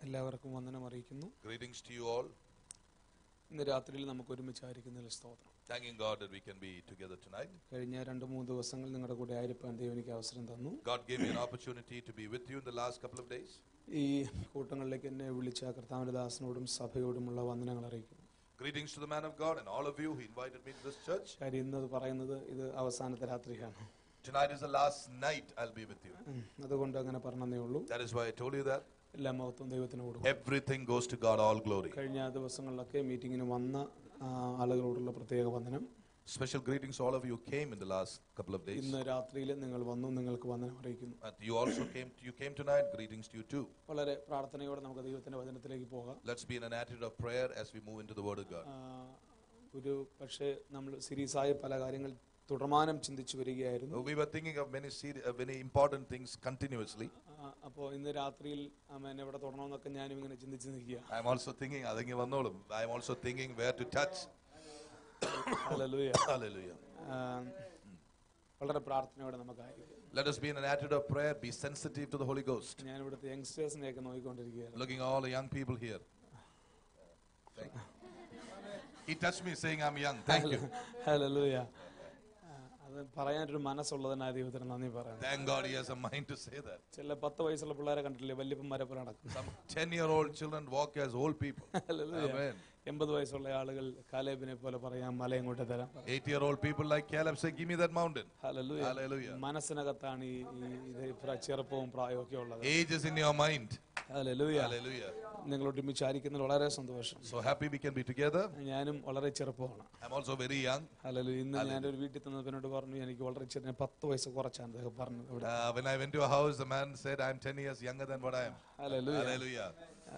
എല്ലാവർക്കും വന്ദനം അറിയിക്കുന്നു Greetings to you all. ഇന്ന് രാത്രിയിൽ നമുക്ക് ഒരുമിച്ചായിരിക്കുന്നതിൽ സ്തോത്രം Thanking God that we can be together tonight. കഴിഞ്ഞ രണ്ട് മൂന്ന് ദിവസങ്ങൾ നിങ്ങളുടെ കൂടെ ആയിരിക്കാൻ ദൈവം എനിക്ക് അവസരം തന്നു God gave me an opportunity to be with you in the last couple of days. ഈ കൂട്ടങ്ങളിലേക്ക് എന്നെ വിളിച്ച കർത്താവിന്റെ ദാസനോടും സഭയോടുമുള്ള വന്ദനങ്ങൾ അറിയിക്കുന്നു Greetings to the man of God and all of you who invited me to this church. കാര്യം ഇന്നത് പറയുന്നത് ഇത് അവസാനത്തെ രാത്രിയാണ് Tonight is the last night I'll be with you. ഉം. അതുകൊണ്ട് അങ്ങനെ പറഞ്ഞതേ ഉള്ളൂ That is why I told you that. എല്ലാ മഹത്വം ദൈവത്തിന് കൊടുക്കും Everything goes to God, all glory. കഴിഞ്ഞ ദിവസങ്ങളിലൊക്കെ മീറ്റിങ്ങിന് വന്ന ആ, ആളുകളോടുള്ള പ്രത്യേക വന്ദനം Special greetings to all of you who came in the last couple of days. ഇന്ന് രാത്രിയിൽ നിങ്ങൾ വന്നു നിങ്ങൾക്ക് വന്ദനം അറിയിക്കുന്നു And you also came, you came tonight. Greetings to you too. വളരെ പ്രാർത്ഥനയോടെ നമുക്ക് ദൈവത്തിന്റെ വചനത്തിലേക്ക് പോകാം Let's be in an attitude of prayer as we move into the Word of God. ആ, ഒരു പക്ഷേ നമ്മൾ സീരിയസായ പല കാര്യങ്ങൾ തുടർമാനം ചിന്തിച്ചു വരികയായിരുന്നു We were thinking of many, seri- uh, many important things continuously. അപ്പോൾ ഇന്ന് രാത്രിയിൽ അമ്മേനെ എവിടെ തുടരണമെന്നൊക്കെ ഞാനും ഇങ്ങനെ ചിന്തിച്ച് നിൽക്കുക I'm also thinking, അതെങ്കിൽ വന്നോളും. I'm also thinking where to touch. Hallelujah. Hallelujah. ആ, വളരെ പ്രാർത്ഥനയോടെ നമുക്കായിരിക്കും Let us be in an attitude of prayer, be sensitive to the Holy Ghost. ഞാൻ ഇവിടുത്തെ യങ്സ്റ്റേഴ്സിനെയൊക്കെ നോക്കിക്കൊണ്ടിരിക്കുകയാണ് Looking at all the young people here. Thank you. He touched me saying I'm young. Thank you. Hallelujah. ആ, അത് പറയാനൊരു മനസ്സുള്ളതിനായ ദൈവത്തിന് നന്ദി പറയാം Thank God he has a mind to say that. ചില പത്ത് വയസ്സുള്ള പിള്ളേരെ കണ്ടിട്ടില്ലേ വല്യപ്പന്മാരെ പോലെ നടക്കും Some 10 year old children walk as old people. Hallelujah. Amen. എൺപത് വയസ്സുള്ള ആളുകൾ കാലേബിനെ പോലെ പറയാം മല ഇങ്ങോട്ട് തരാം Eight year old people like Caleb say, Give me that mountain. Hallelujah. Hallelujah. മനസ്സിനകത്താണ് ഈ ഈ ഇത് പ്ര- ചെറുപ്പവും പ്രായവും ഒക്കെ ഉള്ളത് Age is in your mind. Hallelujah. Hallelujah. നിങ്ങൾ ഒരുമിച്ചായിരിക്കുന്നതിൽ വളരെ സന്തോഷം So happy we can be together. ഞാനും വളരെ ചെറുപ്പമാണ് I'm also very young. Hallelujah. ഇന്ന് ഞാൻ ഒരു വീട്ടിൽ തന്നതിനോട് പറഞ്ഞു എനിക്ക് വളരെ ചെറിയ പത്ത് വയസ്സ് കുറച്ചാണ് അദ്ദേഹം പറഞ്ഞു ഇവിടെ Uh, when I went to a house, the man said, I'm 10 years younger than what I am. Hallelujah. Hallelujah. ആ,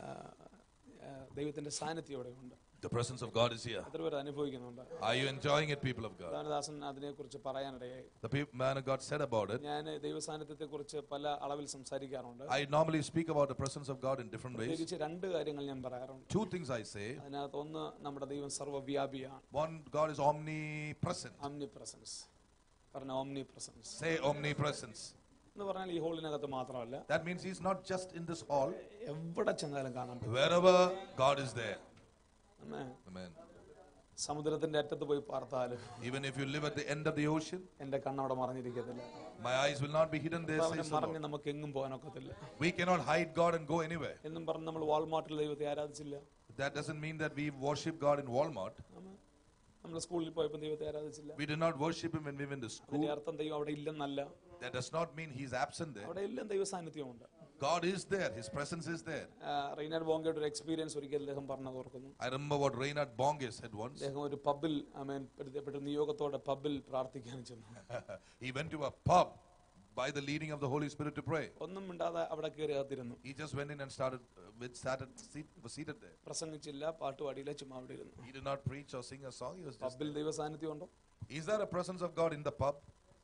ആ, ദൈവത്തിന്റെ സാന്നിധ്യം ഇവിടെ ഉണ്ട് The presence of God is here. എത്ര പേര് അനുഭവിക്കുന്നുണ്ട് Are you enjoying it, people of God? ദാനദാസൻ അതിനെക്കുറിച്ച് പറയാനിടയായി The peop- man of God said about it. ഞാൻ ദൈവ സാന്നിധ്യത്തെ കുറിച്ച് പല അളവിൽ സംസാരിക്കാറുണ്ട് I normally speak about the presence of God in different ways. പ്രത്യേകിച്ച് രണ്ട് കാര്യങ്ങൾ ഞാൻ പറയാറുണ്ട് Two things I say. അതിനകത്ത് ഒന്ന് നമ്മുടെ ദൈവം സർവ്വവ്യാപിയാണ് One, God is omnipresent. Omnipresence പറഞ്ഞ ഓംനി പ്രസൻസ് Say omnipresence. എന്ന് പറഞ്ഞാൽ ഈ ഹോളിനകത്ത് മാത്രമല്ല That means He's not just in this hall. എവിടെ ചെന്നാലും കാണാൻ പറ്റും Wherever God is there. അമ്മേ, Amen. സമുദ്രത്തിന്റെ അറ്റത്ത് പോയി പാർത്താലും Even if you live at the end of the ocean, എന്റെ കണ്ണവിടെ മറഞ്ഞിരിക്കത്തില്ല my eyes will not be hidden there. അവനെ Says the മറിഞ്ഞ് Lord. നമുക്ക് എങ്ങും പോകാനൊക്കത്തില്ല We cannot hide God and go anywhere. എന്നും പറഞ്ഞ് നമ്മൾ വാൾമാർട്ടിൽ ദൈവത്തെ ആരാധിച്ചില്ല That doesn't mean that we worship God in Walmart. നമ്മൾ സ്കൂളിൽ പോയപ്പോൾ ദൈവത്തെ ആരാധിച്ചില്ല We did not worship Him when we went to school. അതിന്റെ അർത്ഥം ദൈവം അവിടെ ഇല്ലെന്നല്ല That does not mean He's absent there. അവിടെ എല്ലാം ദൈവ സാന്നിധ്യമുണ്ട് God is there. His presence is there. റീനാർ ബോങ്കയുടെ ഒരു എക്സ്പീരിയൻസ് ഒരിക്കൽ അദ്ദേഹം പറഞ്ഞത് ഓർക്കുന്നു I remember what Reinhard Bonge said once. അദ്ദേഹം ഒരു പബ്ബിൽ അമേൻ പെട്ട നിയോഗത്തോടെ പബ്ബിൽ പ്രാർത്ഥിക്കാൻ ചെന്നു he went to a pub by the leading of the Holy Spirit to pray. ഒന്നും മിണ്ടാതെ അവിടെ കയറി അകത്തിരുന്നു He just went in and started, uh, with started, seat, was seated there. പ്രസംഗിച്ചില്ല പാട്ട് പാടിയില്ല ചുമ്മാ അവിടെ ഇരുന്നു He did not preach or sing a song. He was just. പബ്ബിൽ ദൈവ സാന്നിധ്യം ഉണ്ടോ Is there a presence of God in the pub?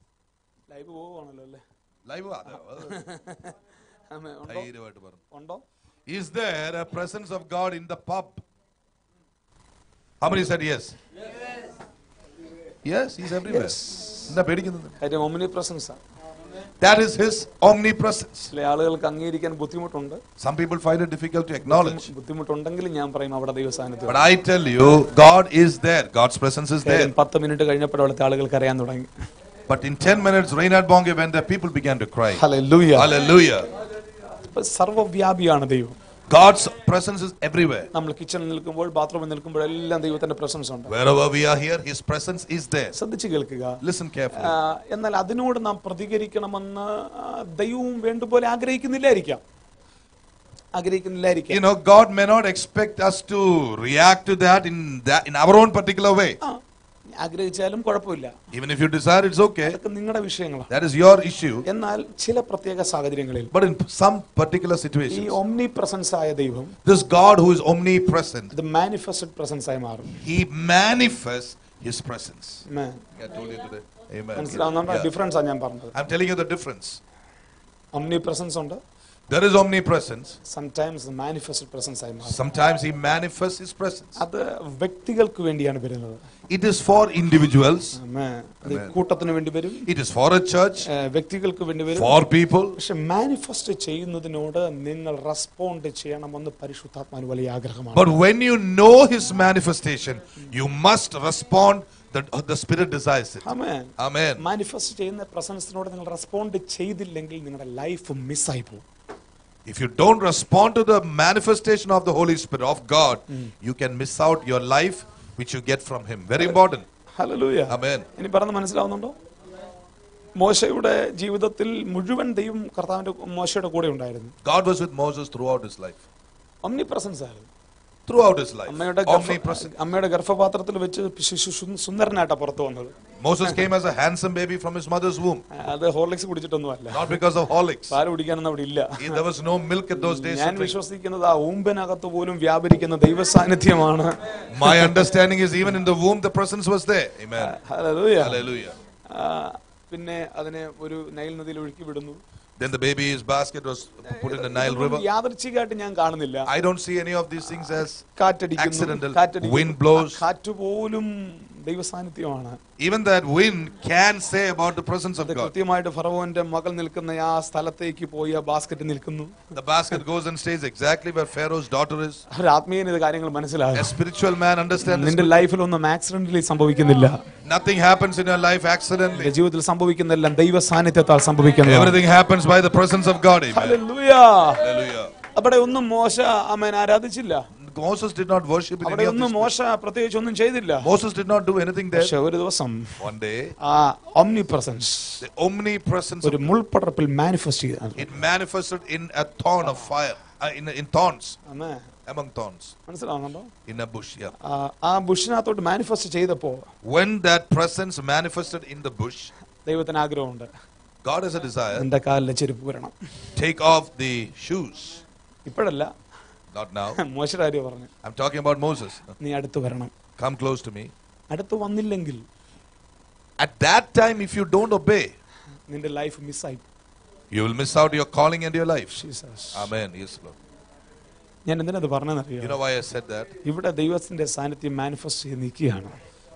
Live പോവുകയാണല്ലോ അല്ലേ Live ആ? ആമേ, ഉണ്ടോ ധൈര്യമായിട്ട് പറഞ്ഞു. ഉണ്ടോ Is there a presence of God in the pub? How many said yes? Yes, he's everywhere. എന്താ പേടിക്കുന്നത്? കാര്യം omnipresence That is his omnipresence. ചില ആളുകൾക്ക് അംഗീകരിക്കാൻ ബുദ്ധിമുട്ടുണ്ട് Some people find it difficult to acknowledge. ബുദ്ധിമുട്ടുണ്ടെങ്കിലും ഞാൻ പറയും അവിടെ ദൈവ സാന്നിധ്യം But I tell you, God is there. God's presence is there. കാര്യം പത്ത് മിനിറ്റ് കഴിഞ്ഞപ്പോൾ അവിടുത്തെ ആളുകൾക്ക് അറിയാൻ തുടങ്ങി But in 10 minutes, Reinhard Bonge went there, people began to cry. Hallelujah Hallelujah. ഇപ്പൊ സർവ്വവ്യാപിയാണ് ദൈവം God's presence is everywhere. നമ്മൾ കിച്ചണിൽ നിൽക്കുമ്പോൾ ബാത്റൂമിൽ നിൽക്കുമ്പോൾ എല്ലാം ദൈവത്തിന്റെ പ്രസൻസ് ഉണ്ട് Wherever we are here, His presence is there. ശ്രദ്ധിച്ച് കേൾക്കുക Listen carefully. ആ, എന്നാൽ അതിനോട് നാം പ്രതികരിക്കണമെന്ന് ആ, ദൈവവും വേണ്ടുപോലെ ആഗ്രഹിക്കുന്നില്ലായിരിക്കാം ആഗ്രഹിക്കുന്നില്ലായിരിക്കാം You know, God may not expect us to react to that in that in our own particular way. ആ, ആഗ്രഹിച്ചാലും കുഴപ്പമില്ല Even if you desire, it's okay. അതൊക്കെ നിങ്ങളുടെ വിഷയങ്ങളാണ് That is your issue. എന്നാൽ ചില പ്രത്യേക സാഹചര്യങ്ങളിൽ But in some particular ഈ situations, ഒമ്നി പ്രസൻസ് ആയ ദൈവം this God who is omnipresent, ഇത് മാനിഫെസ്റ്റഡ് പ്രസൻസ് ആയി മാറും He manifests His presence. Amen. I told you today. Amen. മനസ്സിലാവുന്നുണ്ടോ Yeah. ഡിഫറൻസ് ആണ് ഞാൻ പറഞ്ഞത് I'm telling you the difference. Omnipresence ഉണ്ട് There is omnipresence. Sometimes manifested presence ആയി മാറും Sometimes He manifests His presence. അത് വ്യക്തികൾക്ക് വേണ്ടിയാണ് വരുന്നത് It is for individuals, ആമേൻ. അത് കൂട്ടത്തിന് വേണ്ടി വരും it is for a church, ഏ, വ്യക്തികൾക്ക് വേണ്ടി വരും for people. പക്ഷെ മാനിഫെസ്റ്റ് ചെയ്യുന്നതിനോട് നിങ്ങൾ റെസ്പോണ്ട് ചെയ്യണമെന്ന് പരിശുദ്ധാത്മാന് വലിയ ആഗ്രഹമാണ് But when you know His manifestation, you must respond. The, the Spirit desires it. ആമേൻ Amen. മാനിഫെസ്റ്റ് ചെയ്യുന്ന പ്രസൻസിനോട് നിങ്ങൾ റെസ്പോണ്ട് ചെയ്തില്ലെങ്കിൽ നിങ്ങളുടെ ലൈഫ് മിസ്സായി പോകും If you don't respond to the manifestation of the Holy Spirit of God, you can miss out your life which you get from Him. Very important. ഹല്ലേലൂയ Amen. ഇനി പറഞ്ഞ് മനസ്സിലാവുന്നുണ്ടോ മോശയുടെ ജീവിതത്തിൽ മുഴുവൻ ദൈവം കർത്താവിന്റെ മോശയുടെ കൂടെ ഉണ്ടായിരുന്നു God was with Moses throughout his life. Omnipresence ആയിരുന്നു Throughout his life. അമ്മയുടെ ഗർഭ- Omnipresent. അമ്മയുടെ ഗർഭപാത്രത്തിൽ വെച്ച് ശിശു സു- സുന്ദരനായിട്ടാ പുറത്തു വന്നത് Moses came as a handsome baby from his mother's womb. അത് ഹോർലിക്സ് കുടിച്ചിട്ടൊന്നും അല്ല Not because of Horlicks. പാല് കുടിക്കാനൊന്നും അവിടെ ഇല്ല There was no milk at those days. to ഞാൻ drink. വിശ്വസിക്കുന്നത് ആ ഊമ്പിനകത്ത് പോലും വ്യാപരിക്കുന്ന ദൈവ സാന്നിധ്യമാണ് My understanding is even in the womb, the presence was there. Amen. ഹല്ലേലൂയ. Hallelujah. ആ, പിന്നെ അതിനെ ഒരു നൈൽ നദിയിൽ ഒഴുക്കി വിടുന്നു Then the baby's basket was put in the Nile River. യാദർച്ഛികമായിട്ട് ഞാൻ കാണുന്നില്ല I don't see any of these things as കാറ്റടിക്കുന്നു Accidental. കാറ്റടിക്കുന്നു. Wind blows. ആ കാറ്റ് പോലും ദൈവ സാന്നിധ്യമാണ് even that wind can say about the presence of അത് God. കൃത്യമായിട്ട് ഫറവോന്റെ മകൾ നിൽക്കുന്ന ആ സ്ഥലത്തേക്ക് പോയി ആ ബാസ്ക്കറ്റ് നിൽക്കുന്നു The basket goes and stays exactly where Pharaoh's daughter is. ഒരു ആത്മീയന് ഇത് കാര്യങ്ങൾ A മനസ്സിലാകും spiritual man understands this. നിന്റെ ലൈഫിൽ ഒന്നും ആക്സിഡന്റലി സംഭവിക്കുന്നില്ല Nothing happens in your life accidentally. നിന്റെ ജീവിതത്തിൽ സംഭവിക്കുന്നെല്ലാം ദൈവ സാന്നിധ്യത്താൽ സംഭവിക്കുന്നു Everything happens by the presence of God. Amen. Hallelujah. അവിടെ ഒന്നും മോശ അമ്മൻ ആരാധിച്ചില്ല Moses did not worship in അവിടെ any of ഒന്നും this. മോശ പ്രത്യേകിച്ച് ഒന്നും ചെയ്തില്ല Moses did not do anything there. പക്ഷെ ഒരു ദിവസം One day, ആ ഒമ്നി പ്രസൻസ് the omnipresence ഒരു of മുൾപ്പടർപ്പിൽ മാനിഫെസ്റ്റ് ചെയ്തു it manifested in a thorn of fire, uh, in, in thorns, അമ്മേ among thorns, മനസ്സിലാവുന്നുണ്ടോ in a bush. Yeah. ആ, ആ ബുഷിനകത്തോട്ട് മാനിഫെസ്റ്റ് ചെയ്തപ്പോ When that presence manifested in the bush, ദൈവത്തിന് ആഗ്രഹമുണ്ട് God has a desire. എന്റെ കാലിലെ ചെരുപ്പ് വരണം Take off the shoes. ഇപ്പോഴല്ല Not now. മോശയുടെ കാര്യം പറഞ്ഞു I'm talking about Moses. നീ അടുത്ത് വരണം Come close to me. അടുത്ത് വന്നില്ലെങ്കിൽ At that time, if you don't obey, നിന്റെ ലൈഫ് മിസ്സായി you will miss out your calling and your life. Jesus Amen. Yes, Lord. ഞാൻ എന്തിനത് You പറഞ്ഞതെന്നറിയോ know why I said that? ഇവിടെ ദൈവത്തിന്റെ സാന്നിധ്യം manifest ചെയ്ത് നിൽക്കുകയാണ്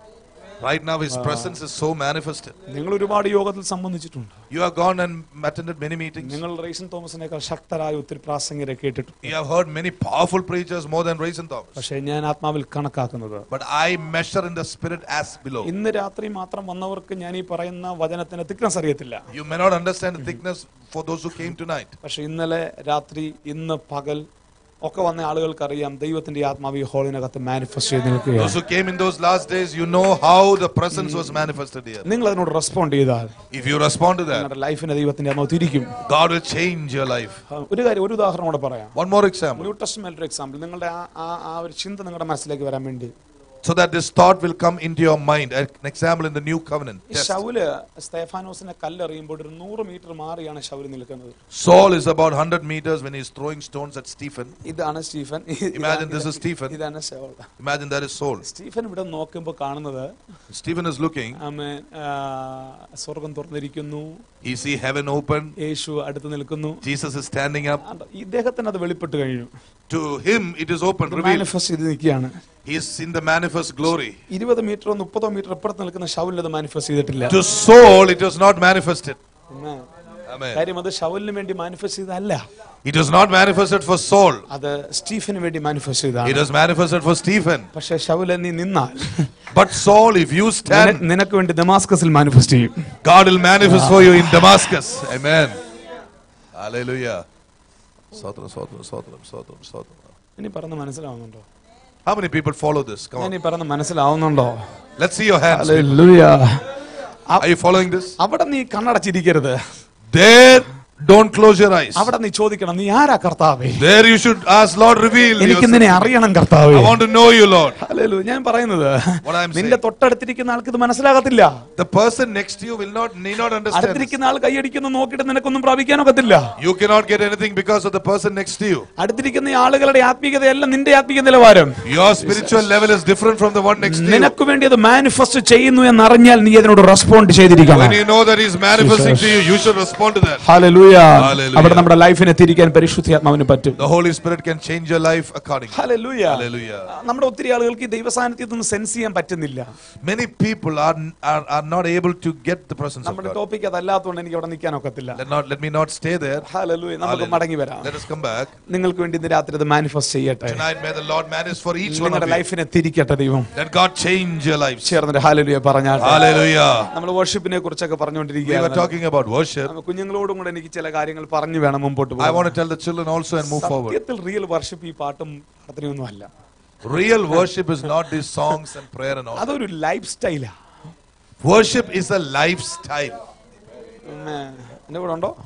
Right now, His presence is so manifested. നിങ്ങൾ ഒരുപാട് യോഗത്തിൽ സംബന്ധിച്ചിട്ടുണ്ട് You have gone and attended many meetings. നിങ്ങൾ റേഷൻ തോമസിനേക്കാൾ ശക്തരായ ഒത്തിരി പ്രാസംഗരെ കേട്ടിട്ടുണ്ട് You have heard many powerful preachers more than Raisin Thomas. പക്ഷേ ഞാൻ ആത്മാവിൽ കണക്കാക്കുന്നത് But I measure in the spirit as below. ഇന്ന് രാത്രി മാത്രം വന്നവർക്ക് ഞാൻ ഈ പറയുന്ന വചനത്തിന് തിക്നസ് അറിയത്തില്ല You may not understand the thickness for those who came tonight. പക്ഷെ ഇന്നലെ രാത്രി ഇന്ന് പകൽ ഒക്കെ വന്ന ആളുകൾക്ക് അറിയാം ദൈവത്തിന്റെ ആത്മാവ് ഈ ഹോളിനകത്ത് മാനിഫെസ്റ്റ് ചെയ്ത് Those നിൽക്കുകയാണ് who came in those last days, you know how the presence was manifested here. നിങ്ങൾ അതിനോട് റെസ്പോണ്ട് ചെയ്താൽ If you respond to that, നിങ്ങളുടെ ലൈഫിനെ ദൈവത്തിന്റെ ആത്മാവ് തിരിക്കും God will change your life. ആ, ഒരു കാര്യം ഒരു ഉദാഹരണം കൂടെ പറയാം One more example. New Testament ഒരു എക്സാമ്പിൾ നിങ്ങളുടെ ആ ആ- ആ ഒരു ചിന്ത നിങ്ങളുടെ മനസ്സിലേക്ക് വരാൻ വേണ്ടി So that this thought will come into your mind. An example in the new covenant. ഈ Test. ഷൗല് സ്തേഫാനോസിനെ കല്ലെറിയുമ്പോൾ ഒരു നൂറ് മീറ്റർ മാറിയാണ് ഷൗല് നിൽക്കുന്നത് Saul is about 100 meters when he's throwing stones at Stephen. ഇതാണ് Stephen Imagine this is Stephen. ഇതാണ് Saul Imagine that is Saul. Stephen ഇവിടെ നോക്കുമ്പോൾ കാണുന്നത് Stephen is looking. ആമേൻ, ആ, സ്വർഗം തുറന്നിരിക്കുന്നു He see heaven open. യേശു അടുത്ത് നിൽക്കുന്നു Jesus is standing up. ആണ്ട, ഇദ്ദേഹത്തിന് അത് വെളിപ്പെട്ട് കഴിഞ്ഞു To him it is open, revealed. Manifest ചെയ്ത് നിൽക്കുകയാണ് He is in the manifest glory. ഇരുപത് മീറ്ററോ മുപ്പതോ മീറ്റർ ഇപ്പുറത്ത് നിൽക്കുന്ന ഷൗലിൽ അത് മാനിഫെസ്റ്റ് ചെയ്തിട്ടില്ല To Saul it was not manifested. Amen. Amen. കാര്യം അത് ഷൗലിന് വേണ്ടി മാനിഫെസ്റ്റ് ചെയ്തതല്ല It was not manifested for Saul. അത് സ്റ്റീഫന് വേണ്ടി മാനിഫെസ്റ്റ് It ചെയ്തതാണ് was manifested for Stephen. പക്ഷെ ഷൗല നീ നിന്നാൽ But Saul, if you നിന- stand, നിനക്ക് വേണ്ടി ദമാസ്കസിൽ മാനിഫെസ്റ്റ് ചെയ്യും God will manifest for you in Damascus. Amen. Hallelujah. Sotram, sotram, sotram, sotram, sotram. ഇനി പറഞ്ഞ് മനസ്സിലാവുന്നുണ്ടോ How many people follow this? Come ഞാൻ on. ഈ പറഞ്ഞ് മനസ്സിലാവുന്നുണ്ടോ Let's see your hands. Hallelujah. Are you following this? അവിടെ നീ കണ്ണടച്ചിരിക്കരുത് There, don't close your eyes. അവിടെ നീ ചോദിക്കണം നീ ആരാ കർത്താവേ There you should ask, Lord, reveal. എനിക്ക് yourself. നിന്നെ അറിയണം കർത്താവേ I want to know you, Lord. ഹല്ലേലൂയ. ഞാൻ പറയുന്നത് What I'm നിന്റെ saying. തൊട്ടടുത്തിരിക്കുന്ന ആൾക്ക് ഇത് മനസ്സിലാകത്തില്ല The person next to you will not, need not understand. this. അടുത്തിരിക്കുന്ന ആൾ കൈയടിക്കുന്നു നോക്കിയിട്ട് നിനക്കൊന്നും പ്രാപിക്കാനൊക്കത്തില്ല You cannot get anything because of the person next to you. അടുത്തിരിക്കുന്ന ആളുകളുടെ ആത്മീയതയല്ല നിന്റെ ആത്മീയ നിലവാരം Your spiritual level is different from the one next to you. നിനക്ക് വേണ്ടി അത് മാനിഫെസ്റ്റ് ചെയ്യുന്നു എന്നറിഞ്ഞാൽ നീ അതിനോട് റെസ്പോണ്ട് ചെയ്തിരിക്കണം When you know that He's manifesting to you, you should respond to that. ഹല്ലേലൂയ Hallelujah. അവിടെ നമ്മുടെ ലൈഫിനെ തിരിക്കാൻ പരിശുദ്ധാത്മാവിന് പറ്റും The Holy Spirit can change your life accordingly. ഹല്ലേലൂയ. Hallelujah. നമ്മുടെ ഒത്തിരി ആളുകൾക്ക് ഈ ദൈവസാന്നിധ്യത്തിൽ നിന്ന് സെൻസ് ചെയ്യാൻ പറ്റുന്നില്ല Many people are, are, are not able to get the presence of നമ്മുടെ God. ടോപ്പിക് അതല്ലാത്തതുകൊണ്ട് എനിക്ക് അവിടെ നിൽക്കാൻ ഒക്കത്തില്ല Let, not, let me not stay there. ഹല്ലേലൂയ. നമുക്ക് Hallelujah. മടങ്ങി വരാം Let us come back. നിങ്ങൾക്ക് വേണ്ടി ഇന്ന് രാത്രി ഇത് മാനിഫെസ്റ്റ് ചെയ്യട്ടെ Tonight, may the Lord manage for each one of നിങ്ങളുടെ you. ലൈഫിനെ തിരിക്കട്ടെ ദൈവം Let God change your lives. ചേർന്നിട്ട് ഹാലലുയ പറഞ്ഞാൽ Hallelujah. നമ്മൾ വർഷിപ്പിനെ കുറിച്ചൊക്കെ We were പറഞ്ഞുകൊണ്ടിരിക്കുകയാണ് talking about worship. നമ്മ കുഞ്ഞുങ്ങളോടും കൂടെ എനിക്ക് ചില കാര്യങ്ങൾ പറഞ്ഞു വേണം മുമ്പോട്ട് I പോകാൻ want to tell the children also and move forward. സത്യത്തിൽ റിയൽ വർഷിപ്പ് ഈ പാട്ടും പ്രാർത്ഥനയൊന്നും അല്ല Real worship is not these songs and prayer and all. അതൊരു ലൈഫ് സ്റ്റൈലാ Worship is a lifestyle. എന്റെ കൂടെ ഉണ്ടോ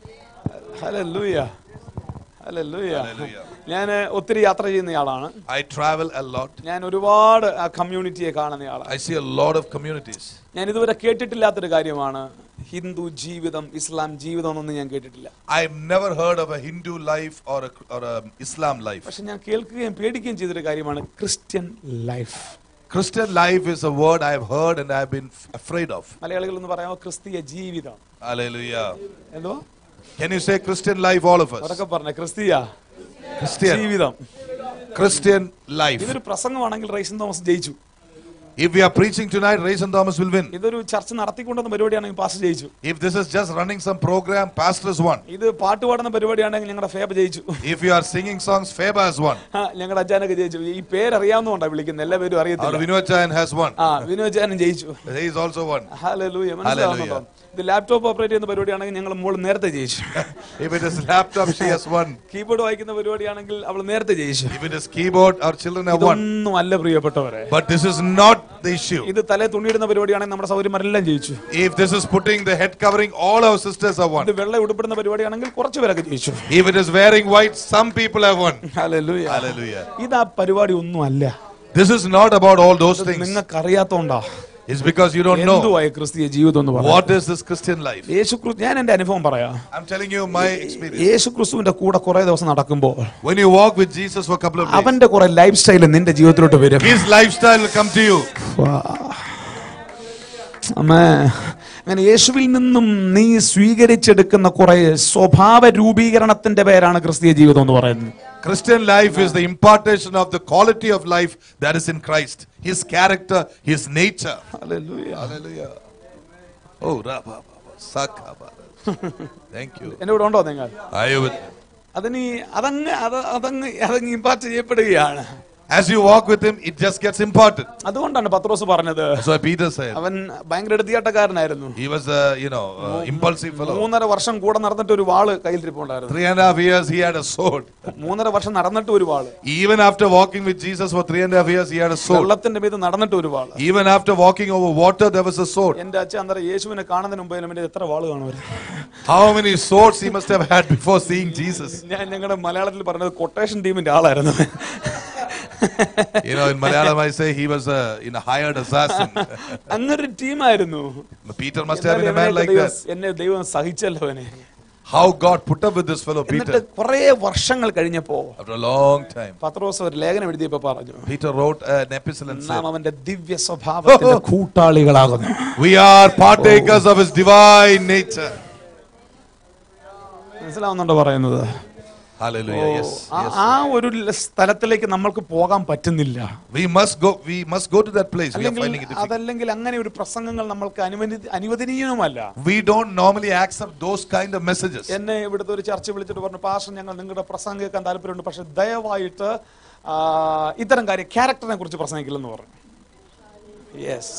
ഹലൂയ ഹലൂയ Hallelujah. ഞാൻ ഒത്തിരി യാത്ര ചെയ്യുന്നയാളാണ് I travel a lot. ഞാൻ ഒരുപാട് ആ കമ്മ്യൂണിറ്റിയെ കാണുന്നയാളാണ് I see a lot of communities. ഞാൻ ഇതുവരെ കേട്ടിട്ടില്ലാത്തൊരു കാര്യമാണ് ഹിന്ദു ജീവിതം ഇസ്ലാം ജീവിതം എന്നൊന്നും ഞാൻ കേട്ടിട്ടില്ല I've never heard of a Hindu life or a, or a Islam life. പക്ഷെ ഞാൻ കേൾക്കുകയും പേടിക്കുകയും ചെയ്തൊരു കാര്യമാണ് Christian life Christian life is a word I've heard and I've been f- afraid of. മലയാളികൾ എന്ന് പറയാമോ ക്രിസ്തീയ ജീവിതം Hallelujah. എന്തോ Can you say Christian life, all of us? അതൊക്കെ പറഞ്ഞ ക്രിസ്തീയ Christian. ജീവിതം Christian life. ഇതൊരു പ്രസംഗമാണെങ്കിൽ റൈസൻ തോമസ് ജയിച്ചു If we are preaching tonight, Rayson Thomas will win. ഇതൊരു ചർച്ച നടത്തിക്കൊണ്ടുവന്ന പരിപാടിയാണെങ്കിൽ പാസ് ജയിച്ചു If this is just running some program, Pastor's won. ഇത് പാട്ട് പാടുന്ന പരിപാടിയാണെങ്കിൽ ഞങ്ങളുടെ ഫേബ ജയിച്ചു If you are singing songs, Faber has won. ആ, ഞങ്ങളുടെ അച്ഛനൊക്കെ ജയിച്ചു ഈ പേരറിയാവുന്നതുകൊണ്ടാണ് വിളിക്കുന്നത് എല്ലാ പേരും Or അറിയത്തില്ല Vinodchayan has won. ആ വിനോജാനും ജയിച്ചു He is also won. ഹല്ലേലൂയ മനസ്സിലാവുന്നുണ്ടോ ഇത് ലാപ്ടോപ്പ് ഓപ്പറേറ്റ് ചെയ്യുന്ന പരിപാടിയാണെങ്കിൽ ഞങ്ങൾ മോള് നേരത്തെ ജയിച്ചു If it is laptop, she has won. Keyboard വായിക്കുന്ന പരിപാടിയാണെങ്കിൽ അവൾ നേരത്തെ ജയിച്ചു If it is keyboard, our children have won. ഇതൊന്നും അല്ല പ്രിയപ്പെട്ടവരെ But this is not the issue. ഇത് തലേ തുണിയിടുന്ന പരിപാടിയാണെങ്കിൽ നമ്മുടെ സൗകര്യമെല്ലാം ജയിച്ചു If this is putting the head covering, all our sisters have won. ഇത് വെള്ള ഉടുപ്പിടുന്ന പരിപാടിയാണെങ്കിൽ കുറച്ച് പേരൊക്കെ ജയിച്ചു If it is wearing white, some people have won. ഹല്ലേലൂയ Hallelujah. ഇത് ആ പരിപാടി ഒന്നും അല്ല This is not about all those things. നിങ്ങൾക്ക് അറിയാത്തോണ്ടാ It's because you don't know എന്തുവായ ക്രിസ്തീയ ജീവിതം എന്ന് പറയാം what is this Christian life. യേശു ക്രിസ്തു ഞാൻ എന്റെ അനുഭവം പറയാം I'm telling you my experience. യേശു ക്രിസ്തുവിന്റെ കൂടെ കുറെ ദിവസം നടക്കുമ്പോൾ When you walk with Jesus for a couple of days, അവന്റെ കുറെ ലൈഫ് സ്റ്റൈൽ നിന്റെ ജീവിതത്തിലോട്ട് വരും his lifestyle will come to you. അമ്മേ അങ്ങനെ യേശുവിൽ നിന്നും നീ സ്വീകരിച്ചെടുക്കുന്ന കുറെ സ്വഭാവ രൂപീകരണത്തിന്റെ പേരാണ് ക്രിസ്തീയ ജീവിതം എന്ന് പറയുന്നത് Christian life is the impartation of the quality of life that is in Christ, his character, his nature. Hallelujah. Hallelujah. Oh, Rabba, Sakaba. Thank you. എന്റെ കൂടെ ഉണ്ടോ നിങ്ങൾ Are you with അതിന് അതങ്ങ് അത് അതങ്ങ് അതങ്ങ് ഇമ്പാക്ട് ചെയ്യപ്പെടുകയാണ് As you walk with him, it just gets imparted. അതുകൊണ്ടാണ് പത്രോസ് പറഞ്ഞത് That's why Peter said. അവൻ ഭയങ്കര എടുത്തിയാട്ടക്കാരനായിരുന്നു He was a, you know, uh, impulsive fellow. മൂന്നര വർഷം കൂടെ നടന്നിട്ട് ഒരു വാള് കയ്യിലിരിപ്പുണ്ടായിരുന്നു Three and a half years he had a sword. മൂന്നര വർഷം നടന്നിട്ട് ഒരു വാള് Even after walking with Jesus for three and a half years, he had a sword. വെള്ളത്തിന്റെ മീത് നടന്നിട്ട് ഒരു വാള് Even after walking over water, there was a sword. എന്റെ അച്ഛൻ അന്നേരം യേശുവിനെ കാണുന്നതിന് മുമ്പ് എന്റെ എത്ര വാള് കാണുമായിരുന്നു How many swords he must have had before seeing Jesus? ഞാൻ ഞങ്ങളുടെ മലയാളത്തിൽ പറഞ്ഞത് കൊട്ടേഷൻ ടീമിന്റെ ആളായിരുന്നു You know, in Malayalam, I say he was a you know, hired assassin. അങ്ങനൊരു ടീമായിരുന്നു Peter must have എന്നാലും been a man എവനെയൊക്കെ like ദൈവം- that. എന്നെ ദൈവം സഹിച്ചല്ലോ അവനെ How God put up with this fellow എന്നിട്ട് Peter കുറെ വർഷങ്ങൾ കഴിഞ്ഞപ്പോ after a long time. പത്രോസ് ഒരു ലേഖനം എഴുതിയപ്പോ പറഞ്ഞു Peter wrote an epistle and നാം said, അവന്റെ ദിവ്യ സ്വഭാവത്തിന്റെ കൂട്ടാളികളാകുന്നു We are partakers of his divine nature. മനസ്സിലാവുന്നുണ്ടോ പറയുന്നത് Hallelujah. Yes. ആ- yes. ആ ഒരു ല- സ്ഥലത്തിലേക്ക് നമ്മൾക്ക് പോകാൻ പറ്റുന്നില്ല We must go. We must go to that place. We are അല്ലെങ്കിൽ finding it difficult. അതല്ലെങ്കിൽ അങ്ങനെ ഒരു പ്രസംഗങ്ങൾ നമ്മൾക്ക് അനുവദി അനുവദനീയവുമല്ല We don't normally accept those kind of messages. എന്നെ ഇവിടുത്തെ ഒരു ചർച്ച വിളിച്ചിട്ട് പറഞ്ഞു പാസ്റ്റർ ഞങ്ങൾ നിങ്ങളുടെ പ്രസംഗം കേൾക്കാൻ താല്പര്യമുണ്ട് പക്ഷെ ദയവായിട്ട് ആ, ഇത്തരം കാര്യം ക്യാരക്ടറിനെ കുറിച്ച് പ്രസംഗിക്കില്ലെന്ന് പറഞ്ഞു yes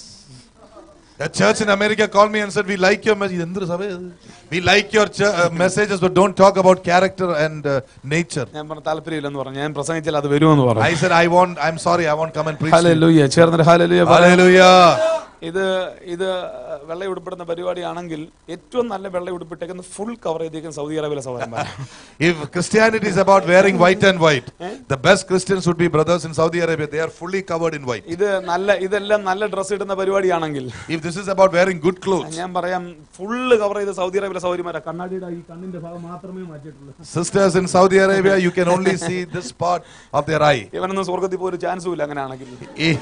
A church in America called me and said, "We like your message. എന്തൊരു സഭയാ ഇത്? We like your ch- uh, messages, but don't talk about character and uh, nature." ഞാൻ പറഞ്ഞു താല്പര്യമില്ലെന്ന് പറഞ്ഞു ഞാൻ പ്രസംഗിച്ചാൽ അത് വരുമെന്ന് I പറഞ്ഞു said, "I want. I'm sorry. I won't come and preach." to you." ഹല്ലേലൂയ ചേർന്നിട്ട് ഹല്ലേലൂയ പറ. Hallelujah. ഇത് ഇത് വെള്ള ഉടുപ്പിടുന്ന പരിപാടിയാണെങ്കിൽ ഏറ്റവും നല്ല വെള്ള ഉടുപ്പിട്ടേക്കുന്ന ഫുൾ കവർ ചെയ്തേക്കുന്ന സൗദി അറേബ്യയിലെ സഹോദരന്മാർ If Christianity is about wearing white and white, the best Christians would be brothers in Saudi Arabia. They are fully covered in white. ഇത് നല്ല ഇതെല്ലാം നല്ല ഡ്രസ്സ് ഇടുന്ന പരിപാടിയാണെങ്കിൽ If this is about wearing good clothes, ഞാൻ പറയാം full cover ചെയ്ത Saudi അറേബ്യയിലെ സൗകര്യമാരാ കണ്ണാടിയുടെ ഈ കണ്ണിന്റെ ഭാഗം മാത്രമേ മാറ്റിയിട്ടുള്ളൂ sisters in Saudi Arabia, you can only see this part of their eye. ഇവനൊന്നും സ്വർഗത്തിൽ പോയി ഒരു ചാൻസും ഇല്ല അങ്ങനെ ആണെങ്കിൽ Eh,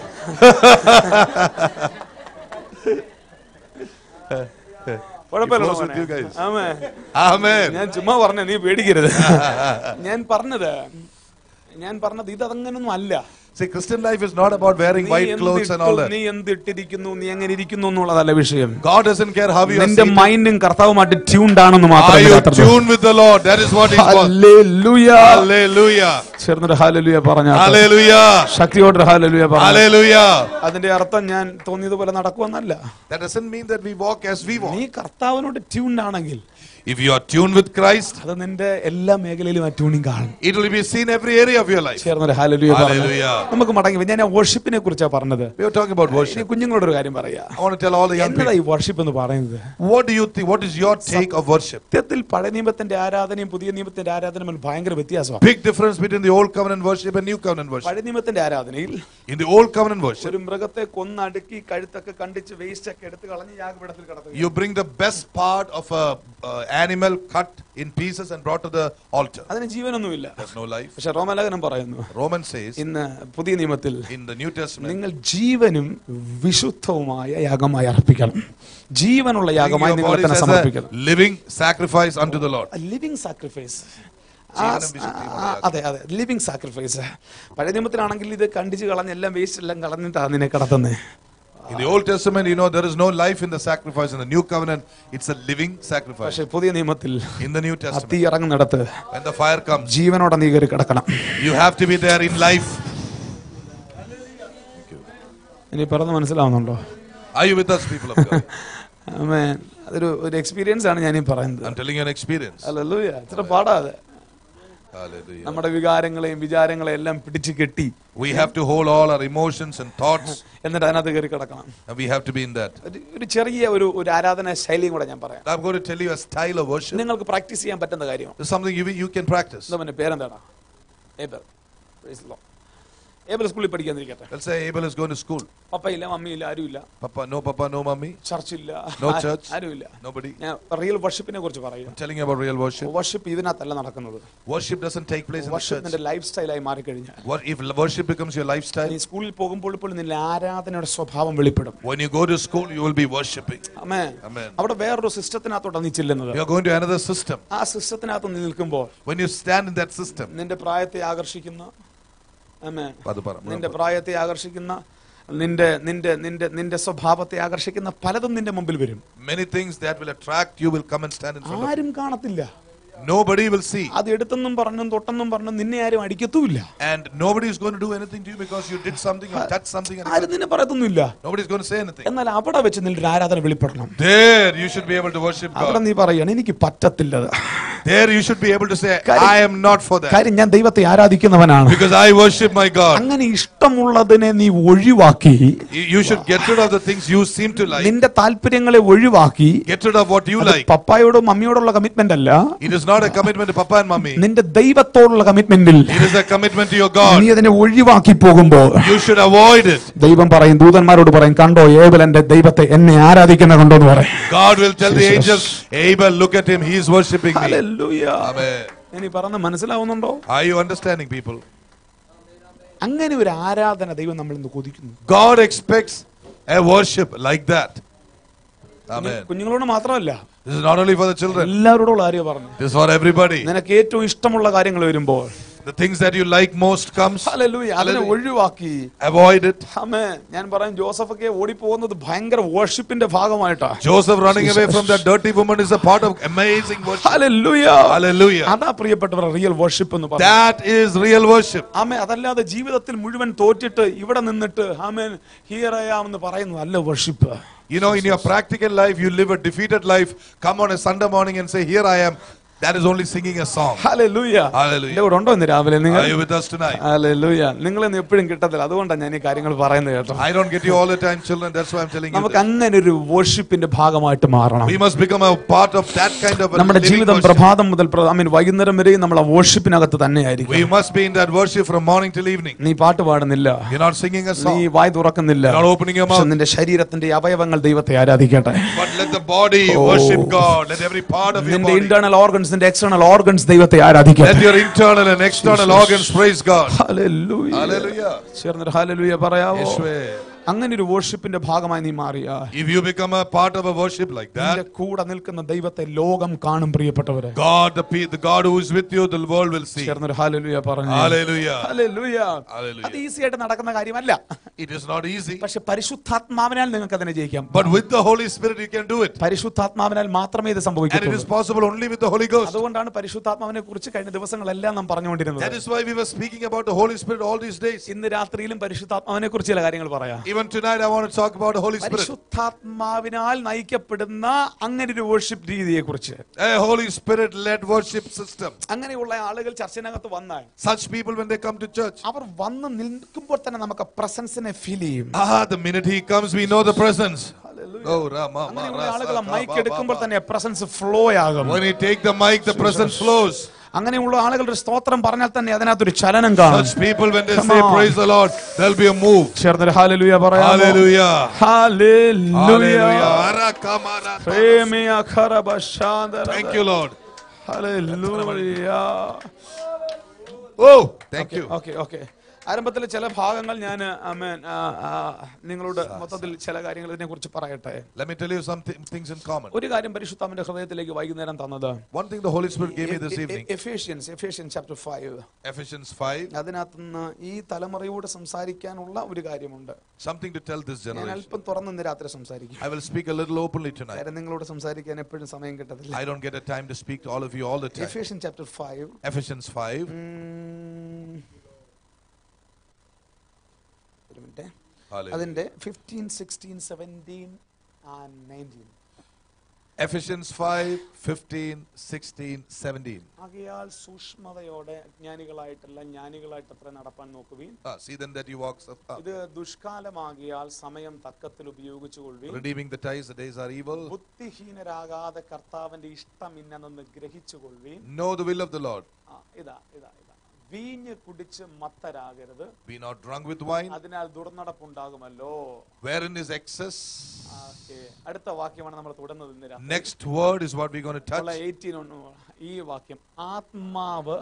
കുഴപ്പമില്ല close with you guys. ആമേ Amen. ഞാൻ ചുമ്മാ പറഞ്ഞ നീ പേടിക്കരുത് ഞാൻ പറഞ്ഞത് ഞാൻ പറഞ്ഞത് ഇത് അതങ്ങനൊന്നും അല്ല See, Christian life is not about wearing നീ white എന്ത് clothes and all ഇട്ടു, that. നീ എന്ത് ഇട്ടിരിക്കുന്നു നീ എങ്ങനെ ഇരിക്കുന്നു എന്നുള്ളതല്ല വിഷയം God doesn't care how you are നിന്റെ seated. മൈൻഡും കർത്താവുമായിട്ട് ട്യൂൺഡ് ആണെന്ന് Are മാത്രമേ you കർത്താവ് tuned with the Lord? That is what He wants. ഹല്ലേലൂയ. Hallelujah. ചേർന്നൊരു ഹാലലുയ പറഞ്ഞ Hallelujah. ശക്തിയോടൊരു ഹാലലുയ പറഞ്ഞു Hallelujah. അതിന്റെ അർത്ഥം ഞാൻ തോന്നിയതുപോലെ നടക്കുമെന്നല്ല That doesn't mean that we walk as we walk. നീ കർത്താവിനോട് ട്യൂൺഡ് ആണെങ്കിൽ If you are tuned with Christ, അത് നിന്റെ എല്ലാ മേഖലയിലും ആ ട്യൂണിങ് കാണും it will be seen every area of your life. ചേർന്നൊരു ഹാലലുയ പറഞ്ഞു Hallelujah. നമുക്ക് മടങ്ങി വരാം. ഞാൻ വർഷിപ്പിനെ കുറിച്ചാണ് പറഞ്ഞത് We are talking about ഇനി worship. കുഞ്ഞുങ്ങളോട് ഒരു കാര്യം പറയാ I want to tell all the young എന്നതാ people. ഈ വർഷിപ്പ് എന്ന് പറയുന്നത് What do you think? What is your take of worship? സത്യത്തിൽ പഴയ നിയമത്തിന്റെ ആരാധനയും പുതിയ നിയമത്തിന്റെ ആരാധനയും തമ്മിൽ ഭയങ്കര വ്യത്യാസമാണ് Big difference between the old covenant worship and new covenant worship. പഴയ നിയമത്തിന്റെ ആരാധനയിൽ In the old covenant worship, ഒരു മൃഗത്തെ കൊന്നടുക്കി കഴുത്തൊക്കെ കണ്ടിച്ച് വേസ്റ്റ് ഒക്കെ എടുത്ത് കളഞ്ഞ് യാഗപീഠത്തിൽ കിടത്തുക you bring the best part of a uh, animal cut in pieces and brought to the altar. അതിന് ജീവനൊന്നുമില്ല There's no life. പക്ഷെ റോമലേഖനം പറയുന്നു Romans says ഇന്ന് പുതിയ നിയമത്തിൽ in the New Testament, നിങ്ങൾ ജീവനും വിശുദ്ധവുമായ യാഗമായി അർപ്പിക്കണം ജീവനുള്ള bring യാഗമായി your നിങ്ങൾ bodies തന്നെ as സമർപ്പിക്കണം a living sacrifice unto the Lord. Living sacrifice ജീവനും വിശുദ്ധിയുമുള്ള യാഗം. അതെ അതെ ലിവിങ് സാക്രിഫൈസ് പഴയ നിയമത്തിലാണെങ്കിൽ ഇത് കണ്ടിച്ച് കളഞ്ഞ് എല്ലാം വേസ്റ്റ് എല്ലാം കളഞ്ഞിട്ടാണ് നിന്നെ കടത്തുന്നത് In the Old Testament, you know, there is no life in the sacrifice. In the New Covenant, it's a living sacrifice. പക്ഷെ പുതിയ നിയമത്തിൽ In the New ആ Testament, തീ ഇറങ്ങുന്നിടത്ത് when the fire comes, ജീവനോടെ നീ കയറി കിടക്കണം you have to be there in life. ഇനി പറഞ്ഞ് മനസ്സിലാവുന്നുണ്ടോ Are you with us, people of God? ആമേൻ. അതൊരു ഒരു എക്സ്പീരിയൻസ് ആണ് ഞാനീ പറയുന്നത് I'm telling you an experience. അല്ലൂയ ഇത്ര പാടാതെ Hallelujah. നമ്മുടെ വികാരങ്ങളെയും വിചാരങ്ങളെയും എല്ലാം പിടിച്ചു കെട്ടി We have to hold all our emotions and thoughts, എന്നിട്ട് അതിനകത്ത് കയറി കിടക്കണം and we have to be in that. ഒരു- ഒരു ചെറിയ ഒരു ഒരു ആരാധന ശൈലിയും കൂടെ ഞാൻ പറയാം I'm going to tell you a style of worship. നിങ്ങൾക്ക് പ്രാക്ടീസ് ചെയ്യാൻ പറ്റുന്ന കാര്യമാണ് This is something you, you can practice. എന്താ പിന്നെ പേരെന്താടാ Abel Praise the Lord. Abel സ്കൂളിൽ പഠിക്കാന്നിരിക്കട്ടെ Let's say Abel is going to school. പപ്പയില്ല മമ്മിയില്ല ആരുമില്ല Papa, no papa, no mummy, ചർച്ചില്ല No ആ- church. ആരുമില്ല nobody. ഞാൻ റിയൽ വർഷിപ്പിനെ കുറിച്ച് പറയാം I'm telling you about real worship. Worship ഇതിനകത്തല്ല നടക്കുന്നത് Worship doesn't take place in the worship church. നിന്റെ ലൈഫ് സ്റ്റൈലായി മാറിക്കഴിഞ്ഞാൽ What if worship becomes your lifestyle? നീ സ്കൂളിൽ പോകുമ്പോൾ ഇപ്പോൾ നിന്റെ ആരാധനയുടെ സ്വഭാവം വെളിപ്പെടും When you go to school, you will be worshiping. അമ്മേ Amen. അവിടെ വേറൊരു സിസ്റ്റത്തിനകത്തോട്ടാണ് നീ ചെല്ലുന്നത് You are going to another system. ആ സിസ്റ്റത്തിനകത്ത് നീ നിൽക്കുമ്പോൾ When you stand in that system, നിന്റെ പ്രായത്തെ ആകർഷിക്കുന്ന അമ്മേ അത് പറ, നിന്റെ പ്രായത്തെ ആകർഷിക്കുന്ന നിന്റെ നിന്റെ നിന്റെ നിന്റെ സ്വഭാവത്തെ ആകർഷിക്കുന്ന പലതും നിന്റെ മുമ്പിൽ വരും many things that will attract you will come and stand in front of ആരും കാണത്തില്ല you. Nobody will see. അത് എടുത്തെന്നും പറഞ്ഞും തൊട്ടെന്നും പറഞ്ഞും നിന്നെ ആരും അടിക്കത്തുമില്ല And nobody is going to do anything to you because you did something or touched something. And ആരും നിന്നെ പറയത്തൊന്നുമില്ല nobody is going to say anything. എന്നാൽ അവിടെ വെച്ച് നിന്റെ ഒരു ആരാധന വെളിപ്പെടണം There you should be able to worship അവിടെ God. നീ പറയാണ് എനിക്ക് പറ്റത്തില്ലത് There you should be able to say, കാര്യം- I am not for that. കാര്യം ഞാൻ ദൈവത്തെ ആരാധിക്കുന്നവനാണ് Because I worship my God. അങ്ങനെ ഇഷ്ടമുള്ളതിനെ നീ ഒഴിവാക്കി You you should get rid of the things you seem to like. നിന്റെ താല്പര്യങ്ങളെ ഒഴിവാക്കി Get rid of what you അത് like. പപ്പായോടോ മമ്മിയോടുള്ള കമ്മിറ്റ്മെന്റ് അല്ല It is not a commitment to Papa and Mummy. നിന്റെ ദൈവത്തോടുള്ള കമ്മിറ്റ്മെന്റിൽ It is a commitment to your നീ God. അതിനെ ഒഴിവാക്കി പോകുമ്പോൾ You should avoid it. ദൈവം പറയും ദൂതന്മാരോട് പറയും കണ്ടോ ഏബൽ എന്റെ ദൈവത്തെ എന്നെ ആരാധിക്കുന്ന കണ്ടോ എന്ന് പറയും God will tell the Jesus. angels, Abel, look at him. He is worshipping me. Hallelujah. Amen. ഇനി പറഞ്ഞ മനസ്സിലാവുന്നുണ്ടോ Are you understanding, people? അങ്ങനെ ഒരു ആരാധന ദൈവം നമ്മൾ ഇന്ന് കൊതിക്കുന്നു God expects a worship like that. Amen. കുഞ്ഞുങ്ങളോട് മാത്രമല്ല This is not only for the children, എല്ലാവരോടും ആര്യ പറഞ്ഞു this is for everybody. നിനക്ക് ഏറ്റവും ഇഷ്ടമുള്ള കാര്യങ്ങൾ വരുമ്പോൾ The things that you like most comes, ഹല്ലേലൂയ, അതിനെ Hallelujah. ഒഴിവാക്കി avoid it. ആമേ ഞാൻ പറയും ജോസഫൊക്കെ ഓടിപ്പോകുന്നത് ഭയങ്കര വർഷിപ്പിന്റെ ഭാഗമായിട്ടാ Joseph running away from that dirty woman is a part of amazing worship. ഹല്ലേലൂയ. Hallelujah. അതാ പ്രിയപ്പെട്ടവർ റിയൽ വർഷിപ്പ് എന്ന് പറഞ്ഞു That is real worship. ആമേ അതല്ലാതെ ജീവിതത്തിൽ മുഴുവൻ തോറ്റിട്ട് ഇവിടെ നിന്നിട്ട് ആമേൻ ഹിയർ എന്ന് പറയുന്നു അല്ല worship You know, in your practical life, you live a defeated life. Come on a Sunday morning and say, Here I am. That is only singing a song. ഹല്ലേലൂയ Hallelujah. എന്റെ കൂടെ ഉണ്ടോ ഇന്ന് രാവിലെ നിങ്ങൾ Are you with us tonight? ഹല്ലേലൂയ നിങ്ങളൊന്നും എപ്പോഴും കിട്ടത്തില്ല അതുകൊണ്ടാണ് ഞാൻ ഈ കാര്യങ്ങൾ പറയുന്നത് കേട്ടോ I don't get you all the time, children. That's why I'm telling you. നമുക്ക് This. അങ്ങനെ ഒരു വർഷിപ്പിന്റെ ഭാഗമായിട്ട് മാറണം We must become a part of that kind of a നമ്മുടെ living ജീവിതം worship. പ്രഭാതം മുതൽ ഐ മീൻ വൈകുന്നേരം വരെയും നമ്മൾ ആ വർഷിപ്പിനകത്ത് തന്നെയായിരിക്കും We must be in that worship from morning till evening. നീ പാട്ട് പാടുന്നില്ല You're not singing a നീ song, വായി തുറക്കുന്നില്ല you're not opening your പക്ഷെ mouth. നിന്റെ ശരീരത്തിന്റെ അവയവങ്ങൾ ദൈവത്തെ ആരാധിക്കട്ടെ But let the body Oh. worship God. Let every part of your നിന്റെ body. ഇന്റേണൽ ഓർഗൻസ് നിന്റെ എക്സ്റ്റേണൽ ഓർഗൻസ് ദൈവത്തെ ആരാധിക്കട്ടെ Let your internal and external organs praise God. ഹല്ലേലൂയ. Hallelujah. ചേർന്നൊരു ഹല്ലേലൂയ പറയാവോ Yeshua. അങ്ങനെ ഒരു വർഷിപ്പിന്റെ ഭാഗമായി നീ മാറിയ If you become a part of a worship like നിന്റെ that, കൂടെ നിൽക്കുന്ന ദൈവത്തെ ലോകം കാണും പ്രിയപ്പെട്ടവരെ God, the, pe- the God who is with you, the world will see. ചേർന്നൊരു ഹാലലുയ പറഞ്ഞു Hallelujah. ഹല്ലേലൂയ. Hallelujah. അത് ഈസി ആയിട്ട് നടക്കുന്ന കാര്യമല്ല It is not easy, പക്ഷെ പരിശുദ്ധാത്മാവിനാൽ നിങ്ങൾക്ക് അതിനെ ജയിക്കാം but with the Holy Spirit you can do it. പരിശുദ്ധാത്മാവിനാൽ മാത്രമേ ഇത് And it is സംഭവിക്കത്തുള്ളൂ possible only with the Holy Ghost. അതുകൊണ്ടാണ് പരിശുദ്ധാത്മാവിനെ കുറിച്ച് കഴിഞ്ഞ ദിവസങ്ങളെല്ലാം നാം That പറഞ്ഞുകൊണ്ടിരുന്നത് is why we were speaking about the Holy Spirit all these days. ഇന്ന് രാത്രിയിലും പരിശുദ്ധാത്മാവിനെ കുറിച്ച് ചില കാര്യങ്ങൾ പറയാം Even tonight, I want to talk about the Holy Spirit. പരിശുദ്ധാത്മാവിനാൽ നയിക്കപ്പെടുന്ന അങ്ങനെ ഒരു വർഷിപ്പ് രീതിയെ കുറിച്ച് A Holy Spirit led worship system. അങ്ങനെയുള്ള ആളുകൾ ചർച്ചിനകത്ത് വന്നാൽ Such people, when they come to church, അവർ വന്ന് നിൽക്കുമ്പോൾ തന്നെ നമുക്ക് പ്രസൻസിനെ ഫീൽ ചെയ്യും ah, the minute he comes, we know the presence. Hallelujah. Oh, Rama, Ma, അങ്ങനെയുള്ള Rasa, ആളുകൾ Ka, മൈക്ക് Ba, എടുക്കുമ്പോൾ Ba, Ba. തന്നെ പ്രസൻസ് ഫ്ലോ ആകും When he take the mic, the presence flows. അങ്ങനെയുള്ള ആളുകളുടെ സ്തോത്രം പറഞ്ഞാൽ തന്നെ അതിനകത്തൊരു ചലനം കാണും Such people, when they Come say on. praise the Lord, there'll be a move. ചേർന്നൊരു ഹാലലുയ പറയാം Hallelujah. Hallelujah. Hallelujah. Arakamara. പ്രേമിയ ഖരബശാന്തര. Thank you, Lord. Hallelujah. Oh, thank you. Okay okay ആരംഭത്തിൽ ചില ഭാഗങ്ങൾ ഞാൻ ആമേൻ, ആ, ആ, നിങ്ങളോട് മൊത്തത്തിൽ ചില കാര്യങ്ങൾ ഇതിനെ കുറിച്ച് പറയട്ടെ Let me tell you some thi- things in common. ഒരു കാര്യം പരിശുദ്ധാമന്റെ ഹൃദയത്തിലേക്ക് വൈകുന്നേരം തന്നത് One thing the Holy Spirit gave me this evening, Ephesians Ephesian chapter five Ephesians 5, അതിനകത്ത് നിന്ന് ഈ തലമുറയോട് സംസാരിക്കാനുള്ള ഒരു കാര്യമുണ്ട് something to tell this ഞാൻ generation. അല്പം തുറന്ന് ഇന്ന് രാത്രി സംസാരിക്കും I will speak a little openly tonight. കാര്യം നിങ്ങളോട് സംസാരിക്കാൻ എപ്പോഴും സമയം കിട്ടത്തില്ല I don't get a time to speak to all of you all the time. Ephesian chapter five Ephesians 5. ഒരു മിനിറ്റ് Hallelujah. അതിന്റെ fifteen sixteen seventeen and nineteen Ephesians 5, 15, 16, 17. ആകയാൽ സൂക്ഷ്മതയോടെ ജ്ഞാനികളായിട്ടല്ല ജ്ഞാനികളായിട്ട് അത്ര നടപ്പാൻ നോക്കുവീൻ Ah, see then that you walk, so- ah, ഇത് ദുഷ്കാലമാകിയാൽ സമയം തക്കത്തിൽ ഉപയോഗിച്ചു കൊള്ളുവീൻ redeeming the ties, the days are evil. ബുദ്ധിഹീനരാകാതെ കർത്താവിന്റെ ഇഷ്ടം ഇന്നെന്ന് ഗ്രഹിച്ചു കൊള്ളുവീൻ Know the will of the Lord. ആ, ഇതാ ഇതാ ഇതാ വീഞ്ഞ് കുടിച്ച് മത്തരാകരുത് Be not drunk with wine, അതിനാൽ ദുർനടപ്പുണ്ടാകുമല്ലോ wherein is excess. ആ, okay. അടുത്ത വാക്യമാണ് നമ്മൾ തുടർന്നത് ഇന്ന് രാത്രി. Next word is what we're going to ഉള്ള touch. 18 ഒന്ന് ഈ വാക്യം ആത്മാവ്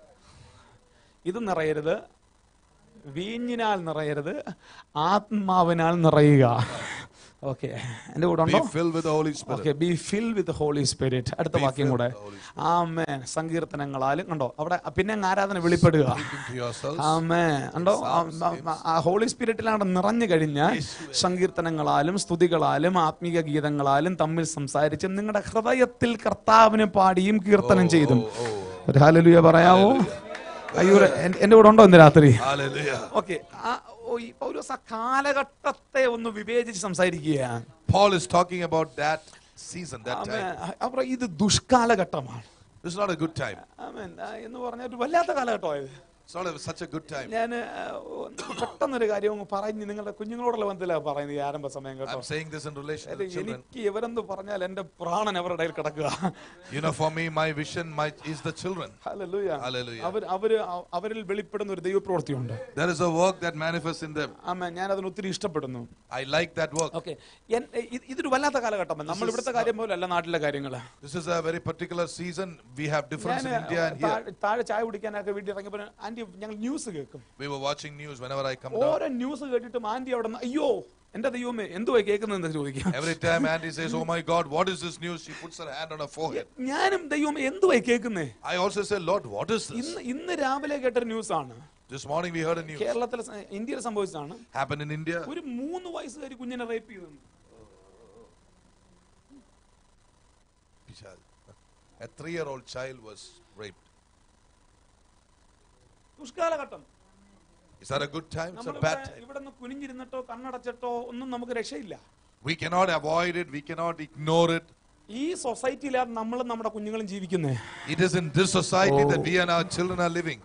ഇത് നിറയരുത് വീഞ്ഞിനാൽ നിറയരുത് ആത്മാവിനാൽ നിറയുക ഓക്കെ എന്റെ കൂടെ Be ഉണ്ടോ filled with the Holy Spirit. Okay be fill with Holy Spirit അടുത്ത Be വാക്യം filled കൂടെ with the Holy ആമേ സങ്കീർത്തനങ്ങളാലും കണ്ടോ അവിടെ പിന്നെ അങ്ങ് ആരാധന വെളിപ്പെടുക Speaking to yourselves. ആമേ ഉണ്ടോ ആ ഹോളി സ്പിരിറ്റിലാണ് നിറഞ്ഞു കഴിഞ്ഞാൽ സങ്കീർത്തനങ്ങളാലും സ്തുതികളാലും ആത്മീയ ഗീതങ്ങളാലും തമ്മിൽ സംസാരിച്ചും നിങ്ങളുടെ ഹൃദയത്തിൽ കർത്താവിനെ പാടിയും കീർത്തനം ചെയ്തും ഒരു ഹാലലുയ പറയാവോ അയ്യോ എൻ- എന്റെ കൂടെ ഉണ്ടോ ഇന്ന് രാത്രി Hallelujah. ഓക്കെ പൗലോസ് ആ കാലഘട്ടത്തെ ഒന്ന് വിവേചിച്ച് സംസാരിക്കുകയാണ് Paul is talking about that season, that amen. time. അപ്പോൾ ഇത് ദുഷ്കാലഘട്ടമാണ് This is not a good time. ആമേൻ. ആ, എന്ന് പറഞ്ഞ ഒരു വല്ലാത്ത കാലഘട്ടമായത് It's not a, such a good time. ഞാൻ പെട്ടെന്നൊരു കാര്യം അങ്ങ് പറഞ്ഞ് നിങ്ങളുടെ കുഞ്ഞുങ്ങളോടുള്ള ബന്ധത്തിലാണ് പറയുന്നത് ഈ ആരംഭ സമയം കേട്ടോ I'm saying this in relation to അത് the children. എനിക്ക് ഇവരെന്ന് പറഞ്ഞാൽ എന്റെ പ്രാണൻ അവരുടെ ഇടയിൽ കിടക്കുക You know, for me, my vision my, is the children. ഹല്ലേലൂയ. Hallelujah. അവർ അവര് അ- അവരിൽ വെളിപ്പെടുന്ന ഒരു ദൈവപ്രവൃത്തിയുണ്ട് There is a work that manifests in them. ആമ ഞാൻ അതിന് ഒത്തിരി ഇഷ്ടപ്പെടുന്നു I like that work. Okay ഇതൊരു വല്ലാത്ത കാലഘട്ടം നമ്മൾ ഇവിടുത്തെ കാര്യം പോലെ അല്ല നാട്ടിലെ കാര്യങ്ങള് This is a very particular season. We have difference ഞാൻ in India and here. താഴെ- താഴെ ചായ കുടിക്കാനൊക്കെ വീട്ടിൽ ഇറങ്ങിയപ്പോൾ ആന്റി ഞങ്ങൾ ന്യൂസ് കേൾക്കും We were watching news whenever I come down. ഓരോ ന്യൂസ് കേട്ടിട്ടും ആന്റി അവിടെ നിന്ന് അയ്യോ എന്റെ ദൈവമേ എന്തുവാ കേൾക്കുന്നതെന്ന് ചോദിക്കാം Every time Andy says, Oh my God, what is this news? She puts her hand on her forehead. ഞാനും ദൈവമേ എന്തുവായി കേൾക്കുന്നേ I also say, Lord, what is this? ഇന്ന് ഇന്ന് രാവിലെ കേട്ടൊരു ന്യൂസ് ആണ് This morning we heard a news. കേരളത്തിൽ ഇന്ത്യയിൽ സംഭവിച്ചതാണ് Happened in India. ഒരു മൂന്ന് വയസ്സുകാരി കുഞ്ഞിനെ റേപ്പ് ചെയ്തു A three year old child was raped. ദുഷ്കാലഘട്ടം Is that a good time? It's a നമ്മൾ bad time. ഇവിടെ നിന്ന് കുനിഞ്ഞിരുന്നിട്ടോ കണ്ണടച്ചിട്ടോ ഒന്നും നമുക്ക് രക്ഷയില്ല We cannot avoid it. We cannot ignore it. ഈ സൊസൈറ്റിയിലാണ് നമ്മളും നമ്മുടെ കുഞ്ഞുങ്ങളും ജീവിക്കുന്നേ It is in this society that we and our children are living.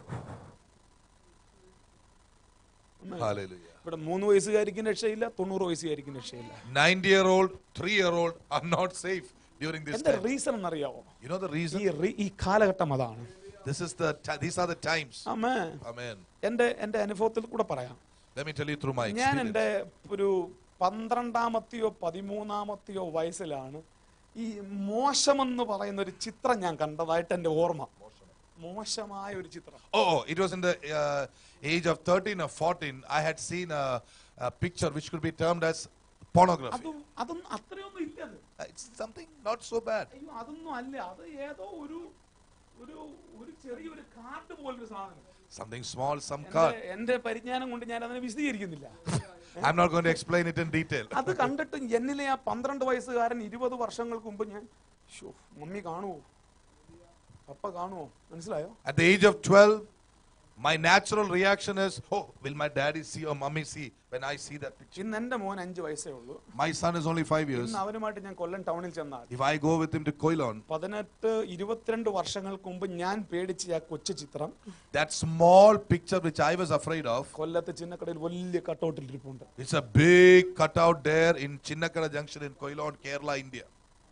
Hallelujah. ഇവിടെ മൂന്ന് വയസ്സുകാരിക്കും രക്ഷയില്ല തൊണ്ണൂറ് വയസ്സുകാരിക്കും രക്ഷയില്ല 90 year old, 3 year old are not safe during this എന്താ time. റീസൺ എന്നറിയാവോ You know the ഈ reason? റി- ഈ കാലഘട്ടം അതാണ് This is the ti- these are the times. അമ്മേ Amen. എന്റെ എന്റെ അനുഭവത്തിൽ കൂടെ പറയാം Let me tell you through my ഞാൻ experience. എൻ്റെ ഒരു പന്ത്രണ്ടാമത്തെയോ പതിമൂന്നാമത്തെയോ വയസ്സിലാണ് ഈ മോശമെന്ന് പറയുന്ന ഒരു ചിത്രം ഞാൻ കണ്ടതായിട്ട് എൻ്റെ ഓർമ്മ മോശമായ ഒരു ചിത്രം Oh, oh, it was in the uh, age of 13 or 14. I had seen a, a picture which could be termed as pornography. അതും അതൊന്നും അത്രയൊന്നും ഇല്ല അത് Uh, It's something not so bad. അയ്യോ അതൊന്നും അല്ല അത് ഏതോ ഒരു ഒരു ഒരു ചെറിയൊരു കാർഡ് പോലൊരു സാധനം Something small, some എന്റെ- card. എന്റെ പരിജ്ഞാനം കൊണ്ട് ഞാൻ അതിനെ വിശദീകരിക്കുന്നില്ല I'm not going to explain it in detail. അത് കണ്ടിട്ട് എന്നിലെ ആ പന്ത്രണ്ട് വയസ്സുകാരൻ ഇരുപത് വർഷങ്ങൾക്ക് മുമ്പ് ഞാൻ "ശ്ശോ, മമ്മി കാണുവോ പപ്പ കാണുവോ മനസ്സിലായോ At the age of 12, my natural reaction is, oh, will my daddy see or mummy see when I see that picture? ഇന്ന് എന്റെ മോൻ അഞ്ചു വയസ്സേ ഉള്ളൂ My son is only five years. ഇന്ന് അവനുമായിട്ട് ഞാൻ കൊല്ലം ടൗണിൽ ചെന്നാൽ If I go with him to Koilon, പതിനെട്ട് ഇരുപത്തിരണ്ട് വർഷങ്ങൾക്ക് മുമ്പ് ഞാൻ പേടിച്ച ആ കൊച്ചു ചിത്രം that small picture which I was afraid of, കൊല്ലത്ത് ചിന്നക്കടയിൽ വലിയ കട്ടൗട്ടിൽ ഇരിപ്പുണ്ട് it's a big cutout there in Chinnakara Junction in Koilon, Kerala, India.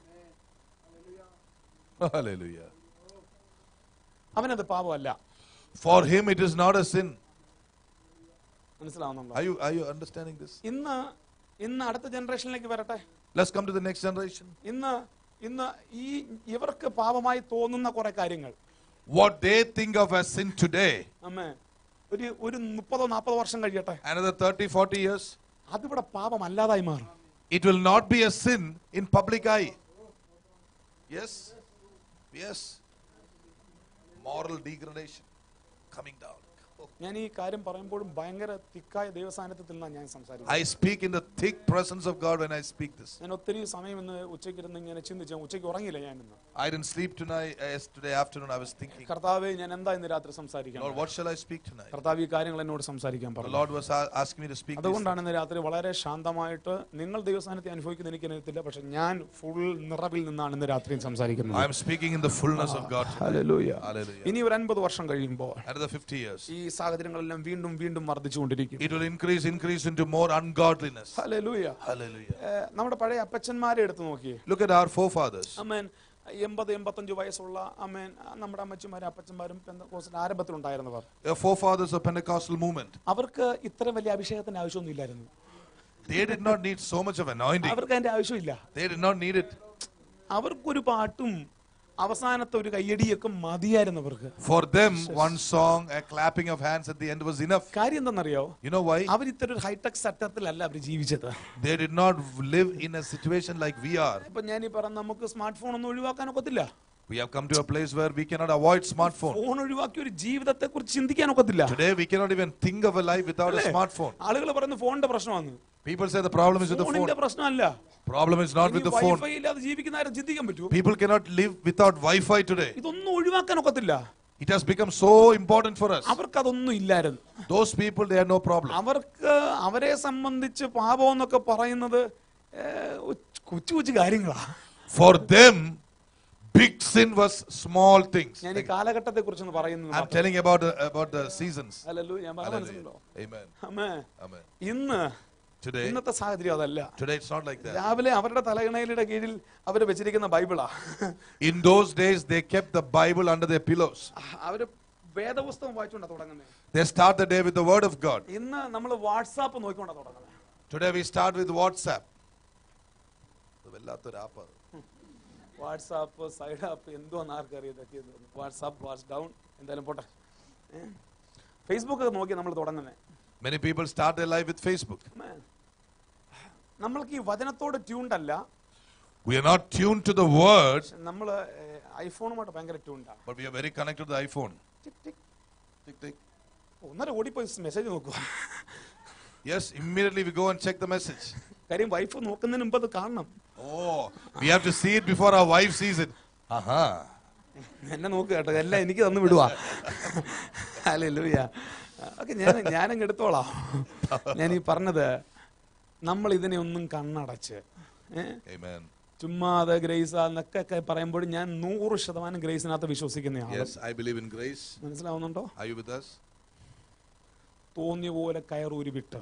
Hallelujah. അവനത് പാപമല്ല For him, it is not a sin. മനസ്സിലാവുന്നുണ്ടോ Are you, are you understanding this? ഇന്ന് ഇന്ന് അടുത്ത ജനറേഷനിലേക്ക് വരട്ടെ Let's come to the next generation. ഇന്ന് ഇന്ന് ഈ ഇവർക്ക് പാപമായി തോന്നുന്ന കുറെ കാര്യങ്ങൾ What they think of as sin today, അമ്മേ ഒരു ഒരു മുപ്പതോ നാൽപ്പതോ വർഷം കഴിയട്ടെ another 30, 40 years, അതിവിടെ പാപമല്ലാതായി മാറും it will not be a sin in public eye. Yes? Yes. Moral degradation coming down. ഞാൻ ഈ കാര്യം പറയുമ്പോഴും ഭയങ്കര തിക്കായ ദൈവസാന്നിധ്യത്തിൽ നിന്നാണ് ഞാൻ സംസാരിക്കുന്നത് I speak in the thick presence of God when I speak this. ഞാൻ ഒത്തിരി സമയം ഇന്ന് ഉച്ചയ്ക്ക് ഇരുന്ന് ഇങ്ങനെ ചിന്തിച്ചു ഉച്ചയ്ക്ക് ഉറങ്ങിയില്ല ഞാൻ ഇന്ന് I didn't sleep tonight. uh, Yesterday afternoon, I was thinking, കർത്താവെ ഞാൻ എന്താ ഇന്ന് രാത്രി സംസാരിക്കാൻ Lord, what shall I speak tonight? കർത്താവ് ഈ കാര്യങ്ങൾ എന്നോട് സംസാരിക്കാൻ The പറഞ്ഞു Lord was a- asking me to speak this. അതുകൊണ്ടാണ് ഇന്ന് രാത്രി വളരെ ശാന്തമായിട്ട് നിങ്ങൾ ദൈവസ്ഥാനത്തെ അനുഭവിക്കുന്ന എനിക്ക് അറിയത്തില്ല പക്ഷെ ഞാൻ ഫുൾ നിറവിൽ നിന്നാണ് ഇന്ന് രാത്രിയും സംസാരിക്കുന്നത് I am speaking in the fullness of God. tonight. ഹല്ലേലൂയ. Hallelujah. ഇനി ഒരു അൻപത് വർഷം കഴിയുമ്പോൾ Another 50 years. ഈ സാഹചര്യങ്ങളെല്ലാം വീണ്ടും വീണ്ടും വർദ്ധിച്ചുകൊണ്ടിരിക്കും It will increase, increase into more ungodliness. ഹല്ലേലൂയ. Hallelujah. ഏഹ്, നമ്മുടെ പഴയ അപ്പച്ചന്മാരെ എടുത്തു നോക്കിയേ Look at our forefathers. അമ്മേൻ എൺപത് എൺപത്തഞ്ച് വയസ്സുള്ള അമ്മേൻ നമ്മുടെ അമ്മച്ചിമാരും അപ്പച്ചന്മാരും പെന്തക്കോസ്തിന്റെ ആരംഭത്തിലുണ്ടായിരുന്നവർ The forefathers of Pentecostal movement. അവർക്ക് ഇത്ര വലിയ അഭിഷേകത്തിന്റെ ആവശ്യമൊന്നും ഇല്ലായിരുന്നു They did not need so much of anointing. അവർക്ക് അതിന്റെ ആവശ്യമില്ല They did not need it. അവർക്കൊരു പാട്ടും അവസാനത്തെ ഒരു കയ്യടിയൊക്കെ മതിയായിരുന്നു അവർക്ക് For them, one song, a clapping of hands at the end was enough. കാര്യം എന്താണെന്നറിയോ You know why? അവർ ഇത്തരം ഒരു ഹൈടെക് സെറ്റത്തിലല്ല അവർ ജീവിച്ചത് They did not live in a situation like we are. ഇപ്പൊ ഞാൻ ഈ പറഞ്ഞ നമുക്ക് സ്മാർട്ട് ഫോൺ ഒന്നും ഒഴിവാക്കാൻ ഒക്കത്തില്ല We have come to a place where we cannot avoid smartphone. Phone ഒഴിവാക്കി ഒരു ജീവിതത്തെ കുറിച്ച് ചിന്തിക്കാൻ ഒക്കത്തില്ല Today, we cannot even think of a life without a smartphone. ആളുകൾ പറയുന്ന ഫോണിന്റെ പ്രശ്നമാണ് People say the problem is with the phone. ഫോണിന്റെ പ്രശ്നമല്ല Problem is not with the phone. Wifi ഇല്ലാതെ ജീവിക്കുന്ന ആരും ചിന്തിക്കാൻ പറ്റുമോ People cannot live without Wi-Fi today. ഇതൊന്നും ഒഴിവാക്കാൻ ഒക്കത്തില്ല It has become so important for us. അവർക്ക് അതൊന്നും ഇല്ലായിരുന്നു Those people, they had no problem. അവർക്ക് അവരെ സംബന്ധിച്ച് പാപം എന്നൊക്കെ പറയുന്നത് ഏഹ്, കൊച്ചു കൊച്ചു കാര്യങ്ങളാ For them, big sin was small things. ഞാൻ ഈ കാലഘട്ടത്തെ കുറിച്ചൊന്ന് പറയുന്നത് I'm telling you about the, about the seasons. അല്ലല്ലോ ഞാൻ പറഞ്ഞ Hallelujah. മനസ്സിലുണ്ടോ Amen. അമ്മേ Amen. ഇന്ന് Today, ഇന്നത്തെ സാഹചര്യം അതല്ല today it's not like that. രാവിലെ അവരുടെ തലകണയിലുടെ കീഴിൽ അവർ വെച്ചിരിക്കുന്ന ബൈബിളാ In those days, they kept the Bible under their pillows. അവര് വേദപുസ്തകം വായിച്ചുകൊണ്ടാ തുടങ്ങുന്നത് They start the day with the Word of God. ഇന്ന് നമ്മൾ വാട്സാപ്പ് നോക്കിക്കൊണ്ടാ തുടങ്ങുന്നത് Today, we start with WhatsApp. ഇത് വല്ലാത്തൊരു app ആണ്. വാട്സാപ്പ് സൈഡ് ആപ്പ് എന്തോ ആർക്കറിയാം ഇതൊക്കെ വാട്സാപ്പ് വാട്സ് ഡൗൺ എന്തായാലും പോട്ടെ ഫേസ്ബുക്ക് ഒക്കെ നോക്കി നമ്മൾ തുടങ്ങുന്നത് Many people start their life with Facebook. നമ്മൾക്ക് ഈ വചനത്തോട് ട്യൂൺഡ് അല്ല We are not tuned to the Word, നമ്മൾ ഐഫോണുമായിട്ട് ഭയങ്കര ട്യൂൺഡാണ് but we are very connected to the iPhone. Tick, tick. ഒന്നര ഓടിപ്പോയി മെസ്സേജ് നോക്കുക Yes, immediately we go and check the message. കാര്യം വൈഫ് നോക്കുന്നതിന് മുമ്പ് അത് കാണണം Oh, we have to see it before our wife sees it. Aha. എന്നെ നോക്കുക കേട്ടോ എല്ലാം എനിക്ക് തന്നു വിടുവാ അല്ലൂയ ഓക്കെ ഞാൻ ഞാനങ്ങ് എടുത്തോളാം ഞാൻ ഈ പറഞ്ഞത് നമ്മൾ ഇതിനെ ഒന്നും കണ്ണടച്ച് ഏ? Amen. ചുമ്മാതെ ഗ്രേസ് എന്നൊക്കെ പറയുമ്പോൾ ഞാൻ നൂറ് ശതമാനം ഗ്രേസിനകത്ത് വിശ്വസിക്കുന്നതാണ് Yes, I believe in grace. മനസ്സിലാവുന്നുണ്ടോ Are you with us? തോന്നിയ പോലെ കയറൂരി വിട്ട്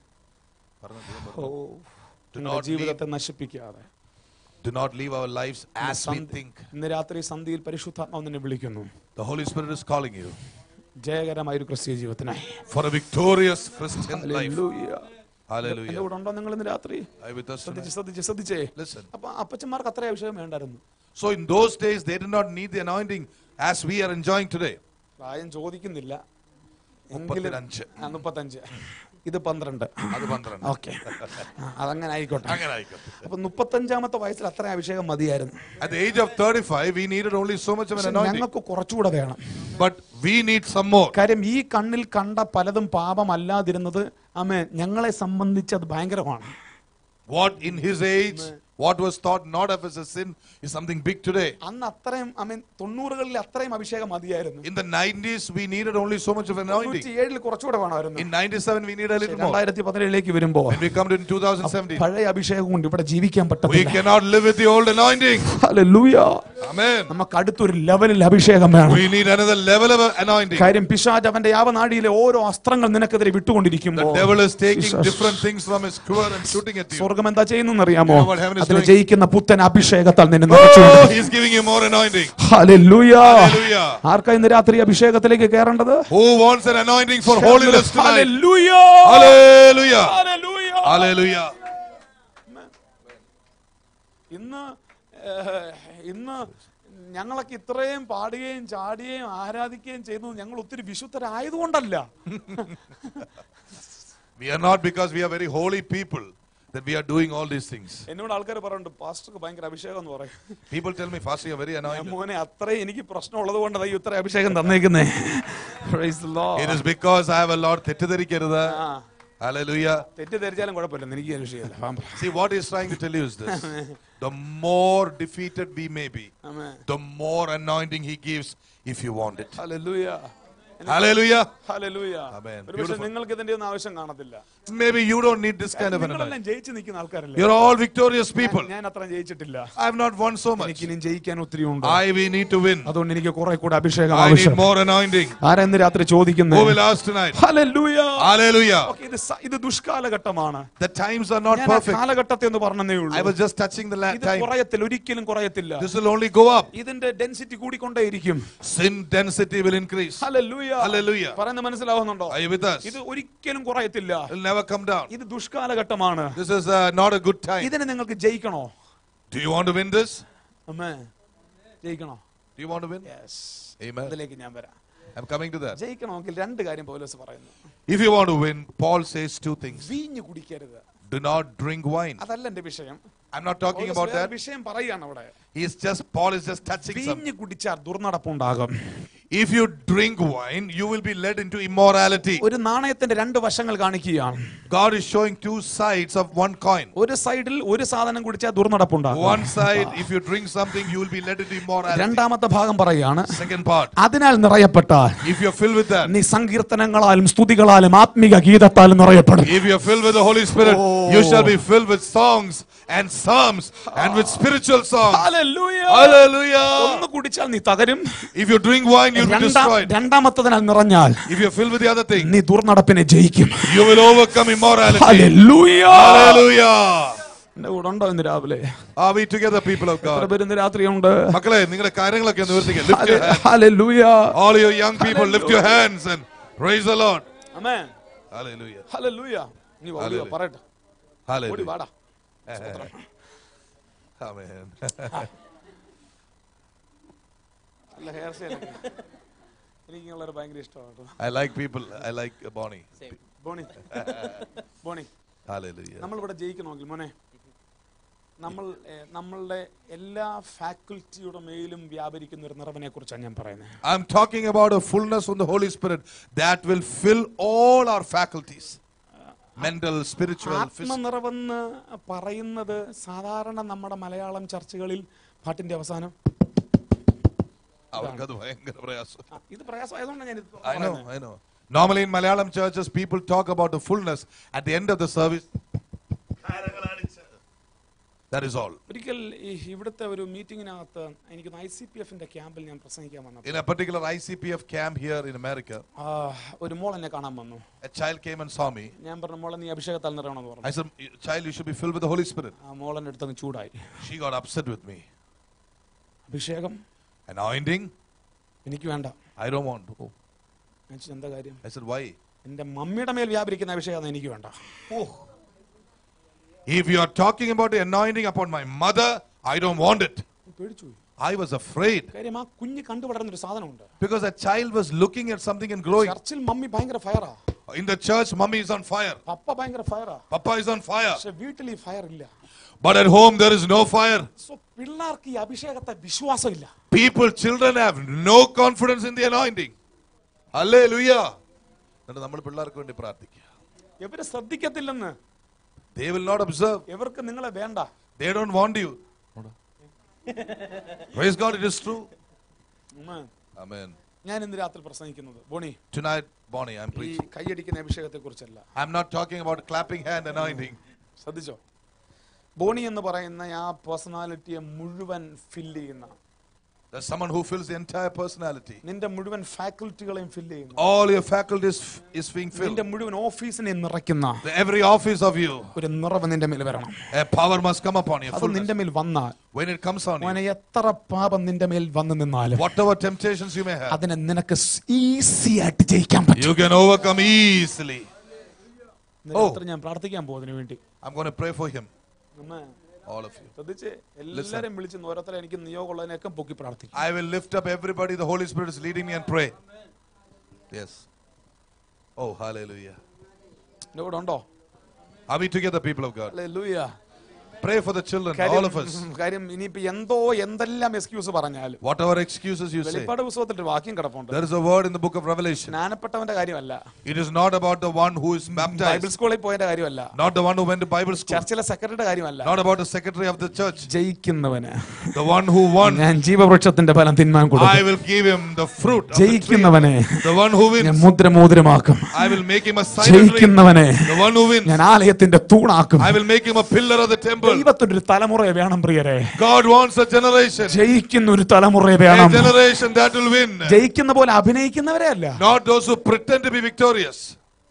ഓ Do നിങ്ങളുടെ not ജീവിതത്തെ നശിപ്പിക്കാതെ Do not leave our lives as we സന്ധി- think. ഇന്ന് രാത്രി സന്ധിയിൽ പരിശുദ്ധാത്മാവ് നിന്നെ വിളിക്കുന്നു The Holy Spirit is calling you ജയകരമായ ഒരു ക്രിസ്തീയ ജീവിതത്തിനായി for a victorious Christian life. ഹല്ലേലൂയ. എന്റെ Hallelujah. കൂടെ ഉണ്ടോ നിങ്ങൾ ഇന്ന് രാത്രി Are you with us ശ്രദ്ധിച്ച് tonight? ശ്രദ്ധിച്ച് ശ്രദ്ധിച്ചേ Listen. അപ്പൊ അപ്പച്ചന്മാർക്ക് അത്ര അഭിഷേകം വേണ്ടായിരുന്നു So in those days, they did not need the anointing as we are enjoying today. പ്രായം ചോദിക്കുന്നില്ല എങ്കിലും മുപ്പത്തിരഞ്ച്. ആ, മുപ്പത്തഞ്ച് ഇത് പന്ത്രണ്ട് അത് പന്ത്രണ്ട്. ഓക്കെ അതങ്ങനെ ആയിക്കോട്ടെ അങ്ങനെ ആയിക്കോട്ടെ. അപ്പൊ മുപ്പത്തഞ്ചാമത്തെ വയസ്സിൽ അത്ര അഭിഷേകം മതിയായിരുന്നു At the age of 35, we needed only so much of an പക്ഷെ anointing. ഞങ്ങൾക്ക് കുറച്ചുകൂടെ വേണം But we need some more. കാര്യം ഈ കണ്ണിൽ കണ്ട പലതും പാപമല്ലാതിരുന്നത് ആമേ ഞങ്ങളെ സംബന്ധിച്ച് അത് ഭയങ്കരമാണ് What in his age, what was thought not of as a sin, is something big today. അന്ന് അത്രയും ഐ മീൻ തൊണ്ണൂറുകളിൽ അത്രയും അഭിഷേകം മതിയായിരുന്നു In the 90s, we needed only so much of anointing. തൊണ്ണൂറ്റി ഏഴിൽ കുറച്ചുകൂടെ വേണമായിരുന്നു In 97, we need a little more. രണ്ടായിരത്തി പതിനേഴിലേക്ക് വരുമ്പോ When we come to 2017, പഴയ അഭിഷേകം കൊണ്ട് ഇവിടെ ജീവിക്കാൻ we പറ്റത്തില്ല cannot live with the old anointing. ഹല്ലേലൂയ. Amen. നമുക്ക് അടുത്തൊരു ലെവലിൽ അഭിഷേകം വേണം We need another level of anointing. കാര്യം പിശാജ് അവന്റെ യാവനാടിയിലെ ഓരോ അസ്ത്രങ്ങൾ നിനക്കെതിരെ The വിട്ടുകൊണ്ടിരിക്കുമ്പോൾ devil is taking Jesus. different things from his quiver and shooting at you. സ്വർഗം എന്താ ചെയ്യുന്നു അറിയാമോ You know what heaven is അതിൽ doing? ജയിക്കുന്ന പുത്തൻ അഭിഷേകത്താൽ നിന്നെ Oh, നിറച്ചുകൊണ്ട് he's giving you more anointing. ഹല്ലേലൂയ. Hallelujah. ആർക്കാ ഇന്ന് രാത്രി അഭിഷേകത്തിലേക്ക് കയറേണ്ടത് Who wants an anointing for holiness tonight? ഹല്ലേലൂയ. Hallelujah. ഹല്ലേലൂയ. Hallelujah. ഇന്ന് ഏഹ്, ഇന്ന് ഞങ്ങളൊക്കെ ഇത്രയും പാടുകയും ചാടുകയും ആരാധിക്കുകയും ചെയ്യുന്നത് ഞങ്ങൾ ഒത്തിരി വിശുദ്ധരായതുകൊണ്ടല്ല We are not because we are very holy people that we are doing all these things. എന്നോട് ആൾക്കാർ പറയുന്നുണ്ട് പാസ്റ്റർക്ക് ഭയങ്കര അഭിഷേകം എന്ന് പറയും People tell me, Pastor, you are very ഞാൻ anointed. മോനെ അത്രയും എനിക്ക് പ്രശ്നമുള്ളത് കൊണ്ടാണ് ഈ ഇത്ര അഭിഷേകം തന്നേക്കുന്നേ Praise the Lord. It is because I have a Lord തെറ്റിദ്ധരിക്കരുത്. ആ, Hallelujah. തെറ്റിദ്ധരിച്ചാലും കുഴപ്പമില്ല എനിക്ക് ഈ വിഷയമല്ല പാമ്പ്. See, what he's trying to tell you is this. The more defeated we may be, Amen. the more anointing he gives if you want it. Hallelujah. Hallelujah. Hallelujah. Amen. ഒരു പക്ഷേ Beautiful. നിങ്ങൾക്ക് ഇതിന്റെ ഒന്നും ആവശ്യം കാണത്തില്ല Maybe you don't need this kind of an anointing. നിങ്ങളെല്ലാം ജയിച്ചു നിൽക്കുന്ന ആൾക്കാരല്ലേ You're all victorious people. ഞാൻ അത്ര ജയിച്ചിട്ടില്ല I have not won so much. എനിക്ക് ഇനിയും ജയിക്കാൻ ഒത്തിരി ഉണ്ട് I we need to win. അതുകൊണ്ട് എനിക്ക് കുറെ കൂടെ അഭിഷേകം I need ആവശ്യം more anointing. ആരാ ഇന്ന് രാത്രി ചോദിക്കുന്നത് Who will ask tonight? Hallelujah. Hallelujah. Okay, ഇത് സ- ഇത് ദുഷ്കാലഘട്ടമാണ് The times are not ഞാൻ ആ perfect. കാലഘട്ടത്തെ ഒന്ന് പറഞ്ഞതേ I ഉള്ളൂ was just touching the la- ഇത് time. കുറയത്തില്ല ഒരിക്കലും കുറയത്തില്ല This will only go up. ഇതിന്റെ ഡെൻസിറ്റി കൂടിക്കൊണ്ടേയിരിക്കും Sin density will increase. Hallelujah. Hallelujah. പറയുന്നത് മനസ്സിലാവുന്നുണ്ടോ Are you with us? ഇത് ഒരിക്കലും കുറയത്തില്ല It will never come down. ഇത് ദുഷ്കാലഘട്ടമാണ് This is uh, not a good time. ഇതിനെ നിങ്ങൾക്ക് ജയിക്കണോ Do you want to win this? അമ്മേ ജയിക്കണോ Do you want to win? Yes Amen. അതിലേക്ക് ഞാൻ വരാം I'm coming to that. ജയിക്കണമെങ്കിൽ രണ്ട് കാര്യം പൗലോസ് പറയുന്നു If you want to win, Paul says two things. വീഞ്ഞ് കുടിക്കരുത് Do not drink wine. അതല്ല എന്റെ വിഷയം I'm not talking Paulose about വേറെ that. വിഷയം പറയുകയാണ് അവിടെ He is just, Paul is just touching some. വീഞ്ഞ് കുടിച്ചാൽ ദുർനടപ്പുണ്ടാകും If you drink wine, you will be led into immorality. ഒരു നാണയത്തിന്റെ രണ്ട് വശങ്ങൾ കാണിക്കുകയാണ് God is showing two sides of one coin. ഒരു സൈഡിൽ ഒരു സാധനം കുടിച്ചാൽ ദുർനടപ്പുണ്ടാകും One side, if you drink something, you will be led into immorality. രണ്ടാമത്തെ ഭാഗം പറയുകയാണ് Second part, അതിനാൽ നിറയപ്പെട്ടാൽ if you're filled with that, നീ സങ്കീർത്തനങ്ങളാലും സ്തുതികളാലും ആത്മിക ഗീതത്താലും നിറയപ്പെടും if you're filled with the Holy Spirit, you shall be filled with songs and psalms and with spiritual songs. Hallelujah. Hallelujah. ഒന്ന് കുടിച്ചാൽ നീ തകരും If you drink wine, you'll be രണ്ടാം- destroyed. രണ്ടാമത്തതിനാൽ നിറഞ്ഞാൽ If you're filled with the other thing, നീ ദുർനടപ്പിനെ ജയിക്കും you will overcome immorality. Hallelujah. Hallelujah. എന്റെ കൂടെ ഉണ്ടോ ഇന്ന് രാവിലെ Are we together, people of എത്ര God? പേര് ഇന്ന് രാത്രിയുണ്ട് മക്കളെ നിങ്ങളുടെ കാര്യങ്ങളൊക്കെ ഒന്ന് ഉയർത്തിക്കുക lift your hand Hallelujah. all you young people lift your hands and praise the lord Amen. hallelujah Hallelujah. നീ വാ, നീ വാ, പറയട്ടെ ഓടി hallelujah വാടാ amen നല്ല ഹെയർ സ്റ്റൈൽ എനിക്ക് നിങ്ങളെ ഭയങ്കര ഇഷ്ടമാണ് കേട്ടോ i like people i like uh, bonnie Boney Boney hallelujah നമ്മളിവിടെ ജയിക്കണമെങ്കിൽ മോനെ നമ്മൾ ഏഹ്, നമ്മളുടെ എല്ലാ ഫാക്കൽറ്റിയുടെ മേലും വ്യാപരിക്കുന്ന ഒരു നിറവിനെ കുറിച്ചാണ് ഞാൻ പറയുന്നത് i'm talking about a fullness from the holy spirit that will fill all our faculties mental spiritual physical ആത്മനിറവെന്ന് പറയുന്നത് സാധാരണ നമ്മുടെ മലയാളം ചർച്ചകളിൽ പാട്ടിന്റെ അവസാനം അവർക്കത് ഭയങ്കര പ്രയാസം ആ, ഇത് പ്രയാസമായതുകൊണ്ടാണ് ഞാൻ ഇത് I know, പറയുന്നത്. I know. Normally in Malayalam churches, people talk about the fullness at the end of the service. That is all. ഒരിക്കൽ ഈ ഇവിടുത്തെ ഒരു മീറ്റിങ്ങിനകത്ത് എനിക്ക് ഐ സി പി എഫിന്റെ ക്യാമ്പിൽ ഞാൻ പ്രസംഗിക്കാൻ വന്നത് In a particular ICPF camp here in America, ആ, ഒരു മോൾ എന്നെ കാണാൻ വന്നു a child came and saw me. ഞാൻ പറഞ്ഞു മോളെ നീ അഭിഷേകത്താൽ നിറയണമെന്ന് പറഞ്ഞു I said, Child, you should be filled with the Holy Spirit. ആ മോളെന്റെ അടുത്ത് അങ്ങ് ചൂടായി She got upset with me. അഭിഷേകം Anointing? എനിക്ക് വേണ്ട I don't want. Oh. ഞാൻ ചോദിച്ചു, എന്താ കാര്യം I said, Why? എന്റെ മമ്മിയുടെ മേൽ വ്യാപരിക്കുന്ന അഭിഷേകം എനിക്ക് വേണ്ട If you are talking about the anointing upon my mother, I don't want it. പേടിച്ചു പോയി. I was afraid കാര്യം ആ കുഞ്ഞ് കണ്ടുപടരുന്ന ഒരു സാധനമുണ്ട് because a child was looking at something and growing. ചർച്ചിൽ മമ്മി ഭയങ്കര ഫയറാ In the church, mommy is on fire. പപ്പ ഭയങ്കര ഫയറാ Papa is on fire. പക്ഷെ വീട്ടിൽ ഈ ഫയർ ഇല്ല But at home, there is no fire. So പിള്ളേർക്ക് ഈ അഭിഷേകത്തെ വിശ്വാസമില്ല People, children have no confidence in the anointing. Hallelujah. എന്നിട്ട് നമ്മൾ പിള്ളേർക്ക് വേണ്ടി പ്രാർത്ഥിക്കുക ഇവര് ശ്രദ്ധിക്കത്തില്ലെന്ന് They will not observe. ഇവർക്ക് നിങ്ങളെ വേണ്ട They don't want you. Praise God, it is true. ഉമ്മ, Amen. ഞാൻ ഇന്ന് രാത്രി പ്രസംഗിക്കുന്നത് ബോണി Tonight, Bonnie, I'm ഈ preaching. കൈയടിക്കുന്ന അഭിഷേകത്തെ കുറിച്ചല്ല I'm not talking about clapping hand anointing. ശ്രദ്ധിച്ചോ ബോണി എന്ന് പറയുന്ന ആ പേഴ്സണാലിറ്റിയെ മുഴുവൻ ഫില്ല് ചെയ്യുന്ന There's someone who fills the entire personality. നിന്റെ മുഴുവൻ ഫാക്കൽറ്റികളെയും ഫില്ല് ചെയ്യുന്ന All your faculties f- is being filled. നിന്റെ മുഴുവൻ ഓഫീസിനെ നിറയ്ക്കുന്ന The- Every office of you, ഒരു നിറവ് നിന്റെ മേൽ വരണം a power must come upon you. അത് fullness. നിന്റെ മേൽ വന്നാൽ When it comes on you, മോനെ എത്ര പാപം നിന്റെ മേൽ വന്നു നിന്നാലും whatever temptations you may have, അതിനെ നിനക്ക് ഈസി ആയിട്ട് ജയിക്കാൻ പറ്റും you can overcome easily. ഇന്ന് രാത്രി ഞാൻ പ്രാർത്ഥിക്കാൻ പോകുന്നതിന് വേണ്ടി I'm going to pray for him, അമ്മേ, all of you. ശ്രദ്ധിച്ച് എല്ലാരും വിളിച്ച് ഓരോരുത്തരെ എനിക്ക് നിയോഗമുള്ളതിനൊക്കെ പൊക്കി പ്രാർത്ഥിക്കും I will lift up everybody. The Holy Spirit is leading me and pray. Yes. Oh, hallelujah. എന്റെ കൂടെ ഉണ്ടോ Are we together, people of God? ഹല്ലേലൂയ. Pray for the children, കാര്യം- all of us. കാര്യം ഇനിയിപ്പോ എന്തോ എന്തെല്ലാം എക്സ്ക്യൂസ് പറഞ്ഞാലും Whatever excuses you say, വെളിപ്പാട് പുസ്തകത്തിൽ ഒരു വാക്യം കിടപ്പുണ്ട് there is a word in the book of Revelation. സ്നാനപ്പെട്ടവന്റെ കാര്യമല്ല It is not about the one who is Bible baptized, സ്കൂളിൽ പോയതിന്റെ കാര്യമല്ല not the one who went to Bible school, ചർച്ചിലെ സെക്രട്ടറിയുടെ കാര്യമല്ല not about the secretary of the church, ജയിക്കുന്നവന് the one who won. ഞാൻ ജീവവൃക്ഷത്തിന്റെ ഫലം തിന്മാൻ I കൊടുക്കും will give him the fruit of the tree. ജയിക്കുന്നവനെ The one who ഞാൻ wins, മുദ്ര മോതിരമാക്കും I will make him a silent ring. ജയിക്കുന്നവനെ The one who wins, ഞാൻ ആലയത്തിന്റെ തൂണാക്കും I will make him a pillar of the temple. ദൈവത്തിന്റെ ഒരു തലമുറയെ വേണം പ്രിയരെ God wants a generation, ജയിക്കുന്ന ഒരു തലമുറയെ a വേണം generation that will win, ജയിക്കുന്ന പോലെ അഭിനയിക്കുന്നവരെ അല്ല not those who pretend to be victorious.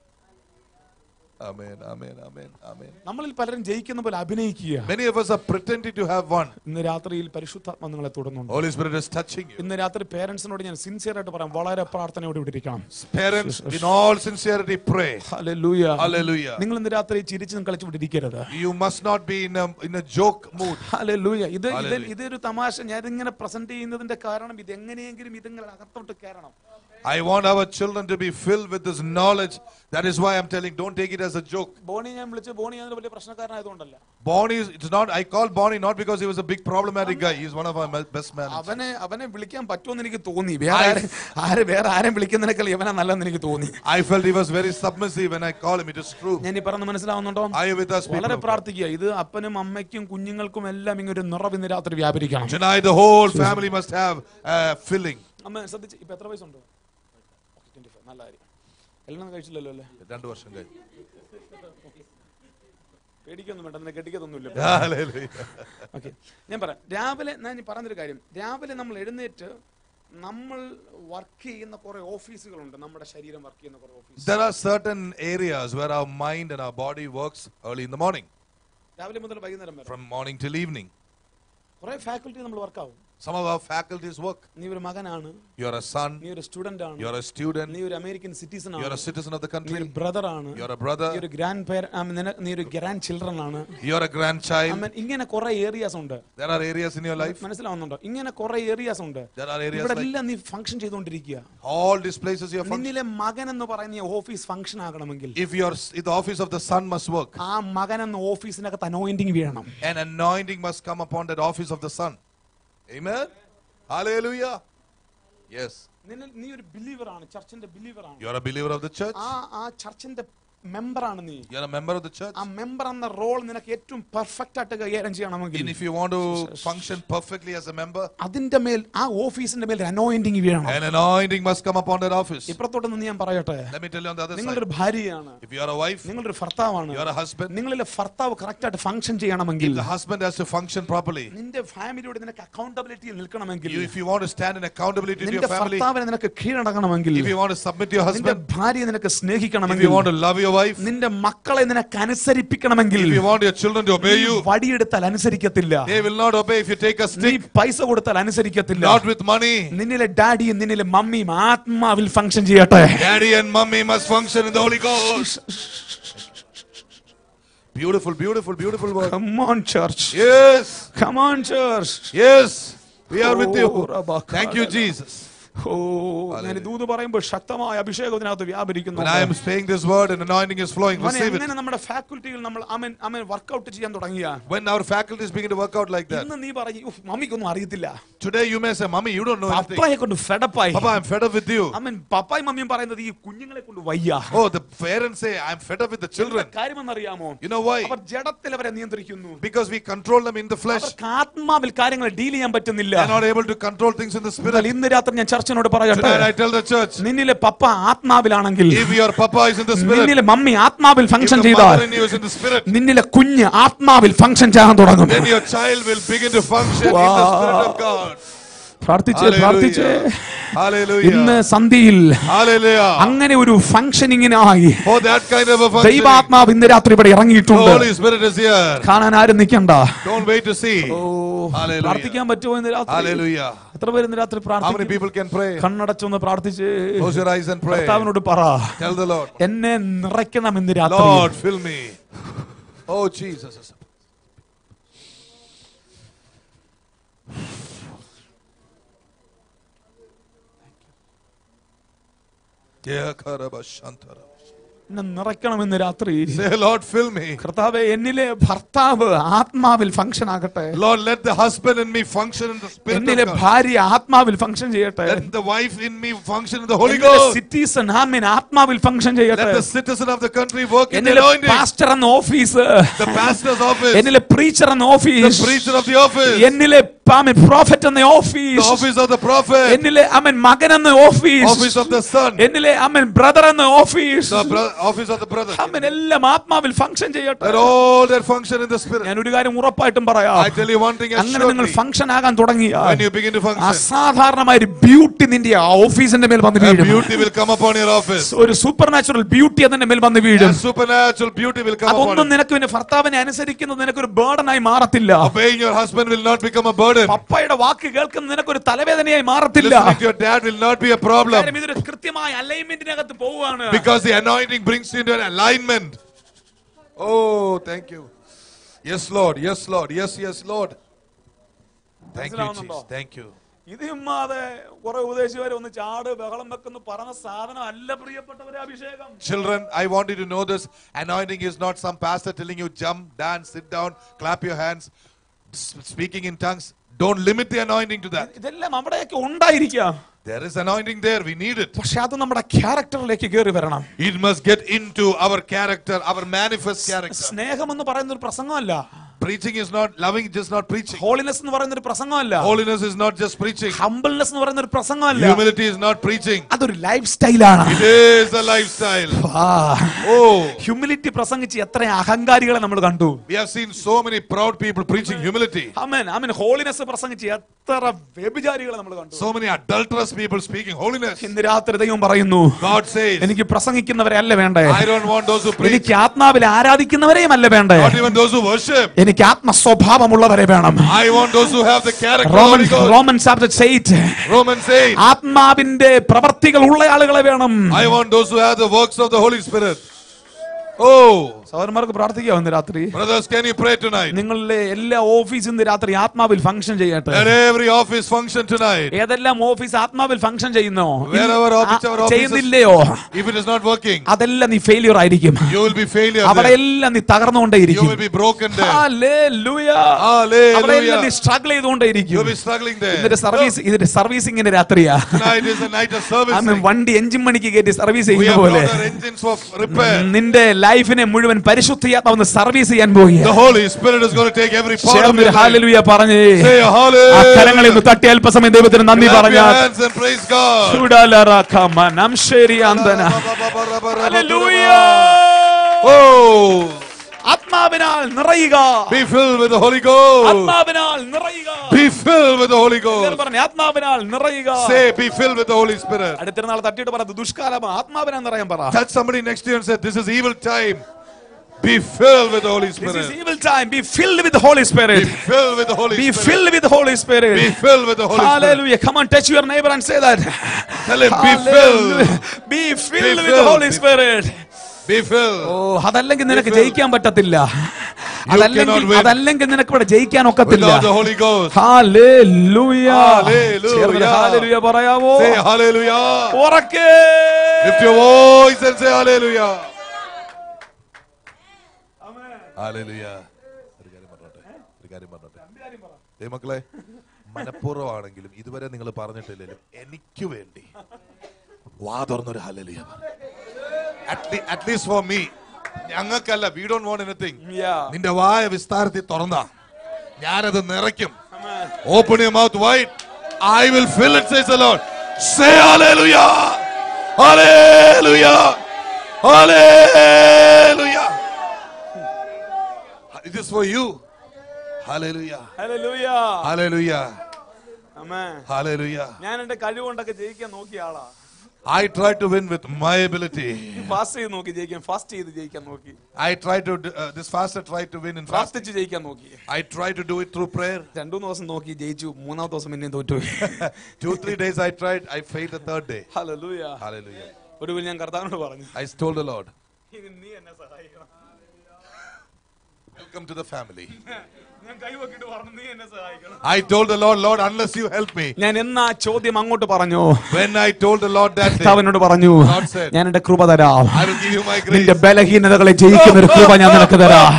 Amen, amen, amen, amen. നമ്മളിൽ പലരും ജയിക്കുന്ന പോലെ അഭിനയിക്കുക Many of us are pretending to have won. ഇന്ന് രാത്രിയിൽ പരിശുദ്ധാത്മ നിങ്ങളെ തുടർന്നുണ്ട് Holy Spirit is touching you. ഇന്ന് രാത്രി പേരൻസിനോട് ഞാൻ സിൻസിയർ ആയിട്ട് പറയാം വളരെ പ്രാർത്ഥനയോട് വിട്ടിരിക്കണം Parents, in all sincerity, pray. ഹല്ലേലൂയ Hallelujah. നിങ്ങൾ ഇന്ന് രാത്രി ചിരിച്ചും കളിച്ചു വിട്ടിരിക്കരുത് You must not be in a, in a joke mood. ഹല്ലേലൂയ ഇത് ഇത് Hallelujah. ഇതൊരു തമാശ ഞാൻ ഇതിങ്ങനെ പ്രസന്റ് ചെയ്യുന്നതിന്റെ കാരണം ഇത് എങ്ങനെയെങ്കിലും ഇതിങ്ങനെ അകത്തോട്ട് കയറണം I want our children to be filled with this knowledge. That is why I'm telling, don't take it as a joke. Boney ഞാൻ വിളിച്ച് ബോണി അതിന് വലിയ പ്രശ്നക്കാരനായതുകൊണ്ടല്ല Bonnie, is- it's not, I call Bonnie not because he was a big problematic guy. He's one of our me- best men. അവനെ അവനെ വിളിക്കാൻ പറ്റുമെന്ന് എനിക്ക് തോന്നി വേറെ ആരെ- ആര് വേറെ ആരും വിളിക്കുന്നതിനേക്കാൾ ഇവനാ നല്ലതെന്ന് എനിക്ക് തോന്നി I felt he was very submissive when I call him. It is true. ഞാൻ ഈ പറഞ്ഞ് മനസ്സിലാവുന്നുണ്ടോ Are you with us, people? വളരെ of God? പ്രാർത്ഥിക്കുക ഇത് അപ്പനും അമ്മയ്ക്കും കുഞ്ഞുങ്ങൾക്കും എല്ലാം ഇങ്ങനെ ഒരു നിറവ് ഇന്ന് രാത്രി വ്യാപരിക്കണം Tonight, the whole family must have uh, filling. അമ്മ ശ്രദ്ധിച്ച് ഇപ്പൊ എത്ര വയസ്സുണ്ട് Okay, 25. നല്ല കാര്യം എല്ലാം കഴിച്ചില്ലല്ലോ അല്ലേ രണ്ടു വർഷം കഴിഞ്ഞു. പേടിക്കൊന്നും വേണ്ട നിന്നെ കെട്ടിക്കത്തൊന്നുമില്ല Hallelujah. ഓക്കെ ഞാൻ പറയാം രാവിലെ ഞാൻ ഈ പറഞ്ഞൊരു കാര്യം രാവിലെ നമ്മൾ എഴുന്നേറ്റ് നമ്മൾ വർക്ക് ചെയ്യുന്ന കുറെ ഓഫീസുകളുണ്ട് നമ്മുടെ ശരീരം വർക്ക് ചെയ്യുന്ന കുറെ office There are certain areas where our mind and our body works early in the morning, രാവിലെ മുതൽ വൈകുന്നേരം വരെ from morning till evening. കുറെ ഫാക്കൽറ്റി നമ്മൾ വർക്ക് ആവും Some of our faculties work. നീ ഒരു മകനാണ് You're a son, നീ ഒരു സ്റ്റുഡന്റ് ആണ് you're a student, നീ ഒരു അമേരിക്കൻ സിറ്റിസൺ you're ആണ് a citizen of the നീ ഒരു country, ബ്രദർ ആണ് you're a നീ brother, ഒരു ഗ്രാൻഡ് പേര നീ ഒരു ഗ്രാൻഡ് ചിൽഡ്രൻ ആണ് you're a grandchild. I mean, ഇങ്ങനെ കുറെ ഏരിയാസ് ഉണ്ട് There are areas in your life, മനസ്സിലാവുന്നുണ്ടോ ഇങ്ങനെ കുറെ ഏരിയാസ് ഉണ്ട് there are areas ഇവിടെ like എല്ലാം നീ ഫംഗ്ഷൻ ചെയ്തുകൊണ്ടിരിക്കുക all these places you're functioning. നിന്നിലെ മകൻ എന്ന് പറയുന്ന ഓഫീസ് ഫംഗ്ഷൻ ആകണമെങ്കിൽ If your if the office of the son must work, ആ മകൻ എന്ന ഓഫീസിനകത്ത് അനോയിന്റിങ് വീഴണം an anointing must come upon that office of the son. Amen. Hallelujah. Yes. നിന്നിൽ നീ ഒരു ബിലീവർ ആണ് ചർച്ചിന്റെ ബിലീവർ ആണ് You're a believer of the church. ആ ആ ചർച്ചിന്റെ മെമ്പർ ആണ് നീ You're a member of the church. ആ മെമ്പർ എന്ന റോൾ നിനക്ക് ഏറ്റവും പെർഫെക്റ്റ് ആയിട്ട് കൈകാര്യം ചെയ്യണമെങ്കിൽ And if you want to function perfectly as a member, അതിന്റെ മേൽ ആ ഓഫീസിന്റെ മേൽ അനോയിന്റിങ് വീഴണം an anointing must come upon that office. ഇപ്പുറത്തോട്ട് നിന്ന് ഞാൻ പറയട്ടെ Let me tell you on the other side. നിങ്ങളൊരു ഭാര്യയാണ് If you are a wife, നിങ്ങളൊരു ഭർത്താവാണ് you are a husband. നിങ്ങളിലെ ഭർത്താവ് കറക്റ്റ് ആയിട്ട് ഫംഗ്ഷൻ ചെയ്യണമെങ്കിൽ The husband has to function properly. നിന്റെ ഫാമിലിയോട് നിനക്ക് അക്കൗണ്ടബിലിറ്റി നിൽക്കണമെങ്കിൽ You, if you want to stand in accountability to your നിന്റെ family, ഭർത്താവിനെ നിനക്ക് കീഴടങ്ങണമെങ്കിൽ if you want to submit to your നിന്റെ husband, ഭാര്യയെ നിനക്ക് if സ്നേഹിക്കണമെങ്കിൽ you want to love your wife, നിന്റെ മക്കളെ നിനക്ക് അനുസരിപ്പിക്കണമെങ്കിൽ if you want your children to obey നീ you, വടിയെടുത്താൽ അനുസരിക്കത്തില്ല they will not obey if you take a നീ stick, പൈസ കൊടുത്താൽ അനുസരിക്കത്തില്ല not with money. നിന്നിലെ ഡാഡിയും നിന്നിലെ മമ്മിയും ആത്മാവിൽ ഫംഗ്ഷൻ ചെയ്യട്ടെ Daddy and mommy must function in the Holy Ghost. Beautiful, beautiful, beautiful word. Come on, church. Yes, Come on, church. yes. We are with you. Oh, Rabba Thank you, Jesus. ഓ ഞാൻ ദൂത് പറയുമ്പോൾ ശക്തമായ അഭിഷേകം ഇതിനകത്ത് വ്യാപരിക്കുന്നു When I am saying this word and anointing is flowing, മോനെ, receive it. എങ്ങനെ നമ്മുടെ ഫാക്കൽറ്റികൾ നമ്മൾ അമൻ അമൻ വർക്കൗട്ട് ചെയ്യാൻ തുടങ്ങിയ When our faculties begin to work out like that. ഇന്ന് നീ പറഞ്ഞു "ഉഫ്, മമ്മിക്കൊന്നും അറിയത്തില്ല Today you may say, Mommy, you don't know anything. പപ്പായെ കൊണ്ട് ഫെഡപ്പായി Papa, I'm fed up with you. അമ്മൻ പപ്പായും മമ്മിയും പറയുന്നത് ഈ കുഞ്ഞുങ്ങളെ കൊണ്ട് വയ്യ Oh, the parents say, I'm fed up with the children. കാര്യമെന്നറിയാമോ You know why? അവർ ജഡത്തിൽ അവരെ നിയന്ത്രിക്കുന്നു Because we control them in the flesh. അവർക്ക് ആത്മാവിൽ കാര്യങ്ങൾ ഡീൽ ചെയ്യാൻ പറ്റുന്നില്ല They're not able to control things in the എന്നാൽ spirit. ഇന്ന് രാത്രി ഞാൻ ചർച്ചിനോട് പറയട്ടെ Tonight I tell the church, നിന്നിലെ പപ്പ ആത്മാവിലാണെങ്കിൽ if your papa is in the spirit, നിന്നിലെ മമ്മി ആത്മാവിൽ if ഫംഗ്ഷൻ the ചെയ്താൽ mother in you is in the spirit, നിന്നിലെ കുഞ്ഞ് ആത്മാവിൽ ഫംഗ്ഷൻ ചെയ്യാൻ തുടങ്ങും then your child will begin to function in the spirit of God. പ്രാർത്ഥിച്ച് പ്രാർത്ഥിച്ച് Hallelujah. ഇന്ന് Hallelujah. സന്ധിയിൽ Hallelujah. അങ്ങനെ ഒരു ഫംഗ്ഷനിങ്ങിനായി For that kind of a function, ദൈവാത്മാവ് ഇന്ന് രാത്രി ഇവിടെ the ഇറങ്ങിയിട്ടുണ്ട് Holy Spirit is here. കാണാൻ ആരും നിൽക്കണ്ട Don't wait to see. Oh Hallelujah. പ്രാർത്ഥിക്കാൻ പറ്റുമോ ഇന്ന് രാത്രി Hallelujah. എത്ര പേര് ഇന്ന് രാത്രി How many പ്രാർത്ഥിക്കും people can pray? കണ്ണടച്ചൊന്ന് പ്രാർത്ഥിച്ച് Close your eyes and pray. കർത്താവിനോട് പറ Tell the Lord, എന്നെ നിറയ്ക്കണം ഇന്ന് രാത്രി Lord, fill me. Oh, Jesus. Yeah, Karabashantara. എന്നെ നിറയ്ക്കണം ഇന്ന് രാത്രി Say, Lord, fill me. കർത്താവെ എന്നിലെ ഭർത്താവ് ആത്മാവിൽ ഫംഗ്ഷൻ ആകട്ടെ Lord, let the husband in me function in the spirit എന്നിലെ of God. ഭാര്യ ആത്മാവിൽ ഫംഗ്ഷൻ ചെയ്യട്ടെ Let the wife in me function in the Holy Ghost. Citizen ആമീൻ ആത്മാവിൽ ഫംഗ്ഷൻ Let ചെയ്യട്ടെ the citizen of the country work in the എന്നിലെ anointing. Pastor എന്ന office The pastor's office. എന്നിലെ പ്രീച്ചർ എന്ന The office preacher of the office. എന്നിലെ prophet എന്ന The office office of the prophet. എന്നിലെ അമൻ മകൻ എന്ന office Office of the son. എന്നിലെ അമൻ ബ്രദർ എന്ന office The bro- office of the brother. അമൻ എല്ലാം ആത്മാവിൽ ഫംഗ്ഷൻ ചെയ്യട്ടെ Let all their function in the spirit. ഞാൻ ഒരു കാര്യം ഉറപ്പായിട്ടും പറയാം I tell you one thing അങ്ങനെ നിങ്ങൾ assuredly. ഫംഗ്ഷൻ ആകാൻ തുടങ്ങിയ When you begin to function, അസാധാരണമായ ഒരു ബ്യൂട്ടി നിന്റെ ആ ഓഫീസിന്റെ മേൽ വന്ന് a വീഴും beauty will come upon your office. ഒരു സൂപ്പർ നാച്ചുറൽ ബ്യൂട്ടി അതിന്റെ മേൽ വന്ന് A വീഴും supernatural beauty will come upon അതൊന്നും you. നിനക്ക് പിന്നെ ഭർത്താവിനെ അനുസരിക്കുന്നത് നിനക്കൊരു ബേർഡനായി മാറത്തില്ല Obeying your husband will not become a burden. പപ്പയുടെ വാക്ക് കേൾക്കുന്നത് നിനക്കൊരു തലവേദനയായി മാറത്തില്ല Listening to your dad will not be a problem. കാര്യം ഇതൊരു കൃത്യമായ അലൈൻമെന്റിനകത്ത് പോവുകയാണ് Because the anointing brings you into an alignment. Oh, thank you. Yes, Lord. Yes, Lord. Yes, yes, Lord. Thank you, Jesus. Thank you. ഇത് ഇമ്മാതെ കുറെ ഉപദേശിവരെ ഒന്ന് ചാട് ബഹളം വെക്കുന്നു പറഞ്ഞ സാധനം അല്ല പ്രിയപ്പെട്ടവരെ അഭിഷേകം Children, I want you to know this. Anointing is not some pastor telling you jump, dance, sit down, clap your hands, s- speaking in tongues. Don't limit the anointing to that. ഇതെല്ലാം അവിടെയൊക്കെ ഉണ്ടായിരിക്കാം There is anointing there. We need it. പക്ഷെ അത് നമ്മുടെ ക്യാരക്ടറിലേക്ക് കയറി വരണം It must get into our character, our manifest character. സ്നേഹം എന്ന് പറയുന്ന ഒരു പ്രസംഗമല്ല Preaching is not loving, just not preaching. Holiness എന്ന് പറയുന്ന ഒരു പ്രസംഗമല്ല Holiness is not just preaching. Humbleness എന്ന് പറയുന്ന ഒരു പ്രസംഗമല്ല Humility is not preaching. അതൊരു ലൈഫ് സ്റ്റൈലാണ് It is a lifestyle. Oh, humility പ്രസംഗിച്ച് എത്ര അഹങ്കാരികളെ നമ്മൾ കണ്ടു we have seen so many proud people preaching humility. അമൻ അമൻ ഹോളിനെസ് പ്രസംഗിച്ച് എത്ര വ്യഭിചാരികളെ നമ്മൾ കണ്ടു So many adulterous people speaking holiness. ഇന്ന് രാത്രി ദൈവം പറയുന്നു God says, എനിക്ക് പ്രസംഗിക്കുന്നവരെ അല്ല വേണ്ടേ I don't want those who preach, എനിക്ക് ആത്മാവിൽ ആരാധിക്കുന്നവരെയും അല്ല വേണ്ടേ not even those who worship. എനിക്ക് ആത്മസ്വഭാവമുള്ളവരെ വേണം I want those who have the character of the Roman Holy Ghost. Roman chapter 8 Romans 8. ആത്മാവിന്റെ പ്രവർത്തികൾ ഉള്ള ആളുകളെ വേണം I want those who have the works of the Holy Spirit. Oh, സഹോദരന്മാർക്ക് പ്രാർത്ഥിക്കാവോ ഇന്ന് രാത്രി brothers, can you pray tonight? നിങ്ങളിലെ എല്ലാ ഓഫീസും ഇന്ന് രാത്രി ആത്മാവിൽ ഫംഗ്ഷൻ ചെയ്യട്ടെ Let every office function tonight. ഏതെല്ലാം ഓഫീസ് ആത്മാവിൽ ഫംഗ്ഷൻ ചെയ്യുന്നോ Wherever office, our offices- ചെയ്യുന്നില്ലയോ If it is not working, അതെല്ലാം നീ ഫെയിലിയർ ആയിരിക്കും you will be failure അവിടെ there. എല്ലാം നീ You തകർന്നുകൊണ്ടേയിരിക്കും will be broken there. Hallelujah. Hallelujah. അവിടെ എല്ലാം നീ സ്ട്രഗിൾ ചെയ്തുകൊണ്ടേയിരിക്കും You'll be struggling there. ഇതിന്റെ സർവീസ് ഇതിന്റെ സർവീസിങ്ങിന്റെ രാത്രിയാ Tonight is a night of അന്ന് servicing. വണ്ടി എഞ്ചിൻ മണിക്ക് കയറ്റി സർവീസ് We ചെയ്യുന്ന have പോലെ brought our engines for repair. നിന്റെ ലൈഫിനെ മുഴുവൻ പരിശുദ്ധിയാത്മാവെന്ന് സർവീസ് ചെയ്യാൻ പോയി The Holy Spirit is going to take every part of ചേർന്ന് your life. ഹാലലുയ പറഞ്ഞേ Say ആ കരങ്ങളിൽ ഒന്ന് hallelujah. തട്ടി അല്പസമയം ദൈവത്തിന് നന്ദി Clap your പറഞ്ഞാൽ hands and praise God. ചുടലറക്കമ നംശേരി അന്തന ഹല്ലേലൂയ. Oh, ആത്മാവിനാൽ നിറയുക be filled with the Holy Ghost. ആത്മാവിനാൽ നിറയുക Be filled with the Holy എല്ലാവരും Ghost. പറഞ്ഞേ ആത്മാവിനാൽ നിറയുക Say, be filled with the Holy Spirit. അടുത്ത നാൾ തട്ടിയിട്ട് പറ "ഇത് ദുഷ്കാലം ആത്മാവിനാൽ നിറയാൻ പറ Touch somebody next to you and say, This is evil time. Be filled with the Holy This is Spirit. evil time. Be filled with the Holy Be Spirit. filled with the Holy Be Spirit. filled with the Holy Be Spirit. filled with the Holy Spirit. Hallelujah. Come on, touch your neighbor and say that. Tell him, be Hallelujah. filled. Be filled with the filled. Holy Spirit. Be filled. ഓ അതല്ലെങ്കിൽ നിനക്ക് filled. ജയിക്കാൻ പറ്റത്തില്ല അതല്ലെങ്കിൽ win. അതല്ലെങ്കിൽ നിനക്ക് ഇവിടെ ജയിക്കാൻ ഒക്കത്തില്ല Without the Holy Ghost. ഹല്ലേലൂയ. ഹല്ലേലൂയ. ചേർന്ന് ഹല്ലേലൂയ പറയാമോ Say hallelujah. ഉറക്കെ Lift your voice and say hallelujah. Hallelujah. ഒരു കാര്യം പറഞ്ഞോട്ടെ ഒരു കാര്യം പറഞ്ഞോട്ടെ ദേ മക്കളെ മനഃപൂർവ്വമാണെങ്കിലും ഇതുവരെ നിങ്ങൾ പറഞ്ഞിട്ടില്ലെങ്കിലും എനിക്ക് വേണ്ടി വാ തുറന്നൊരു ഹലലിയ അറ്റ്ലീസ്റ്റ് ഫോർ മീ ഞങ്ങൾക്കല്ല we don't want anything Yeah. നിന്റെ വായ വിസ്താരത്തിൽ തുറന്ന ഞാനത് നിറയ്ക്കും open your mouth wide I will fill it says the Lord say hallelujah hallelujah hallelujah it is for you hallelujah hallelujah. Hallelujah Amen. ഹല്ലേലൂയ ഞാൻ എന്റെ കഴിവുകൊണ്ടൊക്കെ ജയിക്കാൻ നോക്കിയ ആളാ I try to win with my ability. Fast ചെയ്ത് നോക്കി ജയിക്കാൻ fast ചെയ്ത് ജയിക്കാൻ നോക്കി I try to do- uh, this faster try to win in fasting. Fast ജയിക്കാൻ നോക്കി I try to do it through prayer. രണ്ടു മൂന്ന് ദിവസം നോക്കി ജയിച്ചു മൂന്നാമത്തെ ദിവസം പിന്നെയും തോറ്റു Two three days I tried. I failed the third day. ഹല്ലേലൂയ Hallelujah. ഒടുവിൽ ഞാൻ കർത്താവിനോട് പറഞ്ഞു I told the Lord, "ഇനി നീ എന്നെ സഹായിക്കണം "Welcome to the family." ഞാൻ കൈവക്കിട്ട് പറഞ്ഞു നീ എന്നെ സഹായിക്കണം I told the Lord, "Lord, unless you help me." ഞാൻ എന്നാ ചോദ്യം അങ്ങോട്ട് പറഞ്ഞു When I told the Lord that day, കർത്താവിനോട് പറഞ്ഞു God said, ഞാൻ എന്റെ കൃപ തരാം I will give you my നിന്റെ grace. ബലഹീനതകളെ ജയിക്കുന്ന ഒരു കൃപ ഞാൻ നിനക്ക് തരാം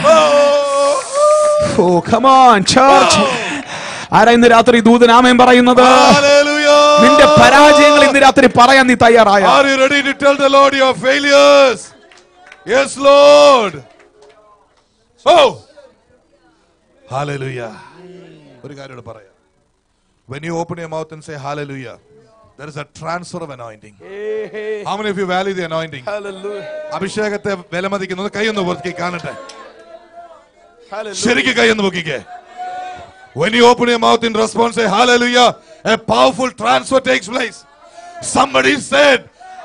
Oh, ഓ കമാൻ ചർച്ച് ആരാ ഇന്ന് രാത്രി ദൂതനാമയം പറയുന്നത് hallelujah. നിന്റെ പരാജയങ്ങൾ ഇന്ന് രാത്രി പറയാൻ നീ തയ്യാറായ Are you ready to tell the Lord your failures? Yes, Lord. Oh. Hallelujah. ഒരു കാര്യം കൂടെ പറയാം When you open your mouth and say hallelujah, there is a transfer of anointing. How many of you value the anointing? അഭിഷേകത്തെ വിലമതിക്കുന്നു ഒന്ന് കൈയൊന്ന് പൊക്കി കാണട്ടെ ശരിക്ക് കൈയൊന്ന് പൊക്കിക്കേ When you open your mouth in response, say hallelujah, a powerful transfer takes place. Somebody said,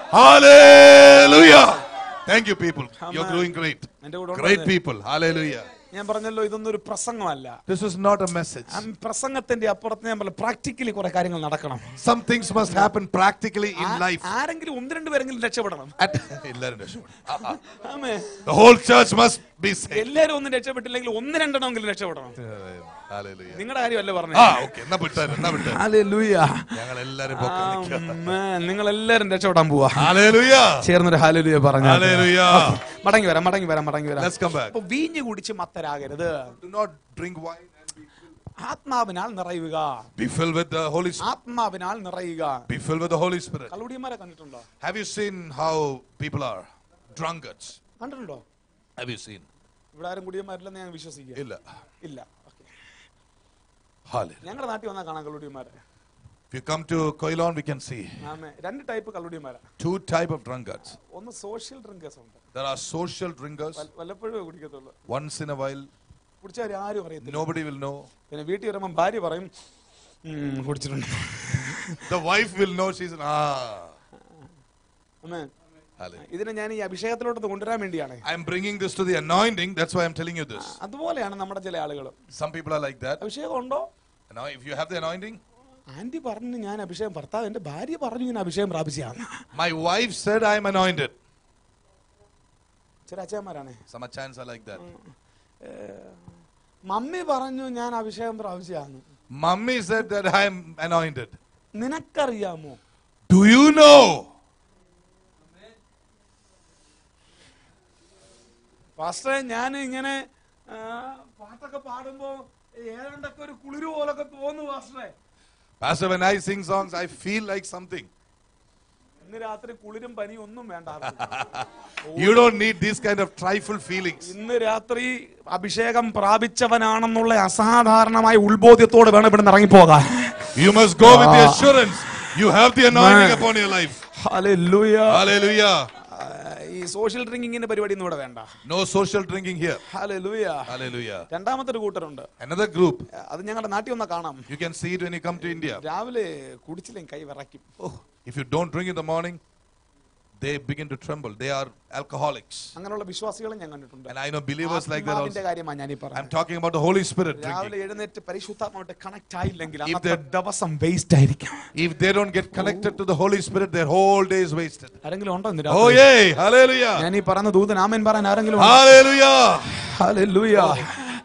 Hallelujah. Thank you, people. You're Amen. doing great. എന്റെ കൂടെ Great ഉള്ളത്. people. Hallelujah. ഞാൻ പറഞ്ഞല്ലോ ഇതൊന്നും ഒരു പ്രസംഗമല്ല This is not a message. ആ പ്രസംഗത്തിന്റെ അപ്പുറത്ത് ഞാൻ പറഞ്ഞു പ്രാക്ടിക്കലി കുറെ കാര്യങ്ങൾ നടക്കണം Some things must happen practically in ആ- life. ആരെങ്കിലും ഒന്ന് രണ്ട് പേരെങ്കിലും രക്ഷപ്പെടണം At- എല്ലാവരും രക്ഷപ്പെടും. ആ, ആ. ആമേ The whole church must be saved. എല്ലാരും ഒന്നും രക്ഷപ്പെട്ടില്ലെങ്കിൽ ഒന്ന് രണ്ടെണ്ണമെങ്കിലും രക്ഷപ്പെടണം Hallelujah. നിങ്ങളുടെ കാര്യമല്ല ആ പറഞ്ഞത് ഓക്കെ എന്നാ വിട്ടാரு എന്നാ വിട്ടാரு ഞങ്ങൾ എല്ലാരും പൊക്കാൻ നിൽക്കുക നിങ്ങൾ എല്ലാരും രക്ഷപ്പെടാൻ പോവാ Hallelujah. ചേർന്നൊരു ഹാലുലിയ പറഞ്ഞു Hallelujah. മടങ്ങി വരാം മടങ്ങി വരാം മടങ്ങി വരാം Let's come back. അപ്പൊ വീഞ്ഞു കുടിച്ച് മത്തരാകരുത് Do not drink wine. ആത്മാവിനാൽ നിറയുക Be filled with the Holy Spirit. ആത്മാവിനാൽ നിറയുക Be filled with the Holy Spirit. കള്ളുടിയന്മാരെ കണ്ടിട്ടുണ്ടോ Have you seen how people are? Drunkards. കണ്ടിട്ടുണ്ടോ Have you seen? ഇവിടെ ആരും കുടിയന്മാരില്ലെന്ന് ഞാൻ വിശ്വസിക്കുക ഇല്ല. ഇല്ല Okay. Hallelujah. ഞങ്ങളുടെ നാട്ടിൽ വന്നാൽ കാണാം കള്ളുടിയന്മാരെ If you come to Koilon, we can see ആമേ രണ്ട് ടൈപ്പ് കള്ളുടിയന്മാരാ two type of drunkards. ഒന്ന് സോഷ്യൽ ഡ്രിങ്കേഴ്സ് ഉണ്ട് There are social drinkers. വല്ല- വല്ലപ്പോഴും കുടിക്കത്തുള്ളൂ Once in a while, കുടിച്ചാൽ ആരും അറിയത്തില്ല nobody will know. പിന്നെ വീട്ടിൽ വരുമ്പോൾ ഭാര്യ പറയും "ഉം, കുടിച്ചിട്ടുണ്ട് The wife will know. She's ah. ആമേ Hallelujah. ഇതിനെ ഞാൻ ഈ അഭിഷേകത്തിലോട്ട് കൊണ്ടുവരാൻ വേണ്ടിയാണ് I'm bringing this to the anointing. That's why I'm telling you this. അതുപോലെയാണ് നമ്മുടെ ചില ആളുകൾ Some people are like that. അഭിഷേകം ഉണ്ടോ Now, if you have the anointing, aunty പറഞ്ഞു ഞാൻ അഭിഷേകം ഭർത്താവ് എന്റെ ഭാര്യ പറഞ്ഞു ഞാൻ അഭിഷേകം പ്രാപിച്ചാണ് my wife said I'm anointed. ചില അച്ഛന്മാരാണ് Some chants are like that. Mummy പറഞ്ഞു ഞാൻ അഭിഷേകം പ്രാപിച്ചാണ് Mummy said that I'm anointed. നിനക്കറിയാമോ Do you know? പാസ്റ്ററെ ഞാൻ ഇങ്ങനെ ആ, പാട്ടൊക്കെ പാടുമ്പോ ഏതാണ്ടൊക്കെ ഒരു കുളിരു പോലൊക്കെ തോന്നു പാസ്റ്ററെ Pastor, when I sing songs, I feel like something. ഇന്ന് രാത്രി കുളിരും പനിയും ഒന്നും വേണ്ട ആർക്കും. You don't need these kind of trifle feelings. ഇന്ന് രാത്രി അഭിഷേകം പ്രാപിച്ചവനാണെന്നുള്ള അസാധാരണമായ ഉത്ബോധ്യത്തോടെ വേണം ഇവിടെ ഇറങ്ങിപ്പോകാൻ You must go with the Ah. assurance you have the anointing Man. upon your life. Hallelujah. Hallelujah. ആ, ഈ സോഷ്യൽ ഡ്രിങ്കിങ്ങിന്റെ പരിപാടി ഒന്നും ഇവിടെ വേണ്ട No social drinking here. ഹല്ലേലൂയ Hallelujah. രണ്ടാമത്തെ ഒരു കൂട്ടരുണ്ട് Another group. അത് ഞങ്ങളുടെ നാട്ടിൽ വന്നാ കാണാം You can see it when you come to India. രാവിലെ കുടിച്ചില്ലെങ്കിൽ കൈ വിറയ്ക്കും Oh, if you don't drink in the morning, they begin to tremble. They are alcoholics. അങ്ങനെയുള്ള വിശ്വാസികളും ഞാൻ കണ്ടിട്ടുണ്ട് And I know believers like that ആത്മാവിന്റെ also. കാര്യമാണ് ഞാൻ ഈ I'm പറഞ്ഞത് talking about the Holy Spirit രാവിലെ drinking. എഴുന്നേറ്റ് പരിശുദ്ധാത്മാവട്ടെ കണക്ട് ആയില്ലെങ്കിൽ If അന്നത്തെ they- ദിവസം വേസ്റ്റ് ആയിരിക്കും If they don't get connected to the Holy Spirit, their whole day is wasted. ആരെങ്കിലും ഉണ്ടോ ഇന്ന് Oh, രാത്രി? yay. Hallelujah. ഞാൻ ഈ പറയുന്ന ദൂതൻ ആമൻ പറയാൻ ആരെങ്കിലും ഉണ്ടോ? Hallelujah. ഹല്ലേലൂയ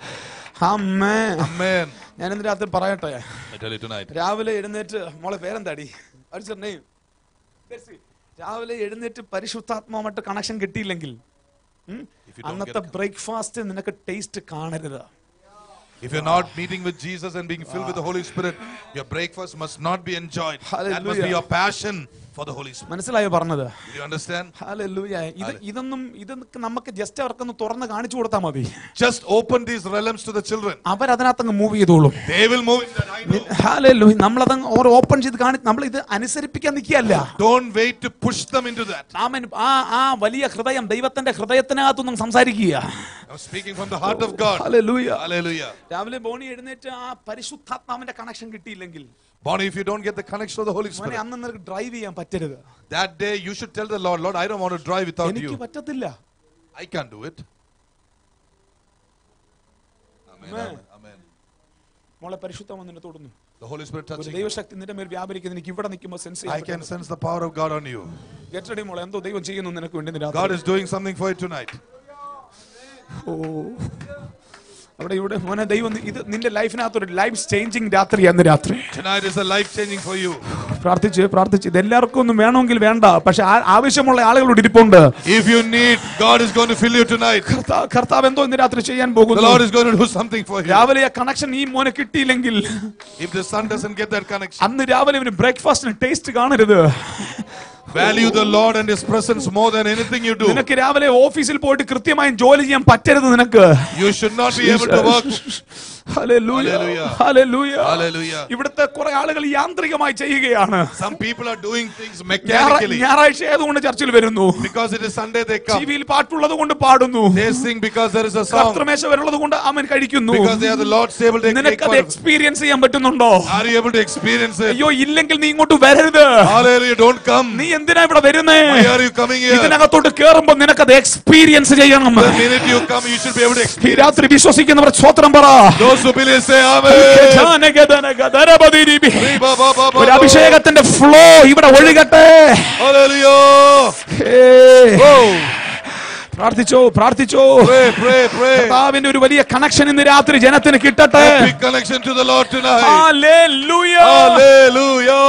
അമ്മേ Amen. ഞാൻ ഇന്ന് രാത്രി പറയട്ടെ I tell you tonight. രാവിലെ എഴുന്നേറ്റ് മോളെ പേരെന്താടി നെയ്യും രാവിലെ എഴുന്നേറ്റ് പരിശുദ്ധാത്മാവുമായിട്ട് കണക്ഷൻ കിട്ടിയില്ലെങ്കിൽ ഉം, If you don't അന്നത്തെ ബ്രേക്ക്ഫാസ്റ്റ് നിനക്ക് ടേസ്റ്റ് കാണരുത് If you're not meeting with Jesus and being filled with the Holy Spirit, your breakfast must not be enjoyed. That must be Hallelujah. your passion for the Holy Spirit. മനസ്സിലായോ പറഞ്ഞത് Do you understand? Hallelujah ഇത് ഇതൊന്നും ഇതൊക്കെ നമുക്ക് just അവർക്കൊന്ന് തുറന്ന് കാണിച്ചു കൊടുത്താൽ മതി Just open these realms to the children. അവരതിനകത്തങ്ങ് മൂവ് ചെയ്തോളും They will move in that. I know. ഹാലൂയ നമ്മളതങ്ങ് ഓരോ ഓപ്പൺ ചെയ്ത് കാണി നമ്മൾ ഇത് അനുസരിപ്പിക്കാൻ നിൽക്കുകയല്ല Don't wait to push them into that. നാം അനു- ആ ആ വലിയ ഹൃദയം ദൈവത്തിന്റെ ഹൃദയത്തിനകത്തൊന്നും സംസാരിക്കുക I'm speaking from the heart of God. ഹല്ലേലൂയ Hallelujah. രാവിലെ ബോണി എഴുന്നേറ്റ് ആ പരിശുദ്ധാത്മാവിന്റെ കണക്ഷൻ കിട്ടിയില്ലെങ്കിൽ Bonnie, if you don't get the connection of the Holy മോനെ Spirit, അന്ന് നിനക്ക് ഡ്രൈവ് ചെയ്യാൻ പറ്റരുത് that day you should tell the Lord, Lord, I don't want to drive without എനിക്ക് you. പറ്റത്തില്ല I can't do it. Amen. Amen. Amen. Amen. മോളെ പരിശുദ്ധം നിന്നെ തൊടുന്നു The Holy Spirit ഒരു touching. you. ദൈവശക്തി നിന്റെ മേൽ വ്യാപരിക്കുന്ന എനിക്ക് ഇവിടെ നിൽക്കുമ്പോൾ sense I can sense the power of God on you. ഗെറ്റടി മോളെ എന്തോ ദൈവം ചെയ്യുന്നു നിനക്ക് വേണ്ടി ഇന്ന് രാത്രി. God is doing something for you tonight. ഓ അവിടെ ഇവിടെ മോനെ ദൈവം നി- ഇത് നിന്റെ ലൈഫിനകത്ത് ഒരു ലൈഫ് ചേഞ്ചിങ് രാത്രിയാണ് രാത്രി Tonight is a life changing for you. പ്രാർത്ഥിച്ച് പ്രാർത്ഥിച്ച് ഇത് എല്ലാവർക്കും ഒന്നും വേണമെങ്കിൽ വേണ്ട പക്ഷെ ആ- ആവശ്യമുള്ള ആളുകളോട് ഇരിപ്പുണ്ട് If you need, God is going to fill you tonight. കർത്താ- കർത്താവ് എന്തോ ഇന്ന് രാത്രി ചെയ്യാൻ The പോകുന്നു Lord is going to do something for you. രാവിലെ ആ കണക്ഷൻ ഈ മോനെ കിട്ടിയില്ലെങ്കിൽ If the son doesn't get that connection, അന്ന് രാവിലെ ഇവന് ബ്രേക്ക്ഫാസ്റ്റിന് ടേസ്റ്റ് കാണരുത് value the Lord and His presence more than anything you do. നിനക്ക് രാവിലെ ഓഫീസിൽ പോയിട്ട് കൃത്യമായും ജോലി ചെയ്യാൻ പറ്റരുത് നിനക്ക് You should not be able to work. ഹല്ലേലൂയ. Hallelujah. ഹല്ലേലൂയ. Hallelujah. ഇവിടുത്തെ കുറെ ആളുകൾ യാന്ത്രികമായി ചെയ്യുകയാണ് Some people are doing things ഞായറ- mechanically. ഞായറാഴ്ച ആയതുകൊണ്ട് ചർച്ചിൽ വരുന്നു Because it is Sunday, they come. ടിവിയിൽ പാട്ടുള്ളത് കൊണ്ട് പാടുന്നു They sing because there is a song. കർത്തമേശ വരുള്ളത് കൊണ്ട് അവൻ കഴിക്കുന്നു Because they are the Lord's table, they take നിനക്കത് part of- എക്സ്പീരിയൻസ് ചെയ്യാൻ പറ്റുന്നുണ്ടോ Are you able to experience it? അയ്യോ ഇല്ലെങ്കിൽ നീ ഇങ്ങോട്ട് വരരുത് Hallelujah. Don't come. നീ എന്തിനാ ഇവിടെ വരുന്നേ Why are you coming here? ഇതിനകത്തോട്ട് കേറുമ്പോ നിനക്കത് എക്സ്പീരിയൻസ് ചെയ്യണം The minute you come, you should be able to ഈ experience. രാത്രി വിശ്വസിക്കുന്നവർ സ്വത്രം പറ Those who believe say Amen. ഗജാനഗദനഗദരപതിരിബി. Ba, ba, ba, ba, ഒരു ba. അഭിഷേകത്തിന്റെ ഫ്ലോ ഇവിടെ ഒഴുകട്ടെ Hallelujah. ഏയ്. Oh, പ്രാർത്ഥിച്ചോ പ്രാർത്ഥിച്ചോ pray, pray, pray. കർത്താവിന്റെ ഒരു വലിയ കണക്ഷൻ ഇന്ന് രാത്രി ജനത്തിന് കിട്ടട്ടെ A big connection to the Lord tonight. ഹല്ലേലൂയ. Hallelujah.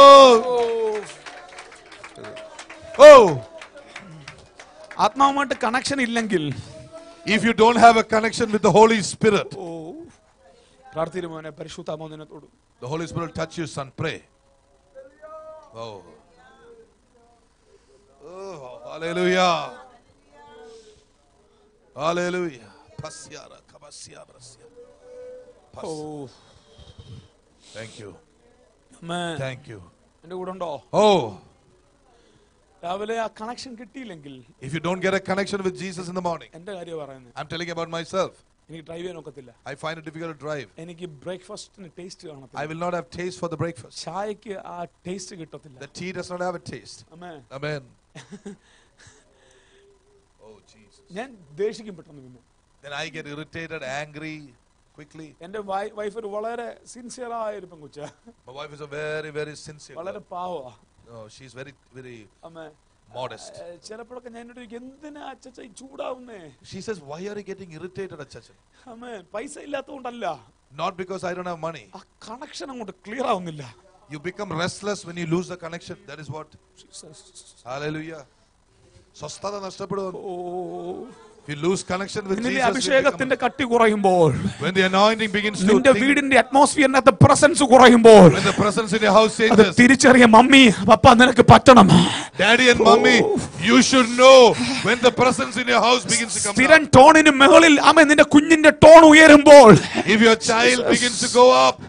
Oh, ആത്മാവുമായിട്ട് കണക്ഷൻ ഇല്ലെങ്കിൽ if you don't have a connection with the Holy Spirit, ഓ പ്രാർത്ഥിരു മോനെ പരിശുദ്ധാമോദിനത്തോട് the Holy Spirit will touch you, son. Pray. Oh. Oh, hallelujah. Hallelujah. Pasyara, kabasya, brasya. Pas- oh Thank you. അമ്മേ, Thank you. എന്റെ കൂടെ ഉണ്ടോ Oh, രാവിലെ ആ കണക്ഷൻ കിട്ടിയില്ലെങ്കിൽ if you don't get a connection with Jesus in the morning, എന്റെ കാര്യം പറയുന്നത് I'm telling you about myself. എനിക്ക് ഡ്രൈവ് ചെയ്യാൻ ഒക്കത്തില്ല I find it difficult to drive. എനിക്ക് ബ്രേക്ക്ഫാസ്റ്റിന് ടേസ്റ്റ് I കാണത്തില്ല will not have taste for the breakfast. ചായക്ക് ആ ടേസ്റ്റ് കിട്ടത്തില്ല The tea does not have a taste. അമ്മേ Amen. oh, Jesus. ഞാൻ ദേഷിക്കും പെട്ടെന്ന് പിന്നെ Then I get irritated, angry quickly. എന്റെ വൈഫ് ഒരു വളരെ സിൻസിയർ ആയ ഒരു പെൺകുച്ച My wife is a very, very sincere. വളരെ girl. പാവമാ No, she's very, very അമ്മേ modest. ഏ, ചിലപ്പോഴൊക്കെ ഞാൻ എന്നോട് ചോദിക്കും, എന്തിനാ അച്ഛച്ച ഈ ചൂടാവുന്നേ She says, Why are you getting irritated at church? അമ്മേ പൈസ ഇല്ലാത്തതുകൊണ്ടല്ല Not because I don't have money. ആ കണക്ഷൻ അങ്ങോട്ട് ക്ലിയർ ആവുന്നില്ല You become restless when you lose the connection. That is what. Hallelujah. സ്വസ്ഥത നഷ്ടപ്പെടും ഓ If you lose connection with നിന്നിലെ Jesus, you become- അഭിഷേകത്തിന്റെ കട്ടി കുറയുമ്പോൾ when the anointing begins to നിന്റെ think, വീടിന്റെ അറ്റ്മോസ്ഫിയറിനകത്ത് പ്രസൻസ് കുറയുമ്പോൾ when the presence in your house അത് changes, തിരിച്ചറിയ മമ്മി പപ്പ നിനക്ക് പറ്റണം daddy and mommy, you should know when the presence in your house begins to come സ്ഥിരം down. ടോണിന് മുകളിൽ അമ്മ നിന്റെ കുഞ്ഞിന്റെ ടോൺ ഉയരുമ്പോൾ If your child begins to go up,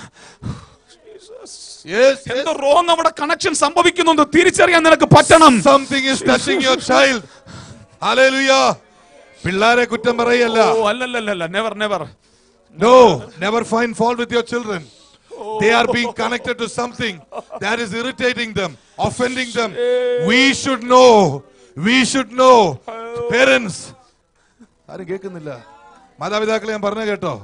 yes, yes, എന്തോ റോങ് അവിടെ കണക്ഷൻ സംഭവിക്കുന്നു തിരിച്ചറിയാൻ നിനക്ക് പറ്റണം something is touching your child. Hallelujah. പിള്ളാരെ കുറ്റം പറയല്ല ഓ അല്ലല്ലല്ല never never No, never find fault with your children. They are being connected to something that is irritating them, offending them. We should know. We should know. Parents. ആരും കേൾക്കുന്നില്ല മാതാപിതാക്കളെ ഞാൻ പറഞ്ഞു കേട്ടോ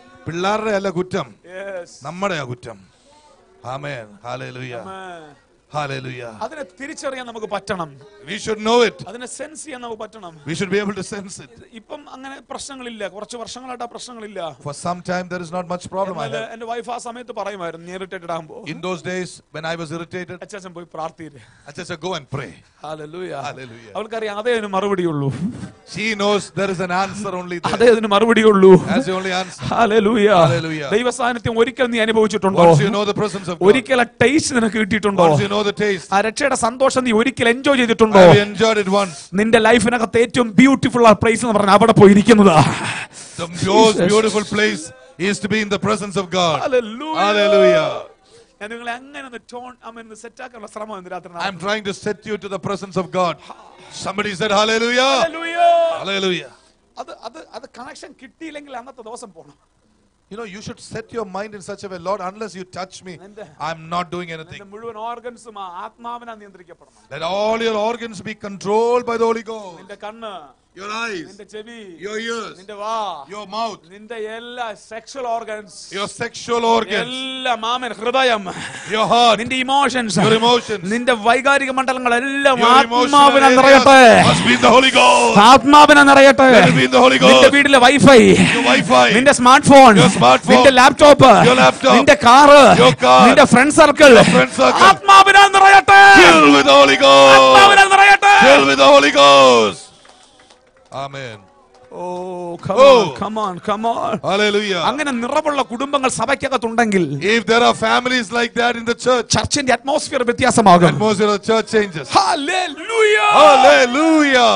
പിള്ളേരുടെ അല്ല കുറ്റം നമ്മുടെയാ കുറ്റം ആമേൻ ഹാലേലുയ Hallelujah. അതിനെ തിരിച്ചറിയാൻ നമുക്ക് പറ്റണം We should know it. അതിനെ സെൻസ് ചെയ്യാൻ നമുക്ക് പറ്റണം We should be able to sense it. ഇപ്പം അങ്ങനെ പ്രശ്നങ്ങളില്ല കുറച്ച് വർഷങ്ങളായിട്ട് ആ പ്രശ്നങ്ങളില്ല For some time, there is not much problem. I എന്നാല് have. എന്റെ വൈഫ് ആ സമയത്ത് പറയുമായിരുന്നു നീ ഇറിറ്റേറ്റഡ് ആകുമ്പോ In those days, when I was irritated, അച്ഛൻ പോയി പ്രാർത്ഥിയില്ല I just said, go and pray. Hallelujah. Hallelujah. അവൾക്കറിയാം അതേ അതിന് മറുപടിയുള്ളൂ She knows there is an answer only there. അതേ അതിന് മറുപടിയുള്ളൂ That's the only answer. Hallelujah. Hallelujah. ദൈവ സാന്നിധ്യം ഒരിക്കൽ നീ അനുഭവിച്ചിട്ടുണ്ടോ Once you know the presence of God, ഒരിക്കൽ ആ ടേസ്റ്റ് നിനക്ക് കിട്ടിയിട്ടുണ്ടോ once you know the taste, ആ രക്ഷയുടെ സന്തോഷം നീ ഒരിക്കൽ എൻജോയ് ചെയ്തിട്ടുണ്ടോ have you enjoyed it once? നിന്റെ ലൈഫിനകത്ത് ഏറ്റവും ബ്യൂട്ടിഫുൾ ആ പ്ലേസ് എന്ന് പറഞ്ഞാൽ അവിടെ പോയി ഇരിക്കുന്നതാ The most beautiful place is to be in the presence of God. Hallelujah. Hallelujah. ഞാൻ നിങ്ങളെ അങ്ങനെ ഒന്ന് ടോൺ അമ്മ സെറ്റ് ആക്കാനുള്ള ശ്രമം ഇന്ന് രാത്രി I'm trying to set you to the presence of God. Somebody said, Hallelujah. Hallelujah. Hallelujah. അത് അത് അത് കണക്ഷൻ കിട്ടിയില്ലെങ്കിൽ അന്നത്തെ ദിവസം പോണം You know, you should set your mind in such a way, Lord, unless you touch me, നിന്റെ I'm not doing നിന്റെ anything. മുഴുവൻ ഓർഗൻസും ആത്മാവിനാ നിയന്ത്രിക്കപ്പെടണം Let all your organs be controlled by the Holy Ghost. നിന്റെ കണ്ണ് Your eyes, നിന്റെ ചെവി your ears, നിന്റെ വാ your mouth, നിന്റെ എല്ലാ sexual organs your sexual organs, എല്ലാ മാമൻ ഹൃദയം your heart, നിന്റെ ഇമോഷൻസ് your emotions, നിന്റെ വൈകാരിക മണ്ഡലങ്ങളെല്ലാം your emotional ആത്മാവിനെ areas നിറയട്ടെ must be in the Holy Ghost. ആത്മാവിനെ നിറയട്ടെ Let it be in the Holy നിന്റെ Ghost. വീട്ടിലെ വൈഫൈ Your Wi-Fi, നിന്റെ സ്മാർട്ട് ഫോൺ Your smartphone. നിന്റെ ലാപ്ടോപ്പ് Your laptop. നിന്റെ കാറ് Your car. നിന്റെ friend circle Your friend circle. ആത്മാവിനെ നിറയട്ടെ filled with the Holy Ghost. ആത്മാവിനെ നിറയട്ടെ Filled with the Holy Ghost. Amen. Oh come Oh. on, come on, come on. Hallelujah. അങ്ങനെ നിറവുള്ള കുടുംബങ്ങൾ സഭയ്ക്കകത്തുണ്ടെങ്കിൽ If there are families like that in the church, ചർച്ചിന്റെ atmosphere വ്യത്യാസമാകും atmosphere of the church changes. Hallelujah. Hallelujah.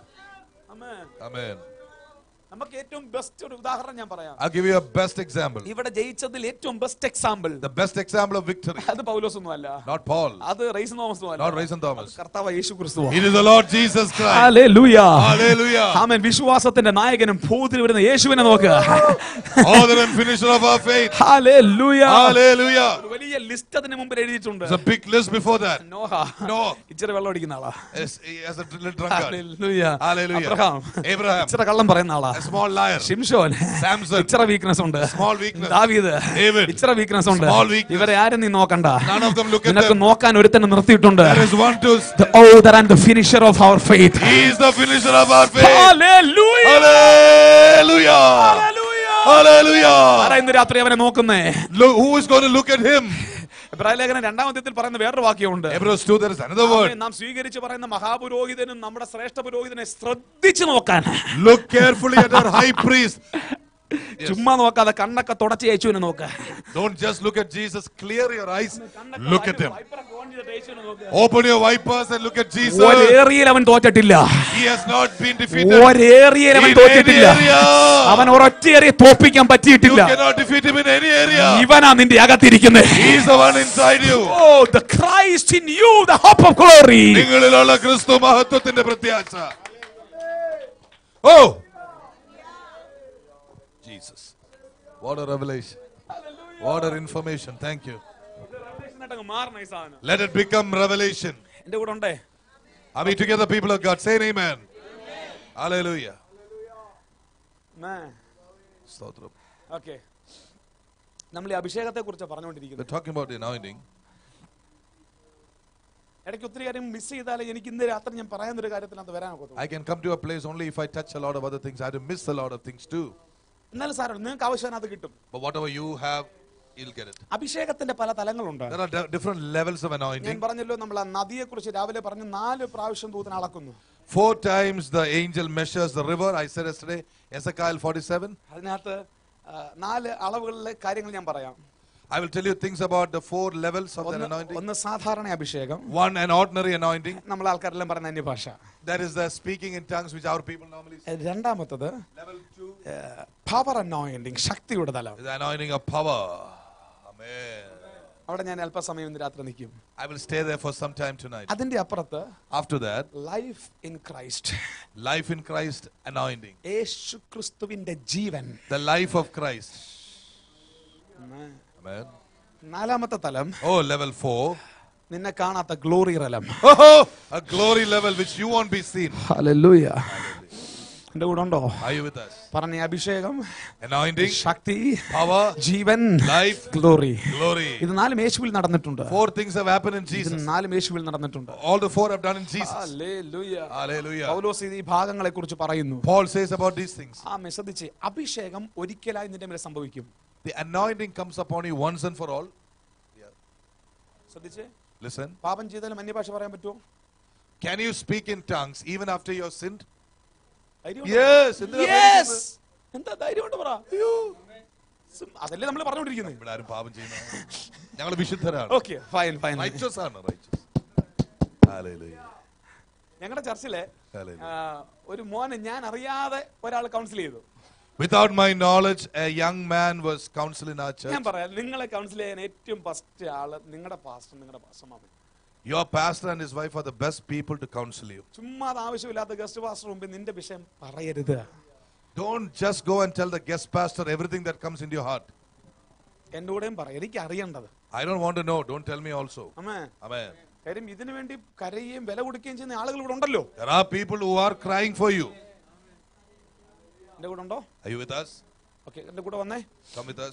Amen. Amen. നമുക്ക് ഏറ്റവും best ഒരു ഉദാഹരണം ഞാൻ പറയാം I'll give you a best example. ഇവിടെ ജയിച്ചതിൽ ഏറ്റവും best example The best example of victory. അത് പൗലോസ് ഒന്നും അല്ല Not Paul, അത് റൈസ് തോമസ് not Raisin Thomas. കർത്താവ് യേശു ക്രിസ്തു It is the Lord Jesus Christ. Hallelujah. Hallelujah. ആമേൻ വിശ്വാസത്തിന്റെ നായകനും ഭൂതിൽ വരുന്ന യേശുവിനെ നോക്ക് Author and finisher of our faith. Hallelujah. Hallelujah. ഒരു വലിയ ലിസ്റ്റ് അതിന് മുമ്പിൽ എഴുതിയിട്ടുണ്ട് There's a big list before that. Noah Noah. ഇച്ചിരി വെള്ളം അടിക്കുന്ന ആളാ As, as a little drunkard. Hallelujah. Hallelujah. Abraham Abraham. ഇച്ചിരി കള്ളം പറയുന്ന ആളാ A small liar. ഷിംഷോൻ Samson. ഇച്ചിരി വീക്ക്നെസ് ഉണ്ട് Small weakness. ദാവീദ് David. ഇച്ചിരി വീക്ക്നെസ് ഉണ്ട് Small weakness. ഇവരെ ആരും നീ നോക്കണ്ട None of them look at നിനക്ക് them. നോക്കാൻ ഒരുത്തന്നെ നിർത്തിയിട്ടുണ്ട് There is one to. The author and the finisher of our faith. He is the finisher of our faith. Hallelujah. Hallelujah. Hallelujah. Hallelujah. ആരാ ഇന്ന് രാത്രി അവനെ നോക്കുന്നേ Look, who is going to look at him? ലേഖനം രണ്ടാം അധ്യായത്തിൽ പറയുന്ന വേറൊരു വാക്യമുണ്ട് Hebrews 2, there is another word. ആമേൻ. നാം സ്വീകരിച്ച് പറയുന്ന മഹാപുരോഹിതനും നമ്മുടെ ശ്രേഷ്ഠ പുരോഹിതനെ ശ്രദ്ധിച്ചു നോക്കാൻ Look carefully at our high priest. ചുമ്മാ നോക്കാതെ കണ്ണൊക്കെ തുടച്ച് യേശുവിനെ നോക്ക Don't just look at Jesus. Clear your eyes. Look at him. Open your wipers and look at Jesus. ഒരേറിയയിൽ അവൻ തോറ്റിട്ടില്ല He has not been defeated. ഒരേറിയയിൽ അവൻ In any തോറ്റിട്ടില്ല area. അവൻ ഒരൊറ്റയേറിയ തോപ്പിക്കാൻ You പറ്റിയിട്ടില്ല cannot defeat him in any area. ഇവനാ നിന്റെ അകത്തിരിക്കുന്നത് He is the one inside you. Oh, the Christ in you, the hope of glory. നിങ്ങളിലുള്ള ക്രിസ്തു മഹത്വത്തിന്റെ പ്രത്യാശ ഓ Jesus what a revelation what a information thank you മാറണ ഈ സാധനം ലെറ്റ് ഇറ്റ് ബിക്കം റെവലേഷൻ എന്റെ കൂടെ ഉണ്ടേ Are we together, people of God? Say an amen. Hallelujah. സ്തോത്രം. ഓക്കെ നമ്മൾ ഈ അഭിഷേകത്തെ കുറിച്ച് പറഞ്ഞുകൊണ്ടിരിക്കുന്നത് We're talking about the anointing. ഇടയ്ക്ക് ഒത്തിരി കാര്യം മിസ് ചെയ്താലേ എനിക്ക് ഇന്ന് രാത്രി ഞാൻ പറയുന്ന ഒരു കാര്യത്തിനകത്ത് വരാൻ ഒക്കത്തുള്ളൂ I can come to a place only if I touch a lot of other things. I have to miss a lot of things too. എന്നാലും സാറേ നിങ്ങൾക്ക് ആവശ്യം അത് കിട്ടും But whatever you have, you'll get it. അഭിഷേകത്തിന്റെ പല തലങ്ങളുണ്ട് There are di- different levels of ഞാൻ anointing. പറഞ്ഞല്ലോ നമ്മൾ ആ നദിയെ കുറിച്ച് രാവിലെ പറഞ്ഞ് നാല് പ്രാവശ്യം തൂത്തിന് അളക്കുന്നു Four times the angel measures the river. I said yesterday, Ezekiel 47. അതിനകത്ത് ആ, നാല് അളവുകളിലെ കാര്യങ്ങൾ ഞാൻ പറയാം I will tell you things about the four levels of that ഒന്ന് anointing. ഒന്ന് സാധാരണ അഭിഷേകം One, an ordinary anointing. നമ്മൾ ആൾക്കാരെല്ലാം പറയുന്ന അന്യഭാഷ That is the speaking in tongues which our people normally say. രണ്ടാമത്തത് Level two പവർ അനോയിന്റിങ് ശക്തിയുടെ തലം is the anointing of power. Amen. അവിടെ ഞാൻ അല്പസമയം ഇന്ന് രാത്രി നിൽക്കും I will stay there for some time tonight. അതിന്റെ അപ്പുറത്ത് After that, life in Christ life in Christ anointing. യേശു ക്രിസ്തുവിന്റെ ജീവൻ The life of Christ. Amen. നാലാമത്തെ തലം Oh, level four. നിന്നെ കാണാത്ത glory realm Oh, a glory level which you won't be seen. എന്റെ കൂടെ ഉണ്ടോ Are you with us? പറഞ്ഞ അഭിഷേകം Anointing, ശക്തി power, ജീവൻ life, ഗ്ലോറി glory. ഇത് നാലും യേശുവിൽ നടന്നിട്ടുണ്ട് Four things have happened in ഇത് Jesus. നാലും യേശുവിൽ നടന്നിട്ടുണ്ട് All the four have done in Jesus. ഹല്ലേലൂയ. Hallelujah. പൗലോസ് ഇത് ഈ ഭാഗങ്ങളെ കുറിച്ച് പറയുന്നു Paul says about these things. ആ ശ്രദ്ധിച്ച് അഭിഷേകം ഒരിക്കലായി നിന്റെ മേലെ സംഭവിക്കും The anointing comes upon you once and for all. ശ്രദ്ധിച്ച് Listen. പാപം ചെയ്താലും അന്യഭാഷ പറയാൻ പറ്റുമോ Can you speak in tongues even after you have sinned? ധൈര്യമുണ്ടോ? Yes. എന്തിനാ Yes. പേടിക്കുന്നത്? എന്താ ധൈര്യം കൊണ്ട് പറ sim- അതല്ലേ നമ്മൾ പറഞ്ഞുകൊണ്ടിരിക്കുന്നത് ഇവിടെ ആരും പാപം ചെയ്യുന്ന ഞങ്ങൾ വിശുദ്ധരാണ് ഓക്കെ ഫൈൻ ഫൈൻ റൈച്ചസ് ആണ് റൈച്ചസ് Hallelujah. ഞങ്ങളുടെ ചർച്ചിലെ Hallelujah. ആ, ഒരു മോനെ ഞാൻ അറിയാതെ ഒരാൾ കൗൺസിൽ ചെയ്തു Without my knowledge, a young man was counsel in our church. ഞാൻ പറയാം നിങ്ങളെ കൗൺസിൽ ചെയ്യാൻ ഏറ്റവും ഫസ്റ്റ് ആള് നിങ്ങളുടെ പാസ്റ്റർ നിങ്ങളുടെ പാസ്റ്റർ മാമൻ Your pastor and his wife are the best people to counsel you. ചുമ്മാ അത് ആവശ്യമില്ലാത്ത ഗസ്റ്റ് പാസ്റ്റർ മുമ്പിൽ നിന്റെ വിഷയം പറയരുത് Don't just go and tell the guest pastor everything that comes into your heart. എന്റെ കൂടെയും പറയാം എനിക്ക് അറിയേണ്ടത് I don't want to know. Don't tell me also. അമ്മേ Amen. കാര്യം ഇതിനു വേണ്ടി കരയുകയും വില കൊടുക്കുകയും ചെയ്യുന്ന ആളുകൾ ഇവിടെ ഉണ്ടല്ലോ There are people who are crying for you. എന്റെ കൂടെ ഉണ്ടോ Are you with us? Okay എന്റെ കൂടെ വന്നേ Come with us.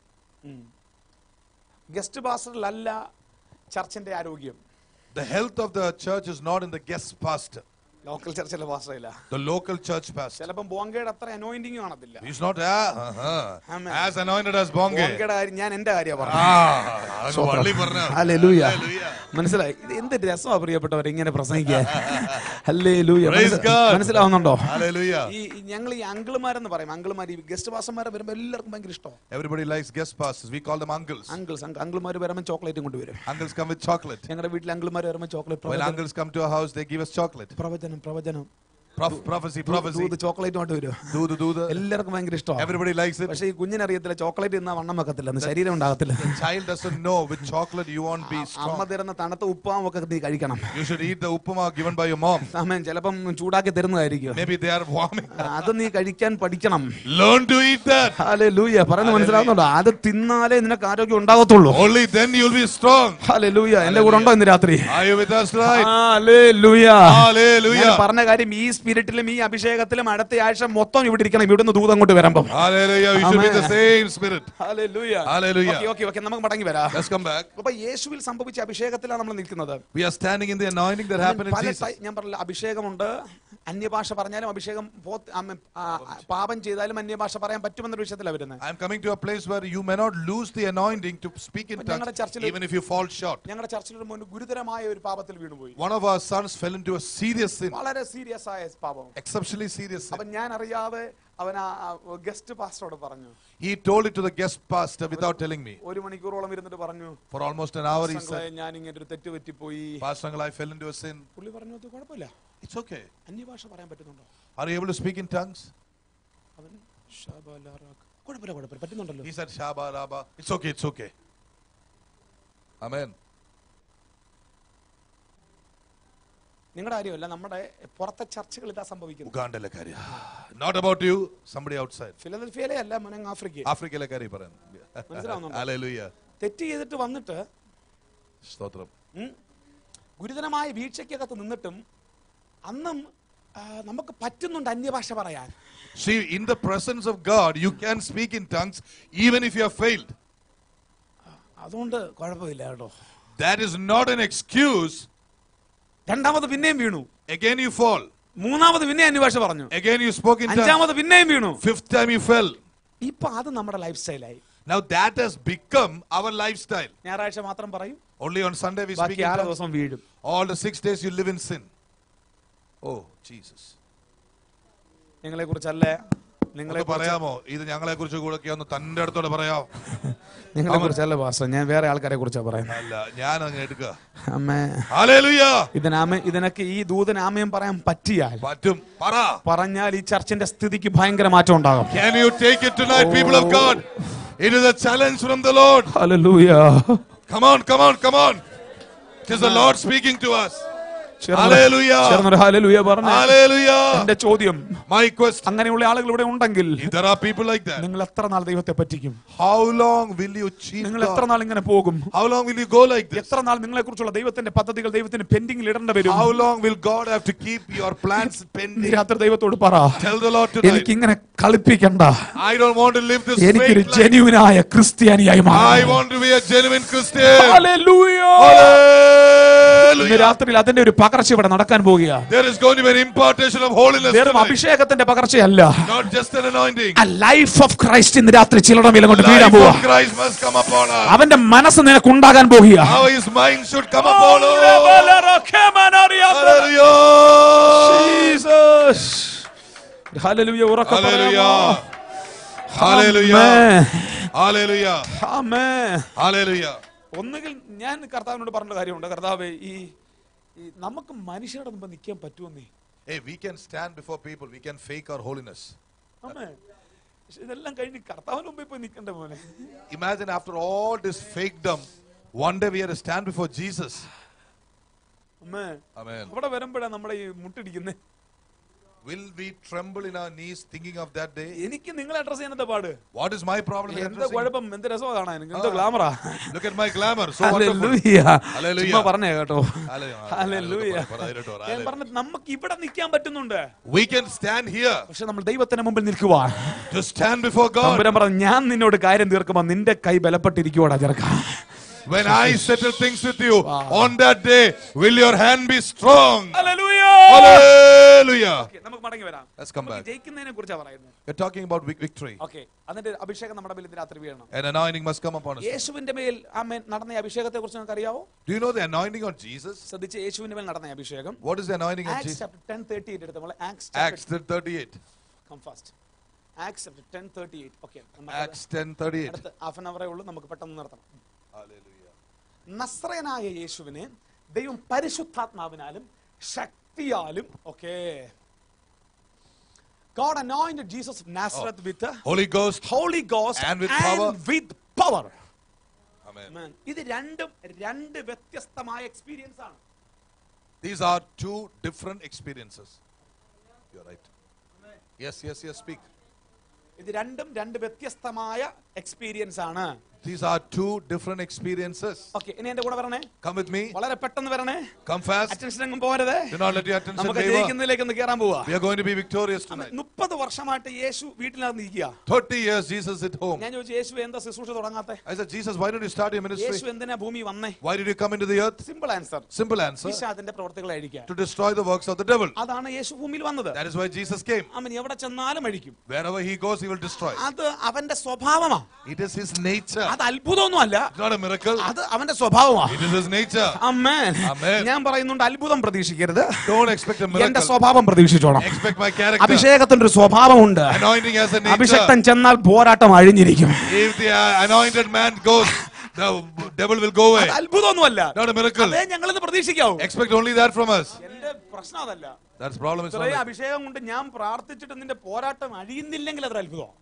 ഗസ്റ്റ് പാസ്റ്ററിലല്ല ചർച്ചിന്റെ ആരോഗ്യം The health of the church is not in the guest pastor, local ചർച്ചിലെ പാസ്റ്ററില്ല the local church pastor. ചിലപ്പം ബോങ്കയുടെ അത്ര അനോയിന്റിങ് കാണത്തില്ല He's not ah, uh-huh, Amen. as anointed as Bonge. ബോങ്കയുടെ കാര്യം ഞാൻ എന്റെ കാര്യം പറഞ്ഞു Ah, അത് വള്ളി പറഞ്ഞ. ഹല്ലേലൂയ. Hallelujah. മനസ്സിലായി ഇത് എന്ത് രസമാ പ്രിയപ്പെട്ടവർ ഇങ്ങനെ പ്രസംഗിക്കാൻ ഹല്ലേലൂയ. Praise മനസ്സി- God. മനസ്സിലാവുന്നുണ്ടോ Hallelujah. ഈ ഈ ഞങ്ങൾ ഈ അങ്കിളുമാരെന്ന് പറയും അങ്കിളുമാർ ഈ ഗസ്റ്റ് പാസ്റ്റർമാരെ വരുമ്പോൾ എല്ലാവർക്കും ഭയങ്കര ഇഷ്ടം Everybody likes guest pastors. We call them uncles. Uncles അങ്കിളുമാർ വരുമ്പോൾ ചോക്ലേറ്റും കൊണ്ടുവരും Uncles come with chocolate. ഞങ്ങളുടെ വീട്ടിൽ അങ്കിളുമാർ വരുമ്പോൾ ചോക്ലേറ്റ് When പ്രവചനം uncles come to our house, they give us chocolate. പ്രവചനം പ്രവചനം Prof- prophecy, prophecy. ദൂത് ചോക്ലേറ്റ് കൊണ്ട് വരും Do the do the. എല്ലാവർക്കും ഭയങ്കര ഇഷ്ടമാണ് Everybody likes it. പക്ഷേ ഈ കുഞ്ഞിനറിയത്തില്ല ചോക്ലേറ്റ് തിന്നാ വണ്ണം വെക്കത്തില്ല ശരീരം ഉണ്ടാകത്തില്ല The child doesn't know with chocolate you won't be അമ്മ strong. തരുന്ന തണുത്ത ഉപ്പാം ഒക്കെ നീ കഴിക്കണം You should eat the upama given by your mom. ആമേൻ ചിലപ്പം ചൂടാക്കി തരുന്നതായിരിക്കും Maybe they are warming. ആ, അത് നീ കഴിക്കാൻ പഠിക്കണം Learn to eat that. ഹാലൂയ പറയുന്നത് മനസ്സിലാവുന്നുണ്ടോ അത് തിന്നാലേ നിനക്ക് ആരോഗ്യം ഉണ്ടാകത്തുള്ളൂ Only then you'll be strong. ഹാലൂയ എന്റെ കൂടെ ഉണ്ടോ ഇന്ന് രാത്രി Are you with us tonight? ഹല്ലേലൂയ. Hallelujah. ഞാൻ പറഞ്ഞ കാര്യം ഈ സ്പിരിറ്റിലും ഈ അഭിഷേകത്തിലും അടുത്ത ആഴ്ച മൊത്തം ഇവിടെ ഇരിക്കണം ഇവിടുന്ന് ദൂതം കൊണ്ട് വരുമ്പം Hallelujah. You should be the Amen. same spirit. ഹല്ലേലൂയ. Hallelujah. ഓക്കേ, ഓക്കേ, ഓക്കേ, നമുക്ക് മടങ്ങി വരാം Let's come back. അപ്പൊ യേശുവിൽ സംഭവിച്ച അഭിഷേകത്തിലാണ് നമ്മൾ നിൽക്കുന്നത് We are standing in the anointing that happened in പല Jesus. ടൈ- ഞാൻ പറഞ്ഞില്ല അഭിഷേകമുണ്ട് അന്യഭാഷ പറഞ്ഞാലും അഭിഷേകം പോത്ത്- ആമേൻ, ആ, പാപം ചെയ്താലും അന്യഭാഷ പറയാൻ പറ്റുമെന്നൊരു വിഷയത്തിലാണ് വരുന്നത് I'm coming to a place where you may not lose the anointing to speak in ഞങ്ങളുടെ tongues Churchill- even if you fall short. ഞങ്ങളുടെ ചർച്ചിലൊരു മോന് ഗുരുതരമായ ഒരു പാപത്തിൽ വീണുപോയി One of our sons fell into a serious sin, വളരെ serious ആയ പാപം exceptionally serious sin. അപ്പൊ ഞാൻ അറിയാതെ അവൻ ആ ഗസ്റ്റ് പാസ്റ്ററോട് പറഞ്ഞു He told it to the guest pastor without telling me. ഒരു മണിക്കൂറോളം ഇരുന്നിട്ട് പറഞ്ഞു For almost an hour he "സംഗളെ, said, ഞാൻ ഇങ്ങനെ ഒരു തെറ്റ് പറ്റിപ്പോയി Pastor Uncle, I fell into a sin. പുള്ളി പറഞ്ഞു അത് കുഴപ്പമില്ല It's okay. അന്യഭാഷ പറയാൻ പറ്റുന്നുണ്ടോ Are you able to speak in tongues? അവൻ "ഷബലറാക്ക്." കുഴപ്പമില്ല കുഴപ്പമില്ല പറ്റുന്നുണ്ടല്ലോ He said, Shaba Raba. It's okay, it's okay. Amen. നിങ്ങളുടെ കാര്യമല്ല നമ്മുടെ പുറത്തെ ചർച്ചകൾ ഇതാ സംഭവിക്കുന്നത് Uganda കാര്യ Not about you, somebody outside. ഫിലദൽഫിയയിലെ അല്ല മുനങ് ആഫ്രിക്ക ആഫ്രിക്കയിലെ കാര്യം പറയുന്നത് മനസ്സിലാവുന്നുണ്ടോ? Hallelujah. തെറ്റ് ചെയ്തിട്ട് വന്നിട്ട് സ്തോത്രം ഉം, ഗുരുതരമായ വീഴ്ചയ്ക്കകത്ത് നിന്നിട്ടും അന്നും ആ, നമുക്ക് പറ്റുന്നുണ്ട് അന്യഭാഷ പറയാൻ See, in the presence of God, you can speak in tongues even if you have failed. അതുകൊണ്ട് കുഴപ്പമില്ല കേട്ടോ That is not an excuse. രണ്ടാമത് പിന്നെയും വീണു Again you fall. മൂന്നാമത് പിന്നെ അന്യഭാഷ പറഞ്ഞു Again you spoke in tongues. അഞ്ചാമത് പിന്നെയും വീണു Fifth time you fell. ഇപ്പൊ അത് നമ്മുടെ ലൈഫ് സ്റ്റൈലായി Now that has become our lifestyle. ഞായറാഴ്ച മാത്രം പറയും Only on Sunday we speak ബാക്കി in ആറ് tongues. ദിവസം വീഴും All the six days you live in sin. Oh, Jesus. നിങ്ങളെ കുറിച്ചല്ലേ നിങ്ങളെ ഒന്ന് പറയാമോ ഇത് ഞങ്ങളെ കുറിച്ച് കൂടെ ഒന്ന് തന്റെ അടുത്തോടെ പറയാം നിങ്ങളെ കുറിച്ചല്ല പാസ്റ്റർ ഞാൻ വേറെ ആൾക്കാരെ കുറിച്ചാ പറയുന്നത് അല്ല ഞാൻ അങ്ങ് എടുക്കുക അമ്മേ Hallelujah. ഇതിനാമ ഇതിനൊക്കെ ഈ ദൂതനാമയം പറയാൻ പറ്റിയാൽ പറ്റും പറ പറഞ്ഞാൽ ഈ ചർച്ചിന്റെ സ്ഥിതിക്ക് ഭയങ്കര മാറ്റം ഉണ്ടാകും Can you take it tonight, people of God? It is a challenge from the Lord. ഹല്ലേലൂയ Come on, come on, come on. It is the Lord speaking to us. Hallelujah. ചേർന്നൊരു ഹാലലുയ പറഞ്ഞു Hallelujah. എന്റെ ചോദ്യം My question. അങ്ങനെയുള്ള ആളുകൾ ഇവിടെ ഉണ്ടെങ്കിൽ If there are people like that, നിങ്ങൾ എത്ര നാൾ ദൈവത്തെ പറ്റിക്കും how long will you cheat നിങ്ങൾ എത്ര God? നാൾ ഇങ്ങനെ പോകും How long will you go like this? എത്ര നാൾ നിങ്ങളെ കുറിച്ചുള്ള ദൈവത്തിന്റെ പദ്ധതികൾ ദൈവത്തിന് പെൻഡിങ്ങിൽ ഇടേണ്ടി വരും How long will God have to keep your plans ഇന്ന് pending? രാത്രി ദൈവത്തോട് പറ Tell the Lord tonight. എനിക്ക് ഇങ്ങനെ കളിപ്പിക്കണ്ട I don't want to live this എനിക്കൊരു fake life. ജെന്യൂനായ ക്രിസ്ത്യാനിയായി I മാറണം want to be a genuine Christian. Hallelujah. ഇന്ന് Hallelujah. രാത്രിയിൽ അതിന്റെ ഒരു പകർച്ച ഇവിടെ നടക്കാൻ പോകുക There is going to be an impartation of holiness വെറും tonight. അഭിഷേകത്തിന്റെ പകർച്ചയല്ല Not just an anointing. ആ ലൈഫ് ഓഫ് ക്രൈസ്റ്റ് ഇന്ന് രാത്രി ചിലരുടെ മേലെ കൊണ്ട് വീഴാൻ Life പോവാ of Christ must come upon us. അവന്റെ മനസ്സ് നിനക്ക് ഉണ്ടാകാൻ പോകുക How his mind should come upon us. Hallelujah. Jesus. Hallelujah. ഉറക്കെ പറയാമോ? Hallelujah. Hallelujah. Amen. Hallelujah. Amen. Hallelujah. ഒന്നുകിൽ ഞാൻ കർത്താവിനോട് പറഞ്ഞ കാര്യമുണ്ട് കർത്താവ് ഈ ഈ നമുക്ക് മനുഷ്യരുടെ മുമ്പ് നിൽക്കാൻ പറ്റുമെന്നേ Hey, we can stand before people. We can fake our holiness. അമ്മേ പക്ഷെ ഇതെല്ലാം കഴിഞ്ഞ് കർത്താവിന് മുമ്പിൽ പോയി നിൽക്കണ്ട പോലെ Imagine after all this fakedom, one day we have to stand before Jesus. അമ്മേ Amen. അവിടെ വരുമ്പോഴാണ് നമ്മുടെ ഈ മുട്ടിടിക്കുന്നത് Will we tremble in our knees thinking of that day? എനിക്ക് നിങ്ങളെ അഡ്രസ് ചെയ്യാൻ എന്താ പാട് What is my problem in എന്താ addressing? കുഴപ്പം എന്ത് രസമാണ് കാണാൻ എനിക്ക് എന്തോ ഗ്ലാമറാ Look at my glamour. So wonderful. Hallelujah. Hallelujah. ചുമ്മാ പറഞ്ഞേ കേട്ടോ Hallelujah. Hallelujah. Hallelujah. ഞാൻ പറഞ്ഞത് നമുക്ക് ഇവിടെ നിൽക്കാൻ പറ്റുന്നുണ്ട് We can stand here പക്ഷെ നമ്മൾ ദൈവത്തിന്റെ മുമ്പിൽ നിൽക്കുവാ to stand before God. തമ്പുരാൻ പറഞ്ഞു ഞാൻ നിന്നോട് കാര്യം തീർക്കുമ്പോ നിന്റെ കൈ ബലപ്പെട്ടിരിക്കുവാടാ ചെറുക്ക When I settle things with you, on that day, will your hand be strong? Hallelujah. നമുക്ക് മടങ്ങി വരാം Let's come നമുക്ക് back. ജയിക്കുന്നതിനെ കുറിച്ചാണ് പറയുന്നത് We're talking about vic- victory. Okay അതിന്റെ അഭിഷേകം നമ്മുടെ മേൽ ഇന്ന് രാത്രി വീഴണം An anointing must come upon us. യേശുവിന്റെ മേൽ ആമേൻ നടന്ന ഈ അഭിഷേകത്തെ കുറിച്ച് നിങ്ങൾക്ക് അറിയാവോ Do you know the anointing on Jesus? ശ്രദ്ധിച്ച് യേശുവിന്റെ മേൽ നടന്ന ഈ അഭിഷേകം What is the anointing on Acts Jesus? Chapter ten thirty eight എടുത്ത് നമ്മൾ Acts Acts 38. Come fast Acts chapter ten thirty eight okay Acts 10:38. അടുത്ത് ഹാഫ് ആൻ അവറേ ഉള്ളൂ നമുക്ക് പെട്ടെന്ന് നിർത്തണം Hallelujah. നസ്രയനായ യേശുവിനെ ദൈവം പരിശുദ്ധാത്മാവിനാലും ശക്തിയാലും ഒക്കെ God anointed Jesus of Nazareth with the Holy Ghost. Holy Ghost And with power. with power. Amen. Man, ഇത് രണ്ടും രണ്ട് വ്യത്യസ്തമായ എക്സ്പീരിയൻസ് ആണ് These are two different experiences. You're right. Yes, yes, yes, speak. ഇത് രണ്ടും രണ്ട് വ്യത്യസ്തമായ എക്സ്പീരിയൻസ് ആണ് These are two different experiences. Okay ഇനി എന്റെ കൂടെ വരണേ Come with me. വളരെ പെട്ടെന്ന് വരണേ Come fast. അറ്റൻഷൻ എങ്ങും പോരുതേ Do not let your attention നമുക്ക് waver. ജയിക്കുന്നതിലേക്ക് ഒന്ന് കയറാൻ പോവാ We are going to be victorious tonight. മുപ്പത് വർഷമായിട്ട് യേശു വീട്ടിനകത്ത് നിൽക്കുക 30 years Jesus at home. ഞാൻ ചോദിച്ചു യേശു എന്താ ശുശ്രൂഷ തുടങ്ങാത്തെ I said, Jesus, why don't you start your Yeshu ministry? എന്തിനാ ഭൂമി വന്നേ Why did you come into the earth? Simple answer Simple answer. പിശാചിന്റെ പ്രവർത്തികളായിരിക്കാം To destroy the works of the devil. അതാണ് യേശു ഭൂമിയിൽ വന്നത് That is why Jesus came. അവൻ എവിടെ ചെന്നാലും അഴിക്കും Wherever he goes, he will destroy. അത് അവന്റെ സ്വഭാവമാ It is his nature. അത് അത്ഭുതമൊന്നുമല്ല It's not a miracle. അത് അവന്റെ സ്വഭാവമാ It is his nature. അമ്മേൻ Amen. ഞാൻ പറയുന്നുണ്ട് അത്ഭുതം പ്രതീക്ഷിക്കരുത് Don't expect a എന്റെ miracle. സ്വഭാവം പ്രതീക്ഷിച്ചോണം Expect my character. അഭിഷേകത്തിന്റെ ഒരു സ്വഭാവമുണ്ട് Anointing has a nature. അഭിഷക്തൻ ചെന്നാൽ പോരാട്ടം അഴിഞ്ഞിരിക്കും If the uh, anointed man goes, the devil will go away. അത് അത്ഭുതമൊന്നുമല്ല Not a miracle. അതേ ഞങ്ങളിത് പ്രതീക്ഷിക്കാവൂ Expect only that from us. എന്റെ പ്രശ്നം അതല്ല That's the problem. Is not ഇത്രയും like- അഭിഷേകം കൊണ്ട് ഞാൻ പ്രാർത്ഥിച്ചിട്ട് നിന്റെ പോരാട്ടം അഴിയുന്നില്ലെങ്കിൽ അതൊരു അത്ഭുതം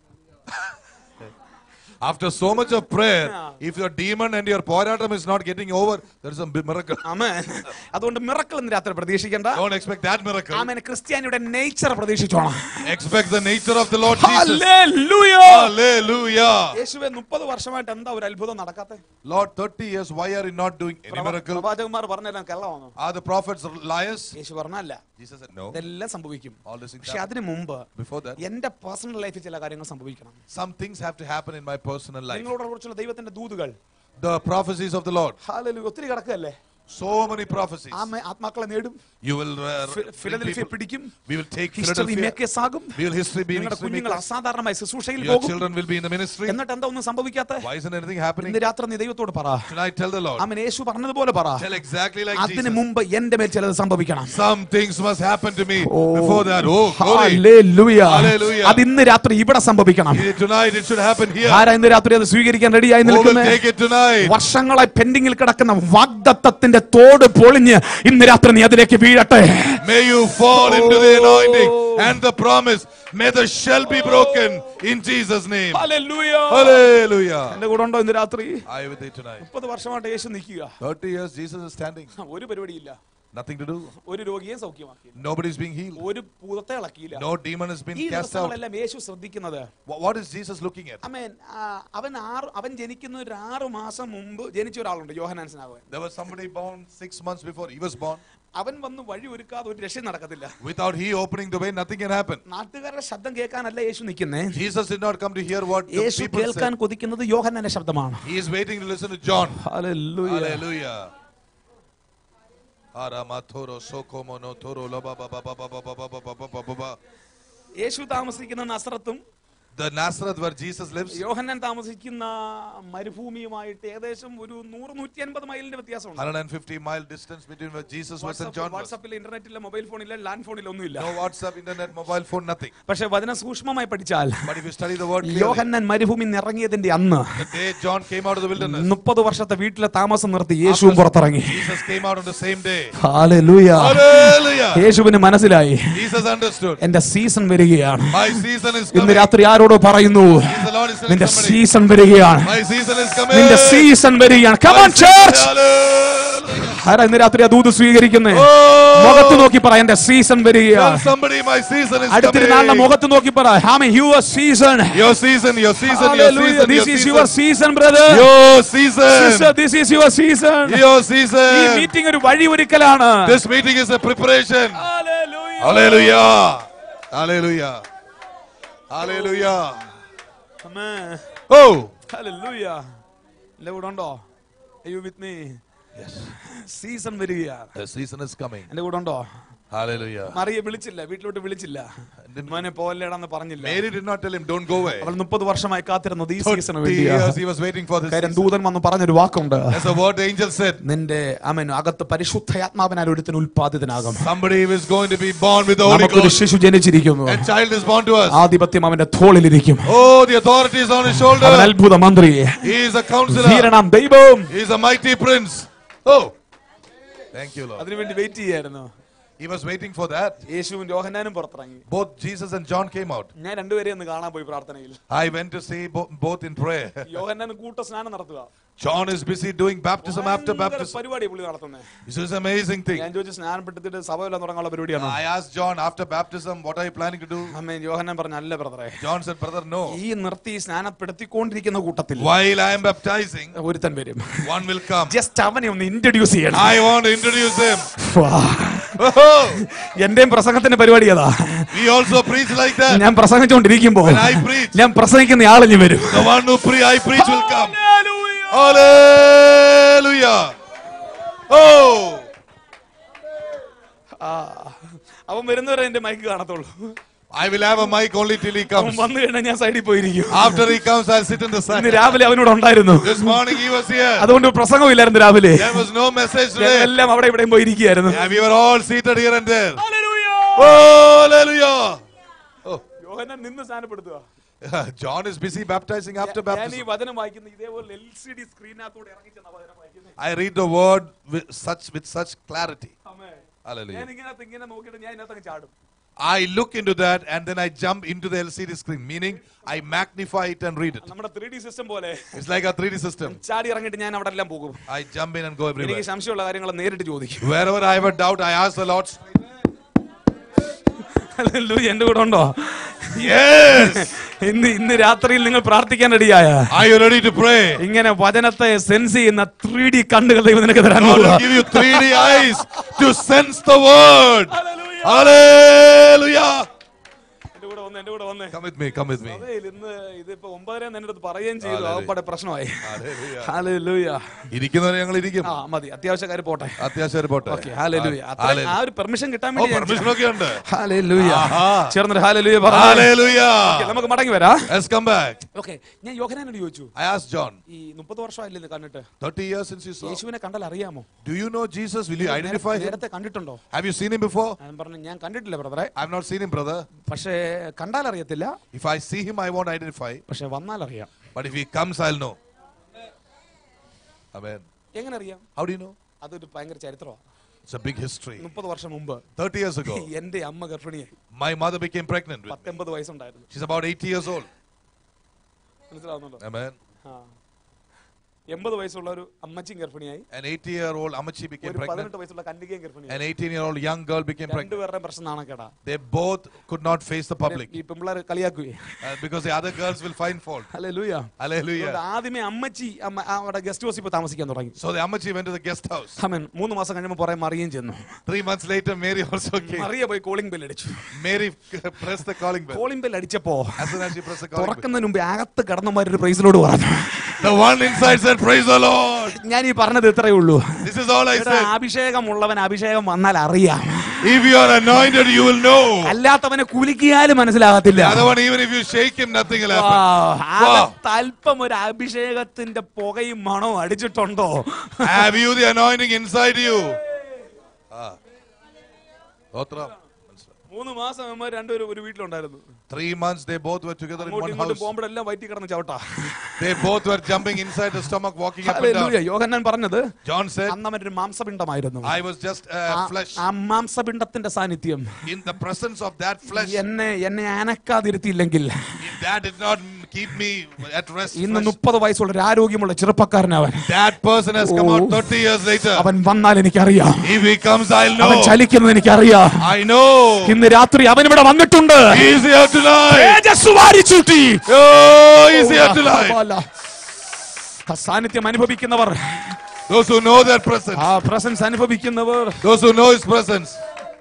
After so much of prayer, Yeah. if your demon and your poratum is not getting over, there is a big miracle. ആമേൻ അതുകൊണ്ട് മിറക്കൾ ഇന്ന് രാത്രി പ്രതീക്ഷിക്കണ്ട Don't expect that miracle. ആമേൻ ക്രിസ്ത്യാനിയുടെ നേച്ചർ പ്രതീക്ഷിച്ചോണം Expect the nature of the Lord Jesus. Hallelujah. Hallelujah. യേശുവെ മുപ്പത് വർഷമായിട്ട് എന്താ ഒരു അത്ഭുതം നടക്കാത്തെ Lord, 30 years, why are you not doing any miracle? പ്രവാചകന്മാർ പറഞ്ഞെല്ലാം കള്ളമാണോ Are the prophets liars? യേശു പറഞ്ഞല്ല Jesus said, No. ഇതെല്ലാം സംഭവിക്കും All these things പക്ഷെ happen. അതിനു മുമ്പ് Before that, എന്റെ പേഴ്സണൽ ലൈഫിൽ ചില കാര്യങ്ങൾ സംഭവിക്കണം some things have to happen in my personal life. നിങ്ങളോട് കുറിച്ചുള്ള ദൈവത്തിന്റെ ദൂതുകൾ The prophecies of the Lord. ഹാലലു ഒത്തിരി കിടക്കല്ലേ So many prophecies. ആമേ ആത്മാക്കളെ നേടും You will uh, ഫി- bring ഫിലദൽഫിയ people- പിടിക്കും We will take history Philadelphia. Makers ആകും We will history be നിങ്ങളുടെ history കുഞ്ഞുങ്ങൾ makers. അസാധാരണമായ ശുശ്രൂഷയിൽ Your പോകും children will be in the ministry. എന്നിട്ട് എന്താ ഒന്നും സംഭവിക്കാത്ത Why isn't anything happening? ഇന്ന് രാത്രി നീ ദൈവത്തോട് പറ Tonight, tell the Lord. ആമൻ യേശു പറഞ്ഞതുപോലെ പറ Tell exactly like അതിന് Jesus. മുമ്പ് എന്റെ മേൽ ചിലത് സംഭവിക്കണം Some things must happen to me before that. Oh, glory. Hallelujah. Hallelujah. അത് ഇന്ന് രാത്രി ഇവിടെ സംഭവിക്കണം Tonight it should happen here. ആരാ ഇന്ന് രാത്രി അത് സ്വീകരിക്കാൻ റെഡിയായി Who will നിൽക്കുന്നത് take it tonight? വർഷങ്ങളായി പെൻഡിങ്ങിൽ കിടക്കുന്ന വാഗ്ദത്തത്തിന്റെ തോട് പൊളിഞ്ഞ് ഇന്ന് രാത്രി നീ അതിലേക്ക് വീഴട്ടെ May you fall into the anointing and the promise. May the shell be broken in Jesus' name. Hallelujah. Hallelujah. എന്റെ കൂടെ ഉണ്ടോ ഇന്ന് രാത്രി I with thee tonight. മുപ്പത് വർഷമായിട്ട് യേശു നിൽക്കുക 30 years Jesus is standing. ഒരു പരിപാടിയില്ല Nothing to do. ഒരു രോഗിയെ സൗഖ്യമാക്കി Nobody's being healed. ഒരു ഭൂതത്തെ ഇളക്കിയില്ല No demon has been ഈ cast out. ദിവസങ്ങളെല്ലാം യേശു ശ്രദ്ധിക്കുന്നത് Wha- What is Jesus looking at? അമേൻ അവൻ ആറ് അവൻ ജനിക്കുന്ന ഒരു ആറ് മാസം മുമ്പ് ജനിച്ച ഒരാളുണ്ട് യോഹനാൻ സ്നാപകൻ There was somebody born six months before he was born. അവൻ വന്ന് വഴി ഒരുക്കാതെ ഒരു രക്ഷ നടക്കത്തില്ല Without he opening the way, nothing can happen. നാട്ടുകാരുടെ ശബ്ദം കേൾക്കാനല്ല യേശു നിൽക്കുന്നേ Jesus did not come to hear what the Yeshu people കേൾക്കാൻ said. കൊതിക്കുന്നത് യോഹന്നാന്റെ ശബ്ദമാണ് He is waiting to listen to John. Hallelujah. Hallelujah. Aramatoro sokomono toro loba ba ba ba ba ba ba ba ba ba ba ba ba. യേശു താമസിക്കുന്ന നസ്രത്തും The Nazareth where Jesus lives, യോഹന്നാൻ താമസിക്കുന്ന മരുഭൂമിയുമായിട്ട് ഏകദേശം ഒരു നൂറ് നൂറ്റി അൻപത് മൈലിന്റെ വ്യത്യാസമുണ്ട് 150 mile distance between where Jesus was and John was. വാട്സാപ്പിൽ ഇന്റർനെറ്റിലെ mobile ഫോണില്ല land ഫോണിൽ ഒന്നുമില്ല No WhatsApp, internet, mobile phone, nothing. പക്ഷെ വചനം സൂക്ഷ്മമായി പഠിച്ചാൽ But if you study the word clearly, യോഹന്നാൻ മരുഭൂമി ഇറങ്ങിയതിന്റെ അന്ന് the day John came out of the wilderness, മുപ്പത് വർഷത്തെ വീട്ടിലെ താമസം നിർത്തി യേശുവും പുറത്തിറങ്ങി Jesus came out on the same day. Hallelujah. Hallelujah. യേശുവിന് മനസ്സിലായി Jesus understood. എന്റെ സീസൺ വരികയാണ് My season is ഇന്ന് coming. രാത്രി ആരോടോ പറയുന്നു He's the Lord is telling നിന്റെ somebody. സീസൺ വരികയാണ് My season is coming. നിന്റെ സീസൺ വരികയാണ് My come on season- church Hallelujah. ആരാ ഇന്ന് രാത്രി ആ ദൂത് സ്വീകരിക്കുന്നേ Oh. മുഖത്ത് നോക്കി പറ എന്റെ സീസൺ Tell വരികയാണ് somebody my season is അടുത്തിരുന്നാളുടെ coming. മുഖത്ത് നോക്കി പറ ഹാമി your season Your season, your season, your season, this your is your season. Season brother Your season. This is your season Your ഈ season. മീറ്റിംഗ് ഒരു വഴി ഒരുക്കലാണ് This meeting is a preparation. Hallelujah. Hallelujah. Hallelujah. Hallelujah. Amen. Oh. Hallelujah. എന്റെ കൂടെ ഉണ്ടോ അയ്യോ with me Yes. Season വരികയാണ് The season is coming. എന്റെ കൂടെ ഉണ്ടോ Hallelujah. മറിയെ വിളിച്ചില്ല വീട്ടിലോട്ട് വിളിച്ചില്ല മോനെ പോവല്ലേടാന്ന് പറഞ്ഞില്ല Mary did not tell him, don't go away. അവൾ മുപ്പത് വർഷമായി കാത്തിരുന്നത് ഈ സീസണ് 30 years വേണ്ടിയാണ് he was waiting for this കാര്യം season. ദൂതൻ വന്ന് പറഞ്ഞൊരു വാക്കുണ്ട് That's a word the angel said. നിന്റെ അമൻ അകത്ത് പരിശുദ്ധയാത്മാവിനാൽ ഒരുത്തിന് ഉൽപാദിതനാകും Somebody is going to be born with the Holy നമുക്കൊരു Ghost. ശിശു ജനിച്ചിരിക്കുന്നു A child is born to us. ആധിപത്യം അവന്റെ തോളിലിരിക്കും Oh, the authority is on his അവൻ shoulder. അത്ഭുത മന്ത്രി He is a counselor. ധീരനാം ദൈവവും He is a mighty prince. Oh. Thank you, Lord. അതിനുവേണ്ടി wait ചെയ്യായിരുന്നു He was waiting for that. യേശുവും യോഹന്നാനും പുറത്തിറങ്ങി Both Jesus and John came out. ഞാൻ രണ്ടുപേരെയും ഒന്ന് കാണാൻ പോയി പ്രാർത്ഥനയിൽ I went to see bo- both in prayer. യോഹന്നാൻ കൂട്ട സ്നാനം നടത്തുക John is busy doing baptism after ഭയങ്കര baptism. പരിപാടി പുള്ളി നടത്തുന്നത് This is an amazing thing. ഞാൻ ചോദിച്ചു സ്നാനപ്പെടുത്തിട്ട് സഭ എല്ലാം തുടങ്ങാനുള്ള പരിപാടിയാണ് I asked John after baptism, what are you planning to do? അമ്മേ യോഹന്നാൻ പറഞ്ഞ അല്ല ബ്രദറെ John said, brother, no. ഈ നിർത്തി സ്നാനപ്പെടുത്തിക്കൊണ്ടിരിക്കുന്ന കൂട്ടത്തിൽ While I am baptizing, ഒരുത്തൻ വരും one will come. ജസ്റ്റ് അവനെ ഒന്ന് ഇൻട്രൊഡ്യൂസ് ചെയ്യണം I want to introduce him. വാ. Oh, എന്റെയും പ്രസംഗത്തിന്റെ പരിപാടി അതാ we also preach like that. ഞാൻ പ്രസംഗിച്ചുകൊണ്ടിരിക്കുമ്പോ When I preach, ഞാൻ പ്രസംഗിക്കുന്ന ആളിഞ്ഞു വരും the one who pre- I preach will come. Hallelujah. Oh, ആ, അവൻ വരുന്നവരെ എന്റെ മൈക്ക് കാണത്തുള്ളൂ I will have a mic only till he അവൻ comes. വന്നു കഴിഞ്ഞാൽ ഞാൻ സൈഡിൽ പോയിരിക്കും After he comes, I'll sit in the ഇന്ന് side. രാവിലെ അവനോട് ഉണ്ടായിരുന്നു This morning he was here. അതുകൊണ്ട് പ്രസംഗമില്ലായിരുന്നു രാവിലെ There was no message today. എല്ലാം അവിടെ ഇവിടെയും പോയിരിക്കുകയായിരുന്നു Yeah, we were all seated here and there. Hallelujah. Oh, hallelujah. Oh, യോഹന്നാൻ നിന്ന് സ്നാനപ്പെടുത്തുക John is busy baptizing after ഞാൻ ഈ baptism. വചനം വായിക്കുന്ന ഇതേപോലെ എൽ സി ഡി സ്ക്രീനകത്തൂടെ ഇറങ്ങി ചെന്ന വചനം വായിക്കുന്നത് I read the word with such with such clarity. Amen. Hallelujah. ഞാൻ ഇങ്ങനെ ഇങ്ങനെ നോക്കിയിട്ട് ഞാൻ ഇതിനകത്ത് അങ്ങ് ചാടും I look into that and then I jump into the LCD screen, meaning I magnify it and read it. നമ്മുടെ ത്രീ ഡി സിസ്റ്റം പോലെ It's like a 3D system. ചാടി ഇറങ്ങിയിട്ട് ഞാൻ അവിടെ എല്ലാം പോകും I jump in and go everywhere. എനിക്ക് സംശയമുള്ള കാര്യങ്ങൾ നേരിട്ട് ചോദിക്കും Wherever I have a doubt, I ask the Lord. Hallelujah. എന്റെ കൂടെ ഉണ്ടോ Yes! ഇന്ന് ഇന്ന് രാത്രിയിൽ നിങ്ങൾ പ്രാർത്ഥിക്കാൻ റെഡിയായ Are you ready to pray? ഇങ്ങനെ വചനത്തെ സെൻസ് ചെയ്യുന്ന ത്രീ ഡി കണ്ണുകൾ ദൈവം നിനക്ക് തരാൻ God പോകുക will give you 3D eyes to sense the word. Hallelujah! എന്റെ കൂടെ വന്ന് എന്റെ കൂടെ വന്ന് Come with me, come with me. സഭയിൽ ഇന്ന് ഇതിപ്പോ ഒമ്പതര എന്റെ അടുത്ത് പറയുകയും ചെയ്തു Hallelujah. അവപ്പടെ പ്രശ്നമായി Hallelujah. Hallelujah. ഇരിക്കുന്നവരെ ഞങ്ങൾ ഇരിക്കും ആ മതി അത്യാവശ്യക്കാർ പോട്ടെ അത്യാവശ്യം പോട്ടെ ഓക്കെ ഹാലലുയ ആ ഒരു പെർമിഷൻ കിട്ടാൻ ഓ വേണ്ടി ഞാൻ പെർമിഷൻ ഒക്കെ ഉണ്ട് ഹാലലുയ ആഹാ. ചേർന്നൊരു ഹാലലുയ പറഞ്ഞു Hallelujah. നമുക്ക് മടങ്ങി വരാം Let's come back. ഓക്കെ ഞാൻ യോഹനാനോട് ചോദിച്ചു I asked John, ഈ മുപ്പത് വർഷമായില്ലേ ഇത് കണ്ടിട്ട് 30 years since you saw. യേശുവിനെ കണ്ടാൽ അറിയാമോ Do you know Jesus? Will you identify him? നേരത്തെ കണ്ടിട്ടുണ്ടോ Have you seen him before? ഞാൻ പറഞ്ഞു ഞാൻ കണ്ടിട്ടില്ല ബ്രദറെ I've not seen him, brother. പക്ഷേ കണ്ടാൽ അറിയത്തില്ല If I see him, I won't identify. പക്ഷെ വന്നാൽ അറിയാം But if he comes, I'll know. Amen. എങ്ങനെ അറിയാം How do you know? അതൊരു ഭയങ്കര ചരിത്രമാണ് It's a big history. മുപ്പത് വർഷം മുമ്പ് 30 years ago, എന്റെ അമ്മ ഗർഭിണിയായി my mother became pregnant with me. പത്തൊമ്പത് വയസ്സുണ്ടായിരുന്നു She's about 80 years old. മനസ്സിലാവുന്നുണ്ടോ Amen. ആ. എൺപത് വയസ്സുള്ള ഒരു അമ്മച്ചിയും ഗർഭിണിയായി An 80 year old Amachi became ഒരു pregnant. പതിനെട്ട് വയസ്സുള്ള കന്യകയും ഗർഭിണിയായി An 18 year old young girl became pregnant. രണ്ടുപേരുടെ പ്രശ്നം നാണക്കേടാ They both could not face the public ഈ പെമ്പിള്ളേർ കളിയാക്കുകയെ uh, because the other girls will find fault. അല്ലെ ലൂയ Hallelujah. ആദ്യമേ അമ്മച്ചി അമ്മ അവിടെ ഗസ്റ്റ് ഹൗസിൽ പോയി താമസിക്കാൻ തുടങ്ങി So the Amachi went to the guest house. അമ്മൻ മൂന്ന് മാസം കഴിഞ്ഞപ്പോൾ പുറേ മറിയും ചെന്നു Three months later, Mary also came. മറിയ പോയി കോളിംഗ് ബെൽ അടിച്ചു Mary pressed the calling bell. Calling bell അടിച്ചപ്പോ As soon as she pressed the calling bell, തുറക്കുന്നതിന് മുമ്പ് അകത്ത് കിടന്നമാരൊരു പ്രൈസിലോട് പറഞ്ഞു the one inside said, Praise the Lord. ഞാൻ ഈ പറഞ്ഞത് ഇത്രയേ ഉള്ളൂ This is all I എടാ, said. അഭിഷേകമുള്ളവൻ അഭിഷേകം വന്നാൽ അറിയാം If you are anointed, you will know. അല്ലാത്തവനെ കുലുക്കിയാലും മനസ്സിലാകത്തില്ല The other one, even if you shake him, nothing will happen. ആ, അകത്ത് അല്പം ഒരു അഭിഷേകത്തിന്റെ പുകയും മണവും അടിച്ചിട്ടുണ്ടോ Have you the anointing inside you? Ah. Otra. മൂന്ന് മാസം അമ്മ രണ്ടുപേരും ഒരു വീട്ടിലുണ്ടായിരുന്നു Three months, they both were together in അങ്ങോട്ടും one ഇങ്ങോട്ടും house. പോകുമ്പോഴെല്ലാം വയറ്റി കിടന്ന് ചവിട്ടാ They both were jumping inside the stomach, walking up and down. ഹല്ലേലൂയ. യോഹന്നാൻ പറഞ്ഞത് John said, അന്ന് അവനൊരു മാംസപിണ്ഡമായിരുന്നു I was just ആ- uh, flesh. ആ മാംസപിണ്ഡത്തിന്റെ സാന്നിധ്യം In the presence of that flesh, എന്നെ എന്നെ അനക്കാതിരുത്തിയില്ലെങ്കിൽ if that did not keep me at rest, ഇന്ന് flesh, മുപ്പത് വയസ്സുള്ള ഒരു ആരോഗ്യമുള്ള ചെറുപ്പക്കാരനവൻ that person has come Oh. out 30 years later. അവൻ വന്നാൽ എനിക്കറിയാം If he comes, I'll അവൻ know. ചലിക്കുന്നത് എനിക്കറിയാം I know. ഇന്ന് രാത്രി അവൻ ഇവിടെ വന്നിട്ടുണ്ട് He is here tonight. Tejas വാരിച്ചൂട്ടി. Oh, he is here tonight. ആ സാന്നിധ്യം അനുഭവിക്കുന്നവർ Those who know that presence. ആ പ്രസൻസ് അനുഭവിക്കുന്നവർ Those who know his presence.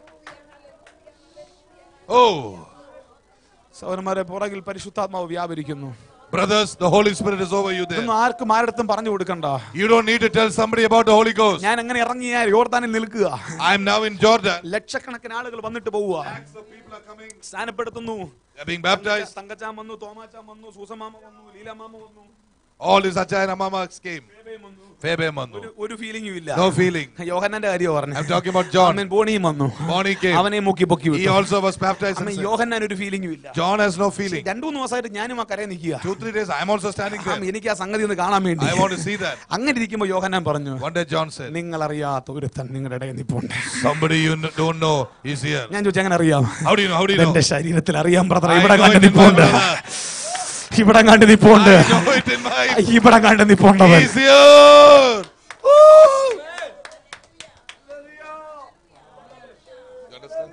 Oh, സൗരന്മാരെ പുറകിൽ പരിശുദ്ധാത്മാവ് വ്യാപരിക്കുന്നു brothers, the Holy Spirit is over you there. ഇതൊന്നും ആർക്കും ആരടുത്തും പറഞ്ഞു കൊടുക്കണ്ട You don't need to tell somebody about the Holy Ghost. ഞാൻ എങ്ങനെ ഇറങ്ങിയ യോർദാനിൽ നിൽക്കുക I'm now in Jordan. ലക്ഷക്കണക്കിന് ആളുകൾ വന്നിട്ട് പോവുക So people are coming. സ്ഥാനപ്പെടുത്തുന്നു They're being baptized. തങ്കച്ചാൻ വന്നു തോമാച്ചാൻ വന്നു സൂസമാമ വന്നു ലീലാമാമ വന്നു All his Acha and Amamas came. ബേബയും വന്നു. Febe Manu. ഒരു- ഒരു ഫീലിംഗും ഇല്ല No feeling. യോഹന്നാന്റെ കാര്യം പറഞ്ഞു I'm talking about John. അവൻ ബോണിയും വന്നു Bonnie came. അവനെ മുക്കി പൊക്കി He വിട്ടു also was baptized. അവൻ himself. യോഹന്നാൻ ഒരു ഫീലിംഗും ഇല്ല John has no feeling. രണ്ടു മൂന്ന് ദിവസമായിട്ട് ഞാനും ആ കരയെ നിൽക്കുക Two, three days, I'm also standing there. എനിക്ക് ആ സംഗതി ഒന്ന് കാണാൻ വേണ്ടി I want to see that. അങ്ങനെ ഇരിക്കുമ്പോ യോഹന്നാൻ പറഞ്ഞു One day John said, നിങ്ങൾ അറിയാത്ത ഒരുത്തൻ നിങ്ങളുടെ ഇടയിൽ നിപ്പുണ്ട് Somebody you kn- don't know is here. ഞാൻ ചോദിച്ചു അങ്ങനെ അറിയാം How do you know? How do you know? എന്റെ ശരീരത്തിൽ അറിയാം ബ്രദർ I ഇവിടെ know കണ്ട് it in my നിപ്പുണ്ട് brother. ഇവിടെ കണ്ട് നിപ്പുണ്ട് I know it in my. ഇവിടെ കണ്ട് നിപ്പുണ്ടവൻ He's here. Woo! You understand?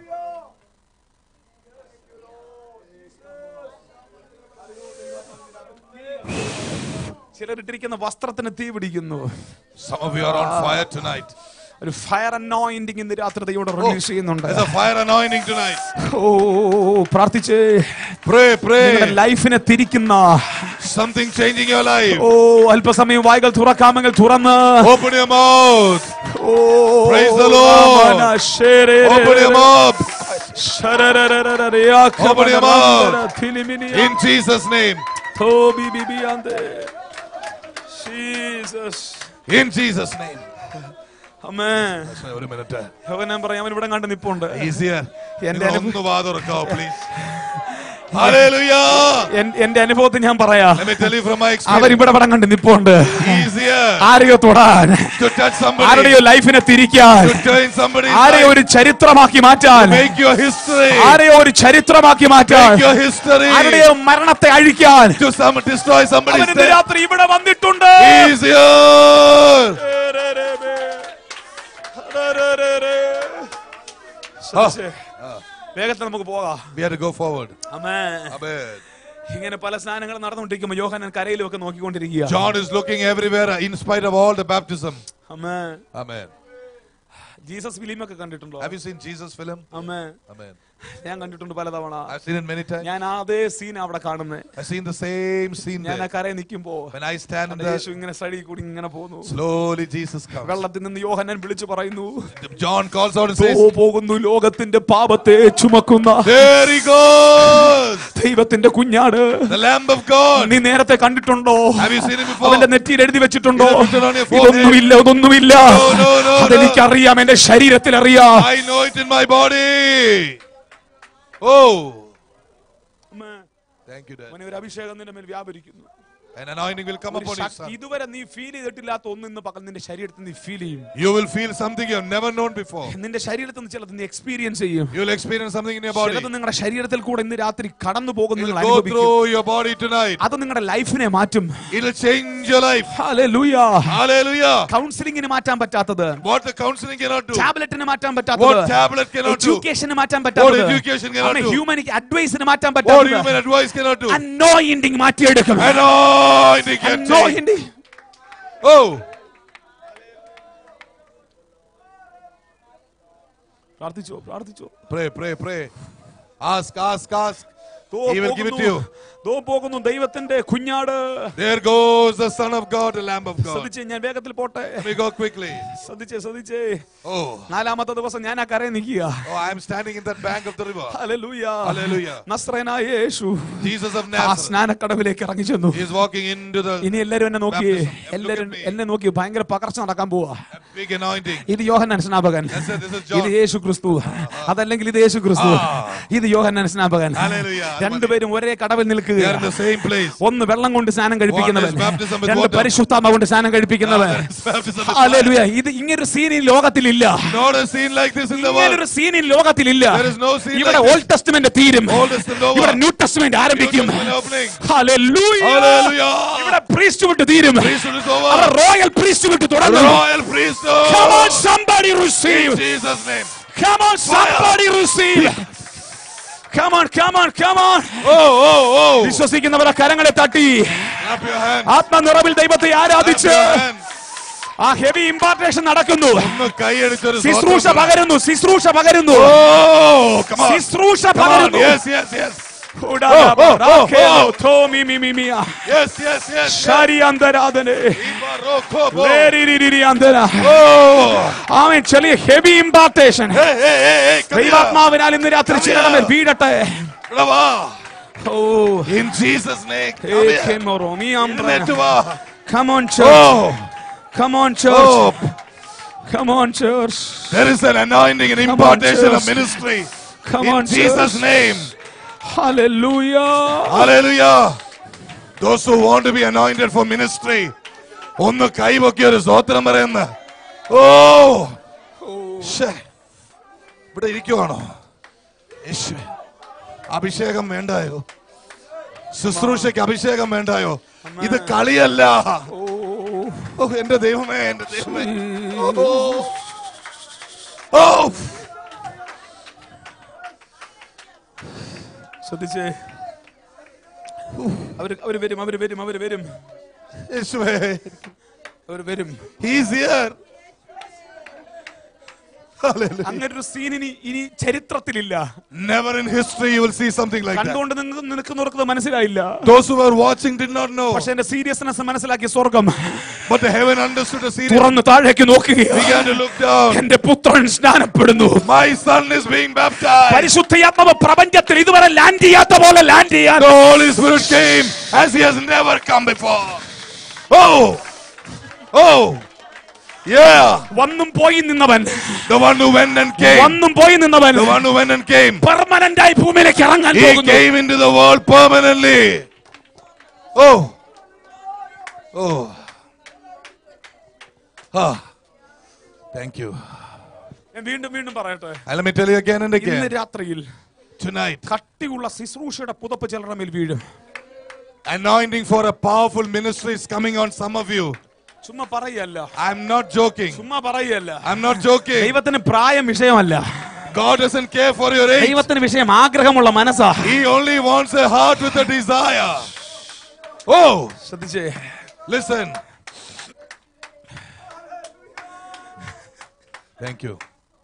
ചിലരിട്ടിരിക്കുന്ന വസ്ത്രത്തിന് തീ പിടിക്കുന്നു Some of you are on fire tonight. ഒരു ഫയർ അനോയിന്റിങ് ഇന്ന് രാത്രി ദൈവം റിലീസ് ചെയ്യുന്നുണ്ട് There's a fire anointing tonight. Oh പ്രാർത്ഥിച്ചേ Pray, നിങ്ങളുടെ pray. ലൈഫിനെ തിരിക്കുന്ന Something changing your life. ഓ അല്പസമയം വായികൾ തുറക്കാമെങ്കിൽ തുറന്ന് Open your mouth. ഓ Praise the Lord. മന ശേരേ Open your mouth. ശരരരരരരയാ Open your കമനമന്തര mouth. തിലിമിനിയ In Jesus' name. തോബി ബിബിയാന്തേ. Jesus. In Jesus' name. Amen. ഒരു മിനിറ്റ് അവൻ ഞാൻ പറയാം അവൻ ഇവിടെ കണ്ട് നിപ്പുണ്ട് ഈസിയർ എന്റെ അനുഭവം- ഒന്ന് വാതുറക്കാവോ പ്ലീസ് Hallelujah. എൻ- എന്റെ അനുഭവത്തിൽ ഞാൻ പറയാ Let me tell you from my അവൻ experience. ഇവിടെ പടം കണ്ട് നിപ്പുണ്ട് Easier ആരെയോ തൊടാൻ to touch somebody, ആരുടെയോ ലൈഫിനെ തിരിക്കാൻ to turn somebody's ആരെയോ life, ഒരു ചരിത്രമാക്കി മാറ്റാൻ make your history, ആരെയോ ഒരു ചരിത്രമാക്കി മാറ്റാൻ make your history, ആരുടെയോ മരണത്തെ അഴിക്കാൻ to some destroy somebody's അവൻ ഇന്ന് death. രാത്രി ഇവിടെ വന്നിട്ടുണ്ട് Easier. ശ്രദ്ധിച്ചേ. വേഗത്തിൽ നമുക്ക് പോകാം We have to go forward. അമ്മേ Amen. ഇങ്ങനെ പല സ്നാനങ്ങൾ നടന്നുകൊണ്ടിരിക്കുമ്പോ യോഹനൻ കരയിലും ഒക്കെ നോക്കിക്കൊണ്ടിരിക്കുക John is looking everywhere in spite of all the baptism. അമ്മേ Amen. ജീസസ് ഫിലിം ഒക്കെ കണ്ടിട്ടുണ്ടോ Have you seen Jesus film? അമ്മേ Amen. ഞാൻ കണ്ടിട്ടുണ്ട് പലതവണ I've seen it many times. ഞാൻ അതേ സീൻ അവിടെ കാണുന്നത് I've seen the same scene ഞാൻ ആ there. കരയിൽ നിൽക്കുമ്പോ When I stand in അവിടെ യേശു the ഇങ്ങനെ സൈഡിൽ കൂടി ഇങ്ങനെ പോകുന്നു slowly Jesus comes. വെള്ളത്തിൽ നിന്ന് യോഹനൻ വിളിച്ചു പറയുന്നു John calls out and "though says, പോകുന്നു ലോകത്തിന്റെ പാപത്തെ ചുമക്കുന്ന There he goes! ദൈവത്തിന്റെ കുഞ്ഞാട് The Lamb of God! നീ നേരത്തെ കണ്ടിട്ടുണ്ടോ Have you seen him before? അവന്റെ നെറ്റിയിൽ എഴുതി വെച്ചിട്ടുണ്ടോ It is written on your forehead. ഇതൊന്നുമില്ല ഇതൊന്നുമില്ല No, no, no, no. അതെനിക്കറിയാം എന്റെ ശരീരത്തിൽ അറിയാം I know it in my body. Oh. Thank you, Dad. അവനെ ഒരു അഭിഷേകം നിന്റെ മേൽ വ്യാപരിക്കുന്നു An anointing will come ഒരു upon you, ശക്തി- son. ഇതുവരെ നീ ഫീൽ ചെയ്തിട്ടില്ലാത്ത ഒന്ന് ഇന്ന് പകൽ നിന്റെ ശരീരത്തിൽ നീ ഫീൽ ചെയ്യും You will feel something you have never known before. നിന്റെ ശരീരത്തിൽ നിന്ന് ചിലത് നീ എക്സ്പീരിയൻസ് ചെയ്യും You will experience something in your body. ചിലത് നിങ്ങളുടെ ശരീരത്തിൽ കൂടെ ഇന്ന് രാത്രി കടന്നു It പോകുന്ന will നിങ്ങൾ go അനുഭവിക്കും through your body tonight. അത് നിങ്ങളുടെ ലൈഫിനെ മാറ്റും It will change your life. ഹല്ലേലൂയ Hallelujah. കൗൺസിലിംഗിന് മാറ്റാൻ പറ്റാത്തത് What the counseling cannot do. ടാബ്ലറ്റിന് മാറ്റാൻ What പറ്റാത്തത് tablet cannot do. എഡ്യൂക്കേഷന് മാറ്റാൻ പറ്റാത്തത് education cannot do. ഹ്യൂമനിക് അഡ്വൈസിന് മാറ്റാൻ What പറ്റാത്തത് human advice cannot do. Anointing മാറ്റിയെടുക്കും Anointing can change. Anointing Oh. പ്രാർത്ഥിച്ചോ പ്രാർത്ഥിച്ചോ Pray, pray, pray. Ask, ask, ask. ദോ He will give it to പോകുന്നു, you. ദോ പോകുന്നു ദൈവത്തിന്റെ കുഞ്ഞാട് There goes the Son of God, the Lamb of God. ശ്രദ്ധിച്ചേ ഞാൻ വേഗത്തിൽ പോട്ടെ Let me go quickly. ശ്രദ്ധിച്ചേ ശ്രദ്ധിച്ചേ Oh. നാലാമത്തെ ദിവസം ഞാൻ ആ കരയെ നിൽക്കുക Oh, I am standing in that bank of the river. ഹല്ലേലൂയ Hallelujah. നസ്രയനായ യേശു Jesus of ആ Nazareth. സ്നാനക്കടവിലേക്ക് ഇറങ്ങി ചെന്നു He is walking into the ഇനി എല്ലാരും എന്നെ നോക്കി Baptism. Look എല്ലാരും at me. എന്നെ നോക്കി ഭയങ്കര പകർച്ച നടക്കാൻ പോവാ big anointing. ഇത് യോഹന്നാൻ സ്നാപകൻ That's it. This is ഇത് John. യേശു ക്രിസ്തു അതല്ലെങ്കിൽ ഇത് യേശു ക്രിസ്തു ഇത് യോഹന്നാൻ സ്നാപകൻ Hallelujah. രണ്ടുപേരും ഒരേ കടവിൽ നിൽക്കുക They are in the same place. ഒന്ന് വെള്ളം കൊണ്ട് സ്നാനം കഴിപ്പിക്കുന്നവൻ One is baptism with രണ്ട് water. പരിശുദ്ധാമ കൊണ്ട് സ്നാനം കഴിപ്പിക്കുന്നവൻ There is baptism with ഹല്ലേലൂയ ഇത് ഇങ്ങനൊരു സീൻ ഈ ലോകത്തിലില്ല Not a scene like this in the world. ഇങ്ങനൊരു സീൻ ഈ ലോകത്തിലില്ല There is no scene ഇവിടെ like this. ഓൾഡ് ടെസ്റ്റ്മെന്റ് തീരും Old Testament over. ഇവിടെ ന്യൂ ടെസ്റ്റ്മെന്റ് ആരംഭിക്കും New Testament opening. ഹല്ലേലൂയ Hallelujah. ഇവിടെ പ്രീസ്റ്റ് വിട്ട് തീരും Priesthood is അവർ over. റോയൽ പ്രീസ്റ്റ് വിട്ട് തുടങ്ങും Royal priesthood. Come on somebody In receive Jesus' name. Come on somebody receive Come on come on come on Oh, oh, oh. വിശ്വസിക്കുന്നവരെ കരങ്ങളെ തട്ടി Clap your hands. ആത്മനിറവിൽ ദൈവത്തെ Clap ആരാധിച്ച് your hands. ആ heavy impartation നടക്കുന്നു ഒന്ന് കൈയടിച്ചൊരു ശുശ്രൂഷ സ്തോത്രം. പകരുന്നു ശുശ്രൂഷ പകരുന്നു Oh, come on. ശുശ്രൂഷ Come on. പകരുന്നു Yes, yes, yes. ഉടാല oh, oh, റാഖേലോ oh. തോമി മി മി Miya. Yes, yes, yes. yes. ശരി അന്തരാധനെ Ibarokobo. ലേരിരിരിരി അന്തര Oh. ആമേൻ ചെറിയ heavy impartation Hey, hey, hey, hey. Come here. ദൈവാത്മാവിനാൽ ഇന്ന് രാത്രി Come ചിലടമേൽ here. വീഴട്ടെ ഇവിടെ വാ. ഓ In Jesus' name. Hey Come here. കെമോറോ മി അംബ്ര എഴുന്നേറ്റ് വാ. Come on church Oh. Come on church Oh. Come on church There is an anointing and Come on, impartation of church. ministry. Come In on Jesus' church name. Hallelujah Hallelujah. Those who want to be anointed for ministry. ഒന്ന് കൈവൊക്കി ഒരു സ്തോത്രം പറയുന്ന ഓ ശ്ശേ. ഇവിടെ ഇരിക്കുവാണോ യേശുവേ. അഭിഷേകം വേണ്ടായോ ശുശ്രൂഷയ്ക്ക് അഭിഷേകം വേണ്ടായോ ഇത് കളിയല്ല ഓ എന്റെ ദൈവമേ എന്റെ ദൈവമേ ഓ. ഓ ശ്രദ്ധിച്ചേ അവര് അവര് വരും അവര് വരും അവര് വരും യേശുവേ അവര് വരും ഹീസ് ഹിയർ Hallelujah. അങ്ങനെ ഒരു സീൻ ഇനി ഇനി ചരിത്രത്തിലില്ല Never in history you will see something like that. കണ്ടുകൊണ്ട് നിങ്ങൾക്ക് നിൽക്കുന്നവർക്ക് മനസ്സിലായില്ല Those who were watching did not know. പക്ഷെ എന്റെ സീരിയസ്നെസ് മനസ്സിലാക്കിയ സ്വർഗം But the heaven understood the serious. തുറന്ന് താഴേക്ക് നോക്കുകയാണ് Began to look down. എന്റെ പുത്രൻ സ്നാനപ്പെടുന്നു My son is being baptized. പരിശുദ്ധയാത്മാവ് പ്രപഞ്ചത്തിൽ ഇതുവരെ ലാൻഡ് ചെയ്യാത്ത പോലെ ലാൻഡ് ചെയ്യാൻ The Holy Spirit came as he has never come before. Oh! Oh! Yeah! വന്നും പോയി നിന്നവൻ The one who went and came. വന്നും പോയി നിന്നവൻ The one who went and came. Permanent ആയി ഭൂമിയിലേക്ക് ഇറങ്ങാൻ He പോകുന്നു came into the world permanently. Oh! Oh! Ah! Thank you. ഞാൻ വീണ്ടും വീണ്ടും പറയട്ടെ And let me tell you again and ഇന്ന് again. രാത്രിയിൽ Tonight, കട്ടിയുള്ള ശുശ്രൂഷയുടെ പുതപ്പ് ചിലരുടെ മേൽ വീഴും anointing for a powerful ministry is coming on some of you. ചുമ്മാ പറയല്ല I'm not joking. ചുമ്മാ പറയല്ല I'm not joking. ദൈവത്തിന് പ്രായം വിഷയമല്ല God doesn't care for your age. ദൈവത്തിന് വിഷയം ആഗ്രഹമുള്ള മനസ്സാ He only wants a heart with a desire. Oh, ശ്രദ്ധിച്ചേ listen. Thank you.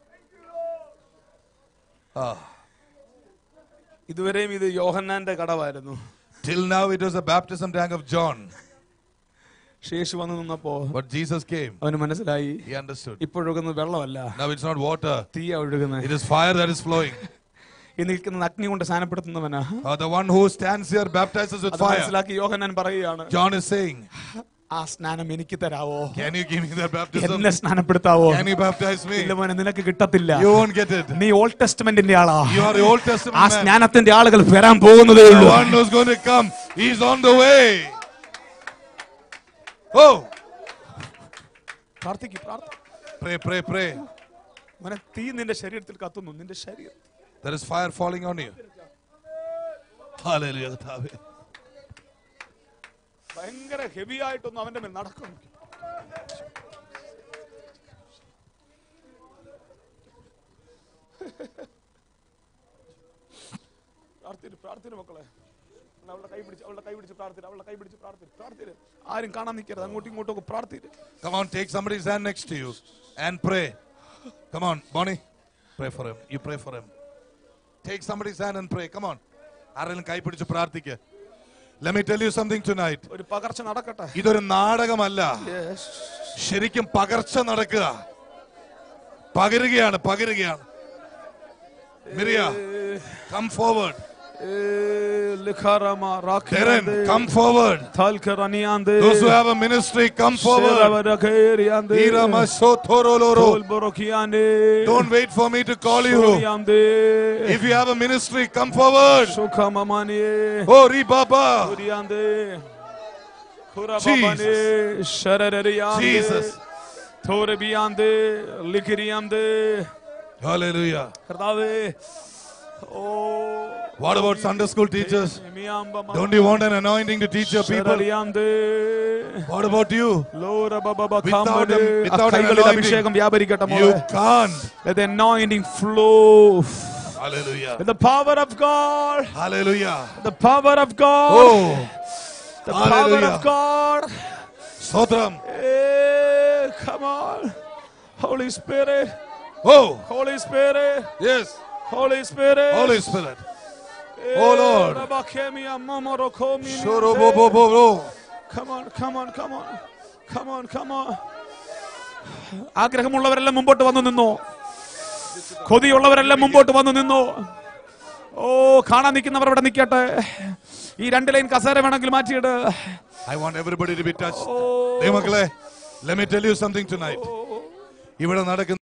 ഇതുവരെയും ഇത് യോഹന്നാന്റെ കടവായിരുന്നു Till now it was a baptism tank of John. ശേഷു വന്നു നിന്നപ്പോ But Jesus came. അവന് മനസ്സിലായി He understood. ഇപ്പോഴൊഴുകുന്നത് വെള്ളമല്ല Now it's not water. തീയ ഒഴുകുന്നത് It is fire that is flowing. ഈ നിൽക്കുന്നത് അഗ്നി കൊണ്ട് സ്നാനപ്പെടുത്തുന്നവനാ Uh, the one who stands here baptizes with അത് fire. മനസ്സിലാക്കി യോഹന്നാൻ പറയുകയാണ് John is saying, ആ സ്നാനം എനിക്ക് തരാവോ Can you give me that baptism? എന്നെ സ്നാനപ്പെടുത്താവോ Can you baptize me? ഇല്ല മോനെ നിനക്ക് കിട്ടത്തില്ല You won't get it. നീ ഓൾഡ് ടെസ്റ്റ്മെന്റിന്റെ ആളാ You are the Old Testament ആ man. സ്നാനത്തിന്റെ ആളുകൾ വരാൻ പോകുന്നതേ The ഉള്ളൂ one who's going to come, he's on the way. Oh, പ്രാർത്ഥിക്കും പ്രാർത്ഥന pray, pray, pray. മോനെ തീ നിന്റെ ശരീരത്തിൽ കത്തുന്നു നിന്റെ ശരീരം There is fire falling on you. Hallelujah. കർത്താവേ. ഭയങ്കര ഹെവി ആയിട്ടൊന്നും അവന്റെ മേൽ നടക്കും പ്രാർത്ഥിര് പ്രാർത്ഥിര് മക്കളെ അവളുടെ കൈ പിടിച്ച് അവളുടെ കൈ പിടിച്ച് പ്രാർത്ഥിര് അവളുടെ കൈ പിടിച്ച് പ്രാർത്ഥിര് പ്രാർത്ഥിര് ആരും കാണാൻ നിൽക്കരുത് അങ്ങോട്ടും ഇങ്ങോട്ടും ഒക്കെ പ്രാർത്ഥിര് Come on, take somebody's hand next to you and pray. Come on, Bonnie. Pray for him. You pray for him. Take somebody's hand and pray. Come on. ആരെങ്കിലും കൈ പിടിച്ച് പ്രാർത്ഥിക്ക് Let me tell you something tonight. ഒരു പകർച്ച നടക്കട്ടെ ഇതൊരു നാടകമല്ല ശരിക്കും പകർച്ച നടക്കുക പകരുകയാണ് പകരുകയാണ് മിറിയ come forward Darren, come forward. Those who have a ministry, come forward. Ira masotoroloro. Don't wait for me to call you. If you have a ministry, come forward. Oh, Ribaba. Jesus. Hallelujah. കർത്താവേ ഓ What about Sunday school teachers? Don't you want an anointing to teach your people? What about you? Without them- without an കൈകളിൽ anointing, അഭിഷേകം വ്യാപരിക്കട്ടെ You മോളെ can't. Let the anointing flow. Hallelujah. Let the power of God. Hallelujah. The power of God. Oh, the power hallelujah. of God. Sotram. Eh, come on. Holy Spirit. Oh, Holy Spirit. yes. Holy Spirit. Holy Spirit. Eh, Oh, Lord. Rabakemia momorokomi Shorobobobobo. Come on, come on, come on. Come on, come on. ആഗ്രഹമുള്ളവരെല്ലാം മുമ്പോട്ട് വന്നു നിന്നോ കൊതിയുള്ളവരെല്ലാം മുമ്പോട്ട് വന്നു നിന്നോ ഓ കാണാൻ നിൽക്കുന്നവർ അവിടെ നിൽക്കട്ടെ ഈ രണ്ട് ലൈൻ കസേര വേണമെങ്കിൽ മാറ്റിയിട് I want everybody to be touched. ദൈവമക്കളെ, let me tell you something tonight. ഇവിടെ നടക്കുന്ന